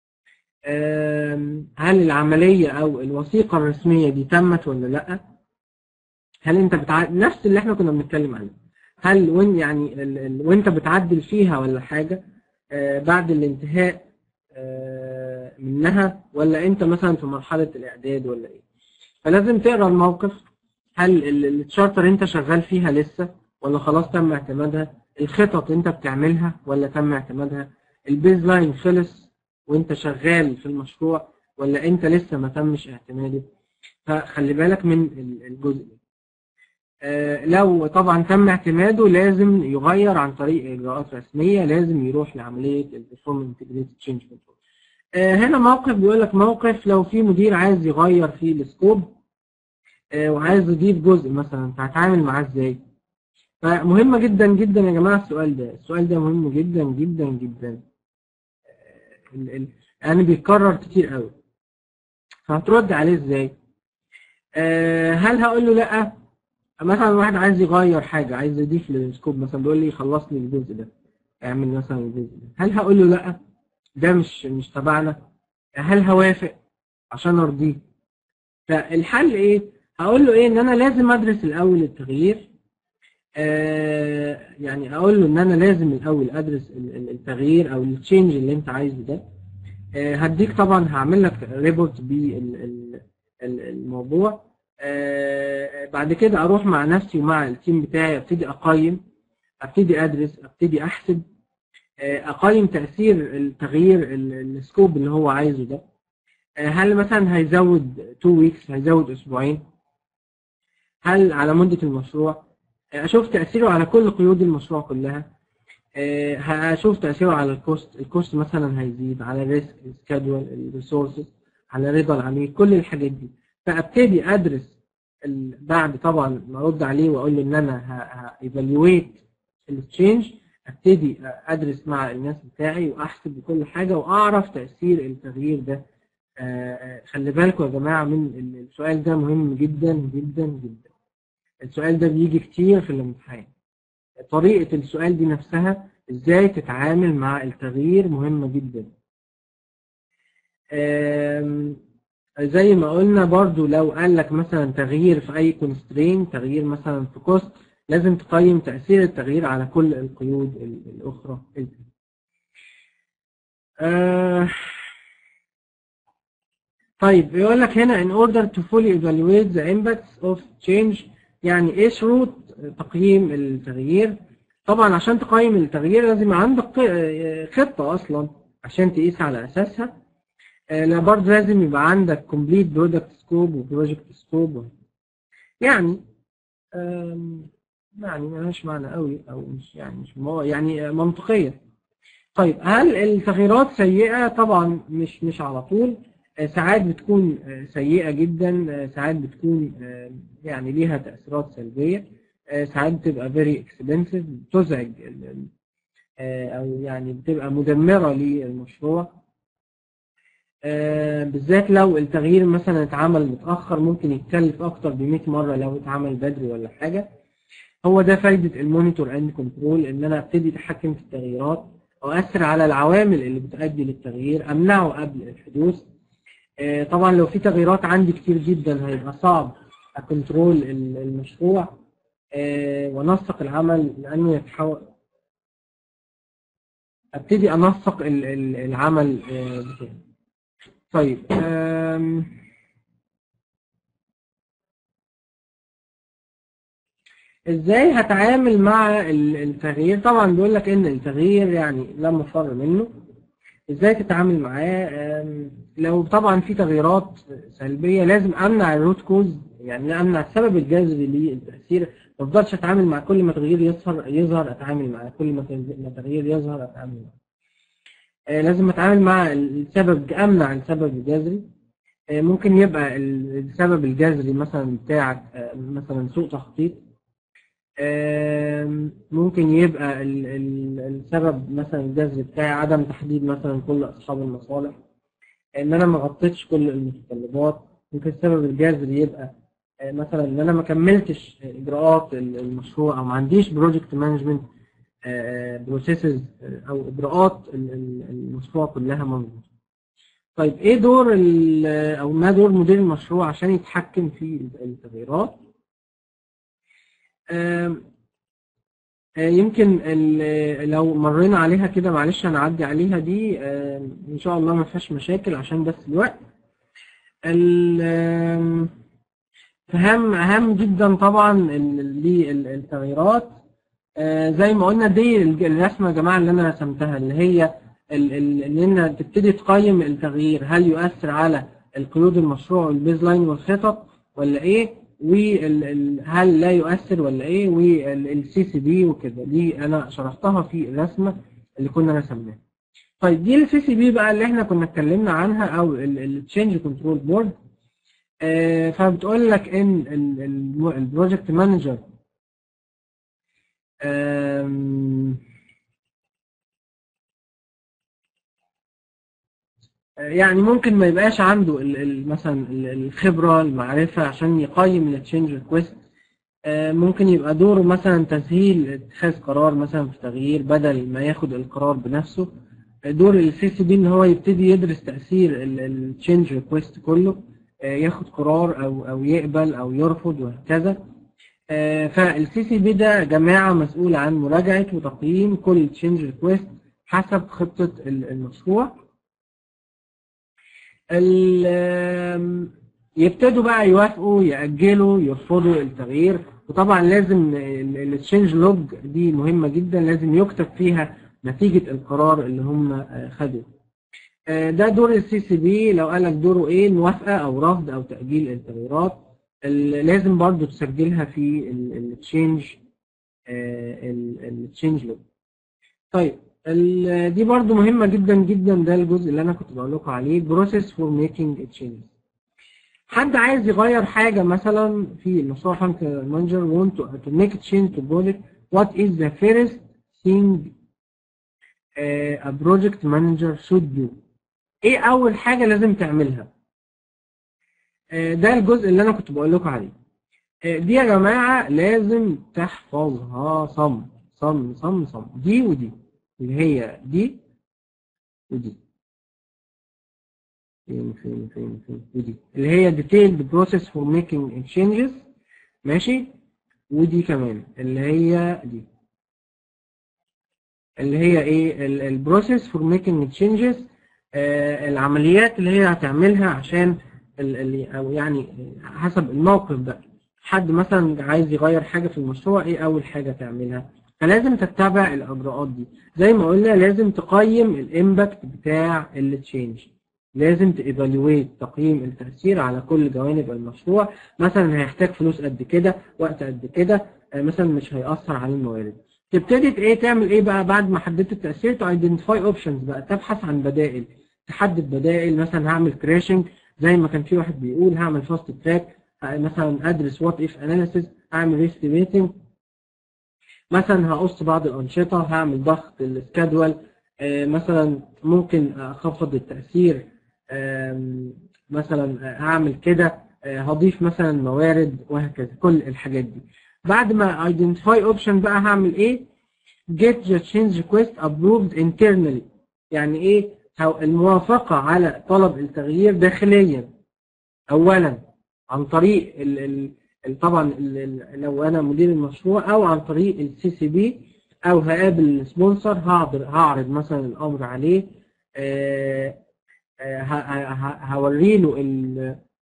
[SPEAKER 2] آم، هل العملية أو الوثيقة الرسمية دي تمت ولا لأ؟ هل أنت بتع... نفس اللي إحنا كنا بنتكلم عنه هل وين يعني ال... ال... وأنت بتعدل فيها ولا حاجة آه بعد الانتهاء آه منها ولا أنت مثلا في مرحلة الإعداد ولا إيه؟ فلازم تقرا الموقف هل ال- ال- التشارتر أنت شغال فيها لسه ولا خلاص تم اعتمادها؟ الخطط أنت بتعملها ولا تم اعتمادها؟ البيز لاين خلص وانت شغال في المشروع ولا انت لسه ما تمش اعتماده فخلي بالك من ال- الجزء ده آه، لو طبعا تم اعتماده لازم يغير عن طريق اجراءات رسميه لازم يروح لعمليه البرفورم انتجريتد تشينج كنترول هنا موقف بيقول لك موقف لو في مدير عايز يغير في السكوب آه، وعايز يضيف جزء مثلا فهتعامل معاه ازاي فمهمه جدا جدا يا جماعه السؤال ده السؤال ده مهم جدا جدا جدا ال- ال- يعني بيتكرر كتير قوي فهترد عليه ازاي آه هل هقول له لا مثلا واحد عايز يغير حاجه عايز يضيف للسكوب مثلا بيقول لي خلص لي الجزء ده اعمل مثلا الجزء ده هل هقول له لا ده مش مش تبعنا هل هوافق عشان ارضيه فالحل ايه هقول له ايه ان انا لازم ادرس الاول التغيير آه يعني اقول له ان انا لازم الاول ادرس ال- ال- التغيير او التشينج اللي انت عايزه ده آه هديك طبعا هعمل لك ريبورت بالموضوع آه بعد كده اروح مع نفسي ومع التيم بتاعي ابتدي اقيم ابتدي ادرس ابتدي احسب آه اقيم تاثير التغيير ال- السكوب اللي هو عايزه ده آه هل مثلا هيزود 2 ويكس هيزود اسبوعين هل على مده المشروع اشوف تاثيره على كل قيود المشروع كلها آه، هشوف تاثيره على الكوست الكوست مثلا هيزيد على الريسك السكادول الريسورسز على رضا العميل كل الحاجات دي فابتدي ادرس ال- بعد طبعا ما ارد عليه واقول له ان انا ايفالويت التشينج ابتدي ادرس مع الناس بتاعي واحسب كل حاجه واعرف تاثير التغيير ده آه، آه، خلي بالكم يا جماعه من ال- السؤال ده مهم جدا جدا جدا السؤال ده بيجي كتير في الامتحان طريقه السؤال دي نفسها ازاي تتعامل مع التغيير مهمه جدا آم، زي ما قلنا برضو لو قال لك مثلا تغيير في اي كونسترين تغيير مثلا في كوست لازم تقيم تأثير التغيير على كل القيود ال- الأخرى آه طيب يقول لك هنا in order to fully evaluate the impacts of change يعني ايه شروط تقييم التغيير طبعا عشان تقيم التغيير لازم عندك ق- خطة أصلا عشان تقيس على أساسها آه، لا برضه لازم يبقى عندك complete product scope وبروجكت scope يعني آم، يعني ملهاش معنى قوي او مش يعني مش مو- يعني منطقيه طيب هل التغييرات سيئه طبعا مش مش على طول آه، ساعات بتكون آه، سيئه جدا آه، ساعات بتكون آه، يعني ليها تاثيرات سلبيه آه، ساعات بتبقى very expensive بتزعج ال- ال- آه، او يعني بتبقى مدمره للمشروع آه، بالذات لو التغيير مثلا اتعمل متاخر ممكن يتكلف اكتر ب 100 مره لو اتعمل بدري ولا حاجه هو ده فايدة المونيتور اند كنترول ان انا ابتدي اتحكم في التغييرات واثر على العوامل اللي بتؤدي للتغيير امنعه قبل الحدوث آه، طبعا لو في تغييرات عندي كتير جدا هيبقى صعب اكنترول ال- المشروع آه، وانسق العمل لانه يتحول ابتدي انسق ال- ال- العمل آه، بتاعي طيب آم، ازاي هتعامل مع ال- التغيير طبعا بيقول لك ان التغيير يعني لا مفر منه ازاي تتعامل معاه آم، لو طبعا في تغييرات سلبيه لازم امنع الروت كوز يعني امنع السبب الجذري للتاثير ما افضلش اتعامل مع كل ما تغيير يظهر يظهر اتعامل معاه كل ما تغ- ما تغيير يظهر اتعامل معاه آه، لازم اتعامل مع السبب امنع السبب الجذري آه، ممكن يبقى ال- السبب الجذري مثلا بتاعك آه، مثلا سوء تخطيط آم، ممكن يبقى ال- ال- السبب مثلا الجذري بتاعي عدم تحديد مثلا كل اصحاب المصالح ان انا ما غطيتش كل المتطلبات ممكن السبب الجذري يبقى آه، مثلا ان انا ما كملتش اجراءات ال- المشروع او ما عنديش بروجكت مانجمنت بروسيسز او اجراءات ال- ال- المشروع كلها مظبوطه طيب ايه دور ال- او ما دور مدير المشروع عشان يتحكم في التغييرات آم، آه، يمكن ال- لو مرينا عليها كده معلش هنعدي عليها دي آم، ان شاء الله ما فيهاش مشاكل عشان بس الوقت ال- آم، اهم اهم جدا طبعا ال- للتغييرات آه، زي ما قلنا دي الج- الرسمه يا جماعه اللي انا رسمتها اللي هي ال- ال- ان انها تبتدي تقيم التغيير هل يؤثر على القيود المشروع والبيز لاين والخطط ولا ايه وهل لا يؤثر ولا ايه والسي سي بي وكده دي انا شرحتها في الرسمه اللي كنا رسمناها طيب دي السي سي بي بقى اللي احنا كنا اتكلمنا عنها او التشينج كنترول بورد فبتقول لك ان البروجكت مانجر يعني ممكن ما يبقاش عنده ال- ال- مثلا ال- الخبرة المعرفة عشان يقيم التشينج ريكويست ممكن يبقى دوره مثلا تسهيل اتخاذ قرار مثلا في تغيير بدل ما ياخد القرار بنفسه دور السي سي بي ان هو يبتدي يدرس تأثير التشينج ريكويست كله آه، ياخد قرار او او يقبل او يرفض وهكذا فالسي سي بي ده جماعة مسؤولة عن مراجعة وتقييم كل تشينج ريكويست حسب خطة ال- المشروع ال- آم، يبتدوا بقى يوافقوا يأجلوا يرفضوا التغيير وطبعا لازم التشينج لوج دي مهمة جدا لازم يكتب فيها نتيجة القرار اللي هم آه، خدوه آه، ده دور السي سي بي لو قالك دوره ايه موافقة او رفض او تأجيل التغييرات ال- لازم برضو تسجلها في التشينج التشينج لوج طيب ال- دي برضو مهمة جدا جدا ده الجزء اللي انا كنت بقول لكم عليه process for making changes حد عايز يغير حاجة مثلا في المشروع فرانك مانجر want to, to make a change to project what is the first thing uh, a project manager should do ايه اول حاجة لازم تعملها آه، ده الجزء اللي انا كنت بقول لكم عليه آه، دي يا جماعة لازم تحفظها صم صم صم صم دي ودي اللي هي دي ودي فين فين فين فين ودي اللي هي detailed process for making changes ماشي ودي كمان اللي هي دي اللي هي ايه البروسيس فور ميكينج تشينجز العمليات اللي هي هتعملها عشان ال- ال- او يعني حسب الموقف ده حد مثلا عايز يغير حاجه في المشروع ايه اول حاجه تعملها فلازم تتبع الاجراءات دي زي ما قلنا لازم تقيم الامباكت بتاع التشينج لازم تيفالويت تقييم التاثير على كل جوانب المشروع مثلا هيحتاج فلوس قد كده وقت قد كده آه، مثلا مش هيأثر على الموارد تبتدي ت- ايه تعمل ايه بقى بعد ما حددت التأثير تو ايدنتيفاي اوبشنز بقى تبحث عن بدائل تحدد بدائل مثلا هعمل كراشنج زي ما كان في واحد بيقول هعمل فاست تراك مثلا ادرس وات اف اناليسيس اعمل ريستيميتنج مثلا هقص بعض الانشطه هعمل ضغط السكادول مثلا ممكن اخفض التاثير آم، مثلا هعمل كده آه، هضيف مثلا موارد وهكذا كل الحاجات دي بعد ما identify option بقى هعمل ايه get the change request approved internally يعني ايه هو- الموافقة على طلب التغيير داخليا اولا عن طريق ال ال ال- طبعا ال ال لو انا مدير المشروع او عن طريق السي سي بي او هقابل السبونسر هعرض هعرض مثلا الامر عليه آه، آه، ه- ه- ه- هوري له ال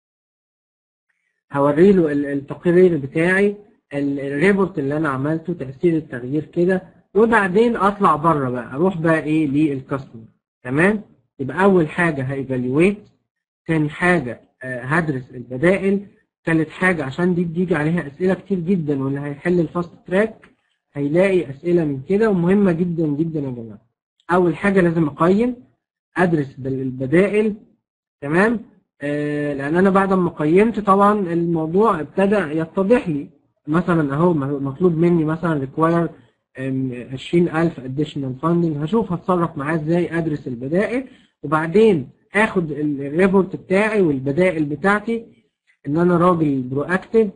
[SPEAKER 2] هوري له ال- التقرير بتاعي ال- الريبورت اللي انا عملته تاثير التغيير كده وبعدين اطلع بره بقى اروح بقى ايه للكاستمر تمام يبقى اول حاجه هايفالويت تاني حاجه آه، هدرس البدائل تالت حاجه عشان دي بيجي عليها اسئله كتير جدا واللي هيحل الفاست تراك هيلاقي اسئله من كده ومهمه جدا جدا يا جماعه اول حاجه لازم اقيم ادرس بال- البدائل تمام آه لان انا بعد ما قيمت طبعا الموضوع ابتدى يتضح لي مثلا اهو م- مطلوب مني مثلا ريكواير 20000 additional funding هشوف هتصرف معاه ازاي ادرس البدائل وبعدين اخد ال- الريبورت بتاعي والبدائل بتاعتي ان انا راجل برو اكتف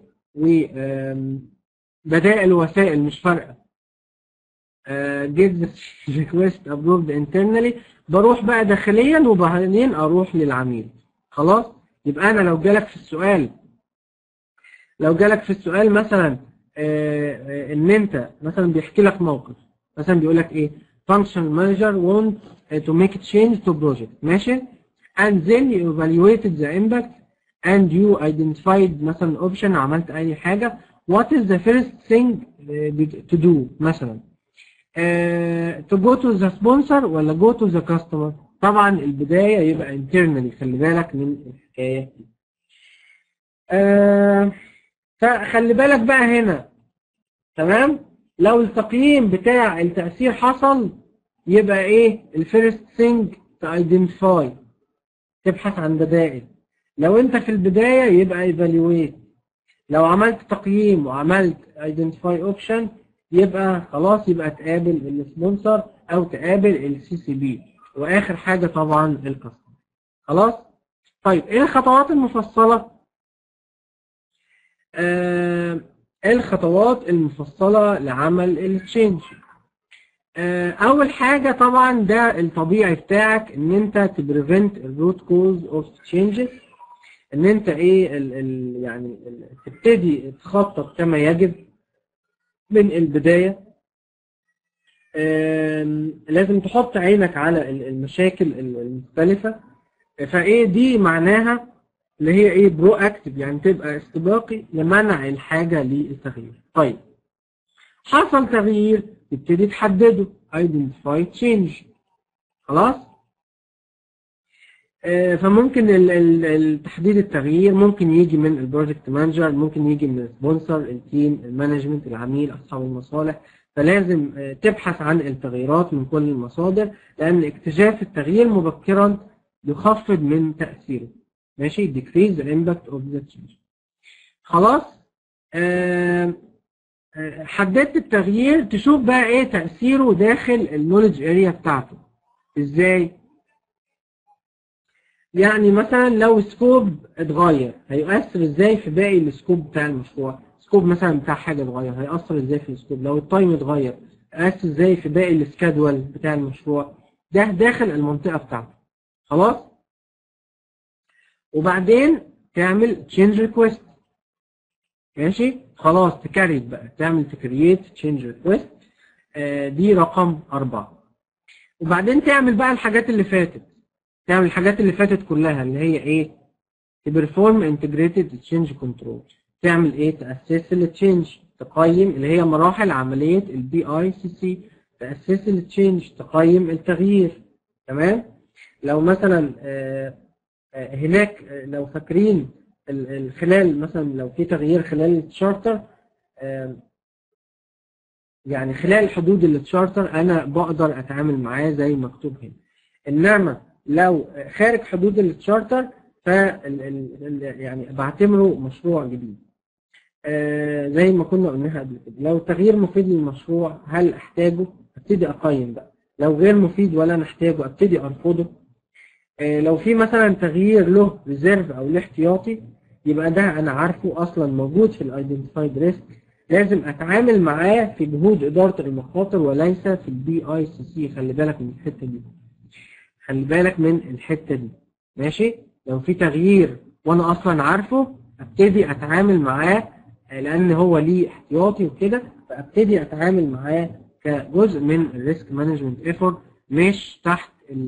[SPEAKER 2] وبدائل وسائل مش فارقه آه، get the request approved internally بروح بقى داخليا وبعدين اروح للعميل خلاص يبقى انا لو جالك في السؤال لو جالك في السؤال مثلا آه، آه، ان انت مثلا بيحكي لك موقف مثلا بيقول لك ايه function manager want to make a change to project ماشي and then you evaluated the impact and you identified مثلا option عملت اي حاجه what is the first thing uh, to do مثلا uh, to go to the sponsor ولا go to the customer طبعا البدايه يبقى internally خلي بالك من الحكايه دي آه، فخلي بالك بقى هنا تمام لو التقييم بتاع التأثير حصل يبقى ايه الفيرست ثينج ايدنتيفاي تبحث عن بدائل لو انت في البداية يبقى ايفالويت لو عملت تقييم وعملت ايدنتيفاي اوبشن يبقى خلاص يبقى تقابل السبونسر او تقابل السي سي بي واخر حاجة طبعا الكاستمر خلاص طيب ايه الخطوات المفصلة آه الخطوات المفصلة لعمل التشينج آه اول حاجة طبعا ده الطبيعي بتاعك ان انت تبريفنت الروت كوز اوف تشينجز ان انت ايه ال ال يعني ال تبتدي تخطط كما يجب من البداية آم، لازم تحط عينك على ال- المشاكل ال- المختلفة فايه دي معناها اللي هي ايه برو اكتف يعني تبقى استباقي لمنع الحاجة للتغيير طيب حصل تغيير تبتدي تحدده identify change خلاص آه، فممكن ال- ال- ال- تحديد التغيير ممكن يجي من البروجكت مانجر ممكن يجي من السبونسر التيم المانجمنت العميل اصحاب المصالح فلازم آه، تبحث عن التغييرات من كل المصادر لأن اكتشاف التغيير مبكرا يخفض من تأثيره ماشي decrease the impact of the change خلاص آه، آه، حددت التغيير تشوف بقى ايه تأثيره داخل النولج اريا بتاعته ازاي يعني مثلا لو سكوب اتغير هيؤثر ازاي في باقي السكوب بتاع المشروع سكوب مثلا بتاع حاجه اتغير هيأثر ازاي في السكوب لو التايم اتغير هيأثر ازاي في باقي السكادول بتاع المشروع ده داخل المنطقه بتاعته خلاص وبعدين تعمل تشينج ريكويست ماشي خلاص تكريت بقى تعمل تكريت تشينج ريكويست دي رقم أربعة وبعدين تعمل بقى الحاجات اللي فاتت تعمل الحاجات اللي فاتت كلها اللي هي ايه تبرفورم انتجريتد تشينج كنترول تعمل ايه تاسس التشينج تقيم اللي هي مراحل عمليه البي اي سي سي تاسس التشينج تقيم التغيير تمام لو مثلا آه، آه، هناك آه، لو فاكرين ال- ال- خلال مثلا لو في تغيير خلال التشارتر آه، يعني خلال حدود التشارتر انا بقدر اتعامل معاه زي مكتوب هنا انما لو خارج حدود التشارتر ف يعني بعتبره مشروع جديد آه، زي ما كنا قلناها قبل كده لو تغيير مفيد للمشروع هل احتاجه ابتدي اقيم بقى لو غير مفيد ولا نحتاجه ابتدي ارفضه آه، لو في مثلا تغيير له ريزيرف او له احتياطي يبقى ده انا عارفه اصلا موجود في الايدنتيفايد ريسك لازم اتعامل معاه في جهود اداره المخاطر وليس في البي اي سي سي خلي بالك من الحته دي خلي بالك من الحته دي ماشي لو في تغيير وانا اصلا عارفه ابتدي اتعامل معاه آه، لان هو ليه احتياطي وكده فابتدي اتعامل معاه كجزء من الريسك مانجمنت ايفورت مش تحت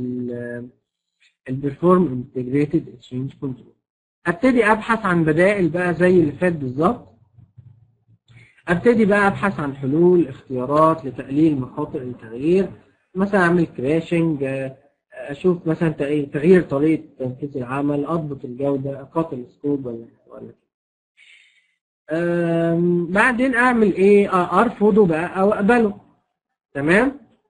[SPEAKER 2] البرفورم انتجريتد تشينج كنترول ابتدي ابحث عن بدائل بقى زي اللي فات بالظبط ابتدي بقى ابحث عن حلول اختيارات لتقليل مخاطر التغيير مثلا اعمل كراشنج اشوف مثلا تغيير تغيير طريقه تنفيذ العمل اضبط الجوده اقاتل السكوب ولا ولا أم، بعدين اعمل ايه آه، ارفضه بقى او اقبله تمام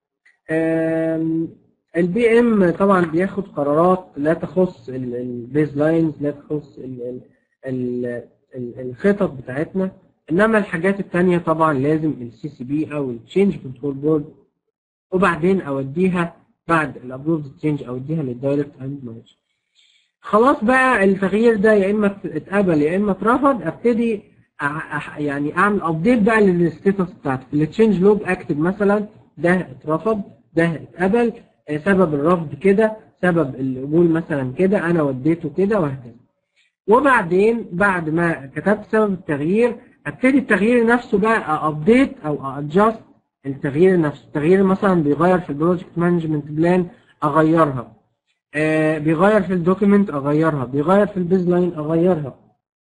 [SPEAKER 2] البي ام طبعا بياخد قرارات لا تخص البيز لاينز لا تخص ال- ال- ال- ال- الخطط بتاعتنا انما الحاجات التانية طبعا لازم السي سي بي او التشينج كنترول بورد وبعدين اوديها بعد الابروفد تشينج اوديها للدايركت اند مانجر خلاص بقى التغيير ده يا اما اتقبل يا اما اترفض ابتدي أع- أح- يعني اعمل ابديت بقى للستاتس بتاعتي في التشينج لوج اكتب مثلا ده اترفض ده اتقبل آه، سبب الرفض كده سبب القبول مثلا كده انا وديته كده وهكذا وبعدين بعد ما كتبت سبب التغيير ابتدي التغيير نفسه بقى ابديت او ادجست التغيير نفسه التغيير مثلا بيغير في البروجكت مانجمنت بلان اغيرها آه بيغير في الدوكيمنت اغيرها بيغير في البيز لاين اغيرها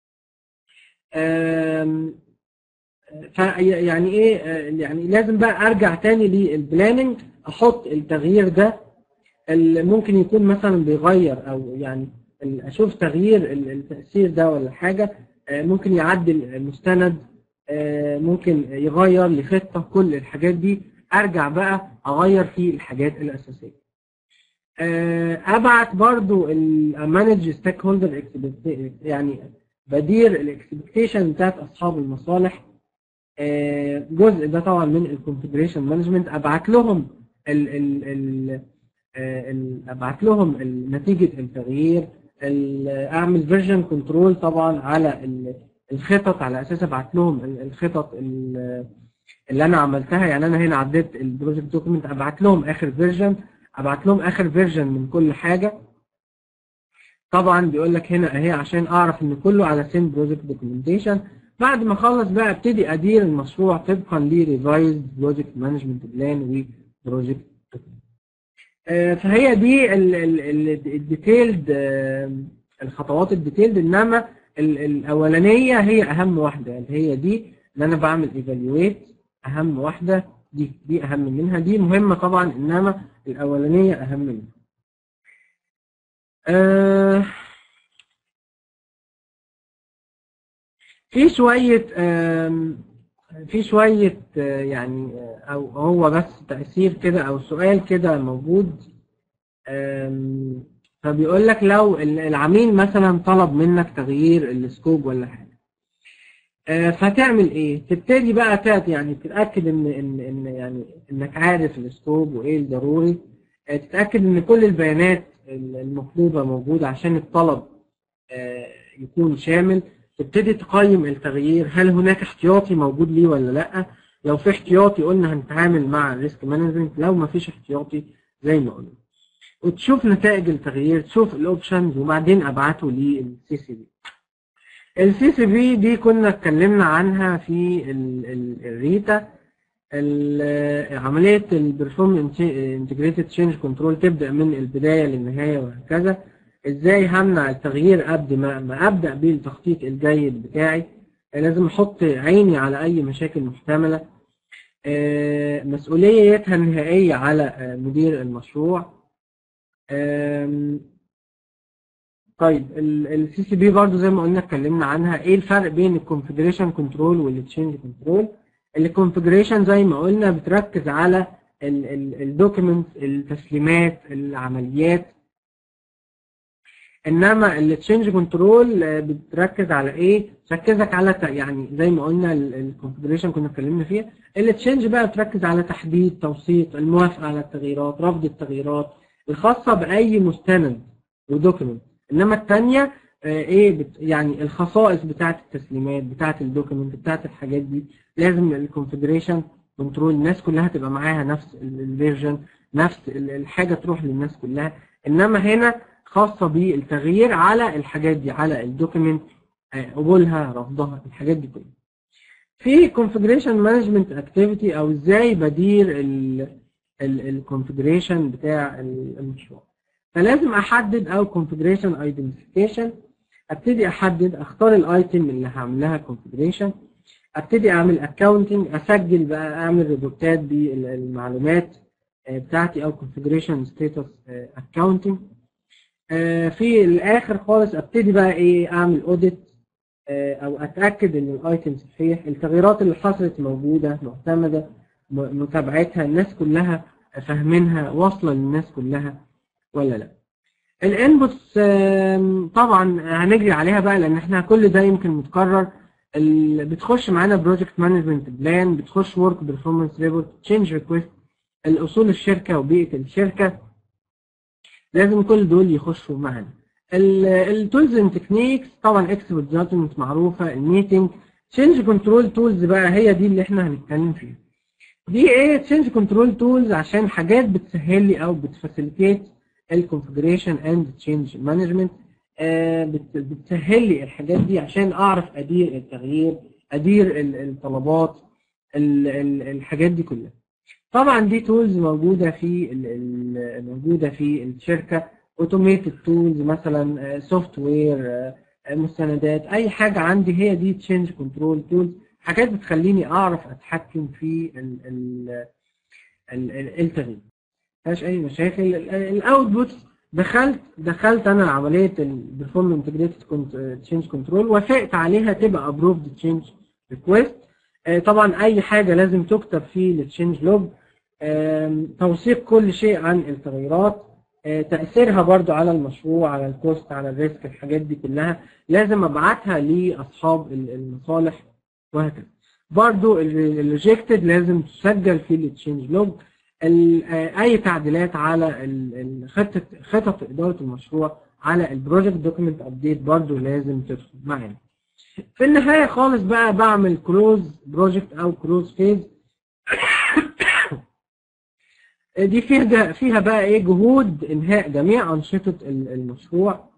[SPEAKER 2] آم، ف يعني ايه آه، يعني لازم بقى ارجع تاني للبلاننج احط التغيير ده اللي ممكن يكون مثلا بيغير او يعني ال- اشوف تغيير ال- التاثير ده ولا حاجه آه، ممكن يعدل المستند آه، ممكن يغير لخطه كل الحاجات دي ارجع بقى اغير في الحاجات الاساسيه آه، ابعت برضو المانج ستيك هولدر يعني بدير الاكسبكتيشن بتاعت اصحاب المصالح آه، جزء ده طبعا من الكونفجريشن مانجمنت ابعت لهم ال ال ال آه، ال- ابعت لهم ال- نتيجه التغيير ال- اعمل فيرجن كنترول طبعا على ال- الخطط على اساس ابعت لهم ال- الخطط ال- اللي انا عملتها يعني انا هنا عديت البروجكت دوكيمنت ابعت لهم اخر فيرجن ابعت لهم اخر فيرجن من كل حاجه طبعا بيقول لك هنا اهي عشان اعرف ان كله على سيم بروجكت دوكيومنتيشن بعد ما اخلص بقى ابتدي ادير المشروع طبقا لريفايزد بروجكت مانجمنت بلان وبروجكت فهي دي الديتيلد الخطوات الديتيلد انما ال- الاولانيه هي اهم واحده اللي هي دي اللي انا بعمل ايفالويت اهم واحده دي دي اهم منها دي مهمه طبعا انما الاولانيه اهم منها آه، في شويه آم، في شوية آه، يعني آه، أو هو بس تأثير كده أو سؤال كده موجود آم، فبيقول لك لو ال- العميل مثلا طلب منك تغيير السكوب ولا حاجة آه، فتعمل ايه؟ تبتدي بقى تات يعني تتأكد ان ان ان يعني انك عارف السكوب وايه الضروري آه، تتأكد ان كل البيانات المطلوبة موجودة عشان الطلب آه، يكون شامل تبتدي تقيم التغيير هل هناك احتياطي موجود ليه ولا لا لو في احتياطي قلنا هنتعامل مع الريسك مانجمنت لو ما فيش احتياطي زي ما قلنا وتشوف نتائج التغيير تشوف الاوبشنز وبعدين ابعته للسي سي بي السي سي بي دي كنا اتكلمنا عنها في ال- ال- الريتا ال- عملية البرفورم انتجريتد تشينج كنترول تبدأ من البداية للنهاية وهكذا ازاي همنع التغيير قبل ما ما ابدأ بالتخطيط الجيد بتاعي لازم احط عيني على اي مشاكل محتملة آه، مسؤوليتها النهائية على آه، مدير المشروع آم، طيب السي سي بي برضو زي ما قلنا اتكلمنا عنها ايه الفرق بين الكونفجريشن كنترول والتشينج كنترول الكونفجريشن زي ما قلنا بتركز على الدوكيمنت التسليمات العمليات انما التشينج كنترول بتركز على ايه تركزك على ت- يعني زي ما قلنا الكونفجريشن كنا اتكلمنا فيها التشينج بقى بتركز على تحديد توثيق الموافقه على التغييرات رفض التغييرات الخاصه باي مستند ودوكيمنت انما الثانيه ايه بت يعني الخصائص بتاعه التسليمات بتاعه الدوكيمنت بتاعه الحاجات دي لازم الكونفجريشن كنترول الناس كلها تبقى معاها نفس الفيرجن نفس ال- الحاجه تروح للناس كلها انما هنا خاصه بالتغيير على الحاجات دي على الدوكيمنت قبولها رفضها الحاجات دي كلها في configuration management activity او ازاي بدير الكونفجريشن بتاع المشروع فلازم احدد او configuration identification ابتدي احدد اختار الايتم اللي هعمل لها configuration ابتدي اعمل accounting اسجل بقى اعمل ريبورتات بالمعلومات آه، بتاعتي او configuration status آه، accounting آه، في الاخر خالص ابتدي بقى ايه اعمل اوديت او اتاكد ان الايتم صحيح التغييرات اللي حصلت موجوده معتمده م- متابعتها الناس كلها فاهمينها واصله للناس كلها ولا لا الانبوتس طبعا هنجري عليها بقى لان احنا كل ده يمكن متكرر ال- بتخش معانا بروجكت مانجمنت بلان بتخش ورك بيرفورمانس ريبورت تشينج ريكويست الاصول الشركه وبيئه الشركه لازم كل دول يخشوا معانا التولز اند تكنيكس طبعا اكسبرت جادجمنت معروفه الميتنج تشينج كنترول تولز بقى هي دي اللي احنا هنتكلم فيها دي ايه تشينج كنترول تولز عشان حاجات بتسهل لي او بتفاسيليتيت الكونفجريشن اند تشينج مانجمنت بتسهل لي الحاجات دي عشان اعرف ادير التغيير ادير ال- الطلبات ال- ال- الحاجات دي كلها طبعا دي تولز موجوده في ال- ال- موجوده في الشركه اوتوميتد تولز مثلا سوفت وير مستندات اي حاجه عندي هي دي تشينج كنترول تولز حاجات بتخليني اعرف اتحكم في ال ال ال- ال- التغيير مفيهاش اي مشاكل الاوتبوت دخلت دخلت انا عمليه البرفورم انتجريتد تشينج كنترول وافقت عليها تبقى ابروفد تشينج ريكويست طبعا اي حاجه لازم تكتب في التشينج لوج توثيق كل شيء عن التغيرات آه، تأثيرها برضو على المشروع على الكوست على الريسك الحاجات دي كلها لازم ابعتها لاصحاب ال- المصالح وهكذا برضو الريجكتد لازم تسجل في التشينج لوج ال- آه، اي تعديلات على ال- ال- خطه خطط اداره المشروع على البروجكت دوكيمنت ابديت برضو لازم تدخل معانا في النهايه خالص بقى بعمل كلوز بروجكت او كلوز فيز دي فيها فيها بقى ايه جهود انهاء جميع انشطه ال- المشروع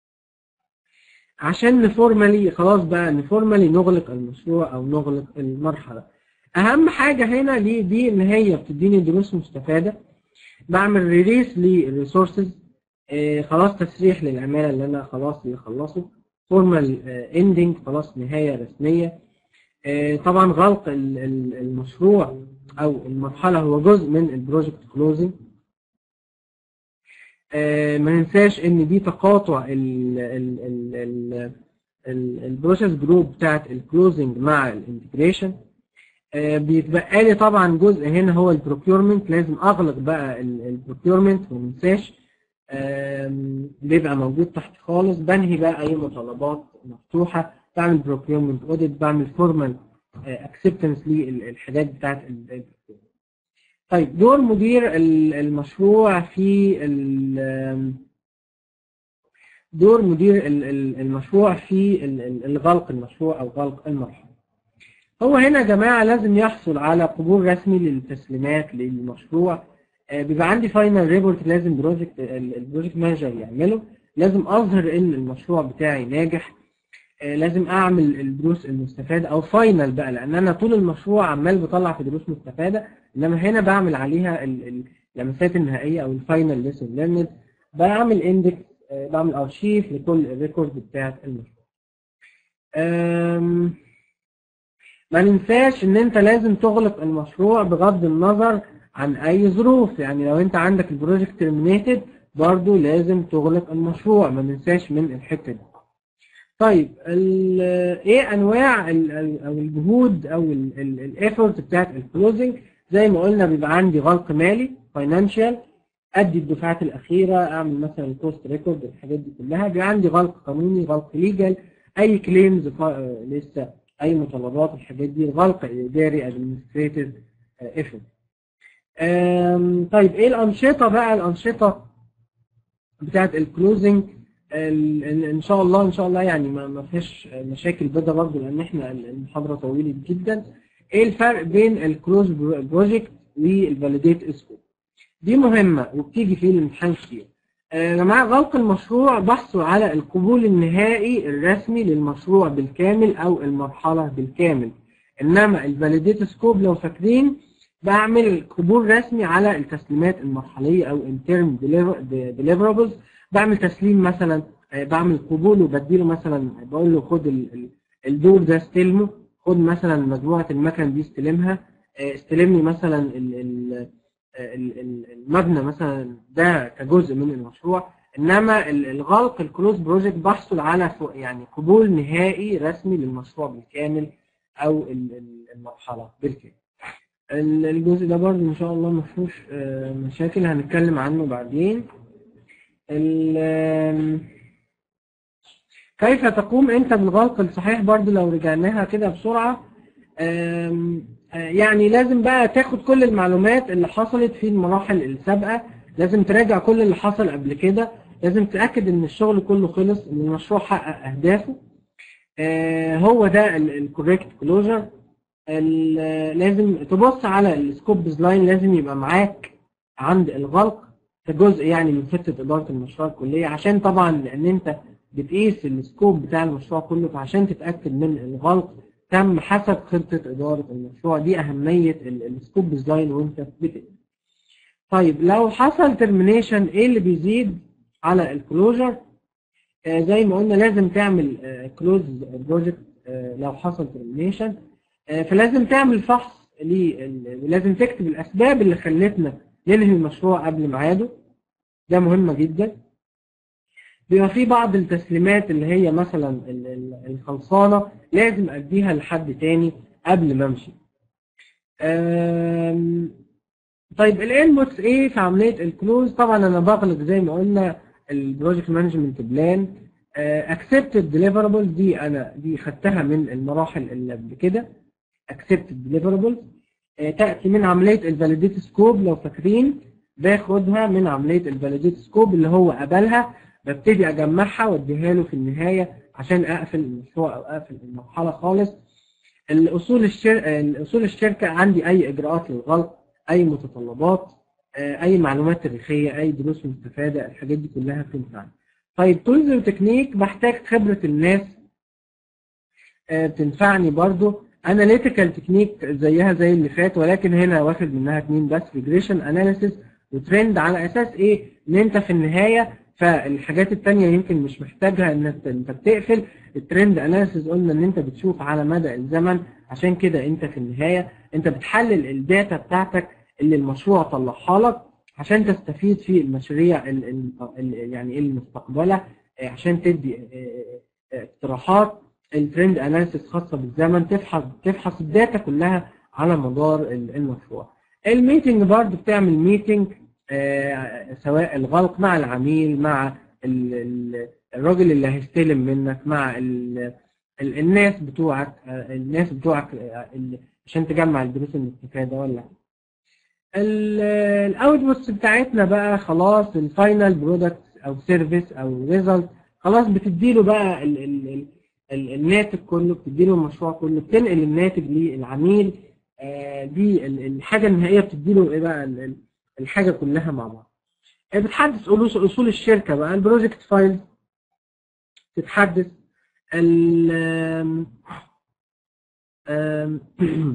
[SPEAKER 2] عشان نفورمالي خلاص بقى نفورمالي نغلق المشروع او نغلق المرحله اهم حاجه هنا ليه دي ان هي بتديني دروس مستفاده بعمل ريليس للريسورسز خلاص تسريح للعماله اللي انا خلاص بيخلصوا فورمال اندنج خلاص نهايه رسميه آه، طبعا غلق ال- ال- المشروع او المرحله هو جزء من البروجكت كلوزنج ما ننساش ان دي تقاطع البروسيس جروب بتاعت الكلوزنج مع الانتجريشن آه، بيتبقى لي طبعا جزء هنا هو البروكيورمنت لازم اغلق بقى البروكيورمنت وما ننساش آم، بيبقى موجود تحت خالص بنهي بقى اي مطالبات مفتوحه بعمل بروكيورمنت اوديت بعمل فورمال اكسبتنس للحاجات بتاعت ال- ال- طيب دور مدير ال- المشروع في ال- آم، دور مدير ال- ال- المشروع في ال- ال- الغلق المشروع او غلق المرحله هو هنا يا جماعه لازم يحصل على قبول رسمي للتسليمات للمشروع آه، بيبقى عندي فاينل ريبورت لازم بروجكت البروجكت مانجر يعمله لازم اظهر ان المشروع بتاعي ناجح آه، لازم اعمل الدروس المستفاده او فاينل بقى لان انا طول المشروع عمال بطلع في دروس مستفاده انما هنا بعمل عليها ال- ال- اللمسات النهائيه او الفاينل ليسون ليرند بعمل اندكس بعمل ارشيف لكل الريكورد بتاعت المشروع آم، ما ننساش ان انت لازم تغلق المشروع بغض النظر عن اي ظروف يعني لو انت عندك البروجكت ترمينيتد برضو لازم تغلق المشروع ما ننساش من الحته دي طيب ال- ايه انواع ال- ال- او الجهود او الايفورت بتاعت الكلوزنج زي ما قلنا بيبقى عندي غلق مالي فاينانشال ادي الدفعات الاخيره اعمل مثلا الكوست ريكورد الحاجات دي كلها بيبقى عندي غلق قانوني غلق ليجل اي كليمز لسه اي مطالبات الحاجات دي غلق اداري ادمنستريتيف ايفورت طيب ايه الانشطه بقى الانشطه بتاعت الكلوزنج ال- ال- ان شاء الله ان شاء الله يعني ما ما فيهاش مشاكل بدا برضه لان احنا المحاضره طويله جدا ايه الفرق بين الكلوز بروجكت والفاليديت سكوب دي مهمه وبتيجي في الامتحان كتير آه، يا جماعه غلق المشروع بحثوا على القبول النهائي الرسمي للمشروع بالكامل او المرحله بالكامل انما الفاليديت سكوب لو فاكرين بعمل قبول رسمي على التسليمات المرحليه او انترم deliverables بعمل تسليم مثلا آه، بعمل قبول وبديله مثلا بقول له خد ال- ال- الدور ده استلمه خد مثلا مجموعه المكن دي استلمها آه، استلم لي مثلا ال- ال- ال- ال- المبنى مثلا ده كجزء من المشروع انما ال- الغلق الكلوز بروجكت بحصل على فوق- يعني قبول نهائي رسمي للمشروع بالكامل او ال- ال- المرحله بالكامل ال- الجزء ده برضه ان شاء الله ما فيهوش آه، مشاكل هنتكلم عنه بعدين ال- آم، كيف تقوم انت بالغلق الصحيح برضه لو رجعناها كده بسرعه آم، آه، يعني لازم بقى تاخد كل المعلومات اللي حصلت في المراحل السابقه لازم تراجع كل اللي حصل قبل كده لازم تتاكد ان الشغل كله خلص ان المشروع حقق اهدافه آه، هو ده الكوريكت كلوجر لازم تبص على السكوب لاين لازم يبقى معاك عند الغلق كجزء يعني من خطه اداره المشروع الكليه عشان طبعا لان انت بتقيس السكوب بتاع المشروع كله فعشان تتاكد من الغلق تم حسب خطه اداره المشروع دي اهميه السكوب لاين وانت بتقيس طيب لو حصل ترمينيشن ايه اللي بيزيد على الكلوجر آه زي ما قلنا لازم تعمل كلوز بروجكت لو حصل ترمينيشن فلازم تعمل فحص ليه- ولازم تكتب الاسباب اللي خلتنا ننهي المشروع قبل ميعاده ده مهمه جدا بيبقى في بعض التسليمات اللي هي مثلا ال- ال- الخلصانه لازم اديها لحد تاني قبل ما امشي آم، طيب الانبوتس ايه في عمليه الكلوز طبعا انا بغلق زي ما قلنا البروجكت مانجمنت بلان اكسبتد ديليفربلز دي انا دي خدتها من المراحل اللي قبل كده اكسبتد ديليفربلز تاتي من عمليه الفاليديت سكوب لو فاكرين باخدها من عمليه الفاليديت سكوب اللي هو قبلها ببتدي اجمعها واديها له في النهايه عشان اقفل المشروع او اقفل المرحله خالص الاصول الشر... الاصول الشركه عندي اي اجراءات للغلق اي متطلبات آه، اي معلومات تاريخيه اي دروس مستفاده الحاجات دي كلها بتنفعني طيب تولز وتكنيك بحتاج خبره الناس آه، بتنفعني برضو اناليتيكال تكنيك زيها زي اللي فات ولكن هنا واخد منها اتنين بس ريجريشن اناليسيس وترند على اساس ايه ان انت في النهايه فالحاجات التانية يمكن مش محتاجها ان انت انت بتقفل الترند اناليسيس قلنا ان انت بتشوف على مدى الزمن عشان كده انت في النهايه انت بتحلل الداتا بتاعتك اللي المشروع طلعها لك عشان تستفيد في المشاريع ال- ال- ال- يعني المستقبله آه، عشان تدي آه، آه، اقتراحات الترند اناليسيس خاصه بالزمن تفحص تفحص الداتا كلها على مدار ال- المشروع الميتنج برضه بتعمل ميتنج آه، سواء الغلق مع العميل مع ال- ال- الراجل اللي هيستلم منك مع ال- ال- الناس بتوعك آه، الناس بتوعك آه، اللي- عشان تجمع الدروس الاستفادة ولا الاوتبوتس بتاعتنا بقى خلاص الفاينل برودكت او سيرفيس او ريزلت خلاص بتديله بقى ال ال ال ال الناتج كله بتديله المشروع كله بتنقل الناتج للعميل آه، دي ال- الحاجه النهائيه بتديله ايه بقى ال- ال- الحاجه كلها مع بعض آه، بتحدث أصول أصول الشركة بقى البروجكت فايل تتحدث ال آم، آم،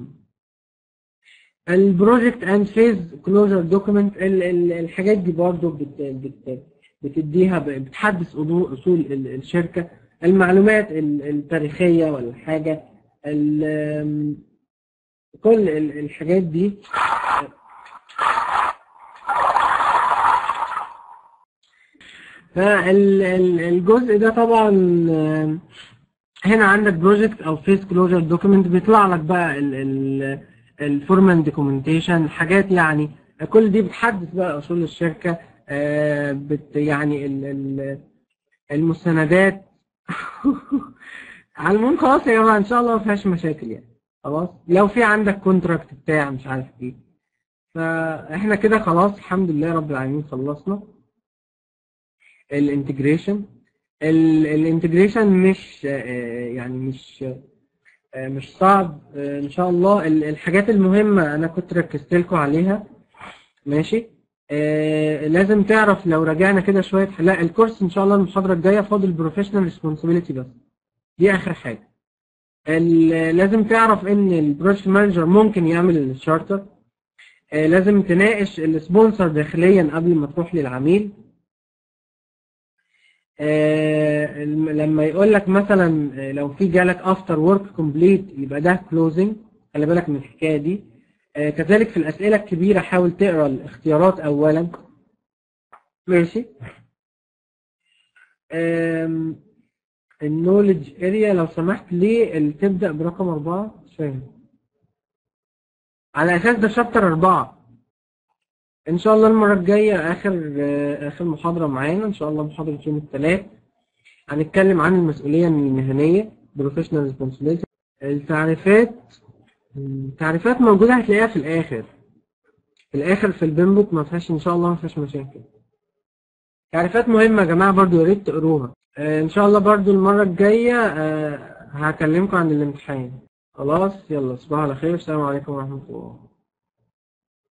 [SPEAKER 2] البروجكت اند فيز كلوجر دوكيمنت الحاجات دي برضو بت بت بتديها ب- بتحدث أضو- اصول ال- الشركه المعلومات ال- التاريخيه ولا حاجه ال- آم، كل ال- الحاجات دي فالجزء ده طبعا آم، هنا عندك بروجكت او فيس كلوجر دوكيمنت بيطلع لك بقى الفورمال دوكيومنتيشن حاجات يعني كل دي بتحدث بقى اصول الشركه آه، بت يعني ال- ال- المستندات على المهم خلاص يا جماعه ان شاء الله ما فيهاش مشاكل يعني خلاص لو في عندك كونتراكت بتاع مش عارف ايه فاحنا كده خلاص الحمد لله رب العالمين خلصنا الانتجريشن الانتجريشن مش آه، يعني مش آه، مش صعب آه، ان شاء الله ال- الحاجات المهمة انا كنت ركزت لكم عليها ماشي آه، لازم تعرف لو رجعنا كده شوية لا الكورس ان شاء الله المحاضرة الجاية فاضل بروفيشنال ريسبونسابيلتي بس دي اخر حاجة ال- لازم تعرف ان البروجكت مانجر ممكن يعمل الشارتر آه، لازم تناقش السبونسر داخليا قبل ما تروح للعميل آه، الم- لما يقول لك مثلا آه، لو في جالك افتر ورك كومبليت يبقى ده كلوزنج خلي بالك من الحكايه دي آه، كذلك في الاسئله الكبيره حاول تقرا الاختيارات اولا ماشي النولج اريا لو سمحت ليه اللي تبدا برقم اربعه مش فاهم على اساس ده شابتر اربعه ان شاء الله المره الجايه اخر آه، اخر محاضره معانا ان شاء الله محاضره يوم الثلاث هنتكلم عن المسؤوليه المهنيه بروفيشنال ريسبونسبيلتي التعريفات التعريفات موجوده هتلاقيها في الاخر في الاخر في البيمبوك ما فيهاش ان شاء الله ما فيهاش مشاكل تعريفات مهمه يا جماعه برضو يا ريت تقروها آه، ان شاء الله برضو المره الجايه آه، هكلمكم عن الامتحان خلاص يلا تصبحوا على خير السلام عليكم ورحمه الله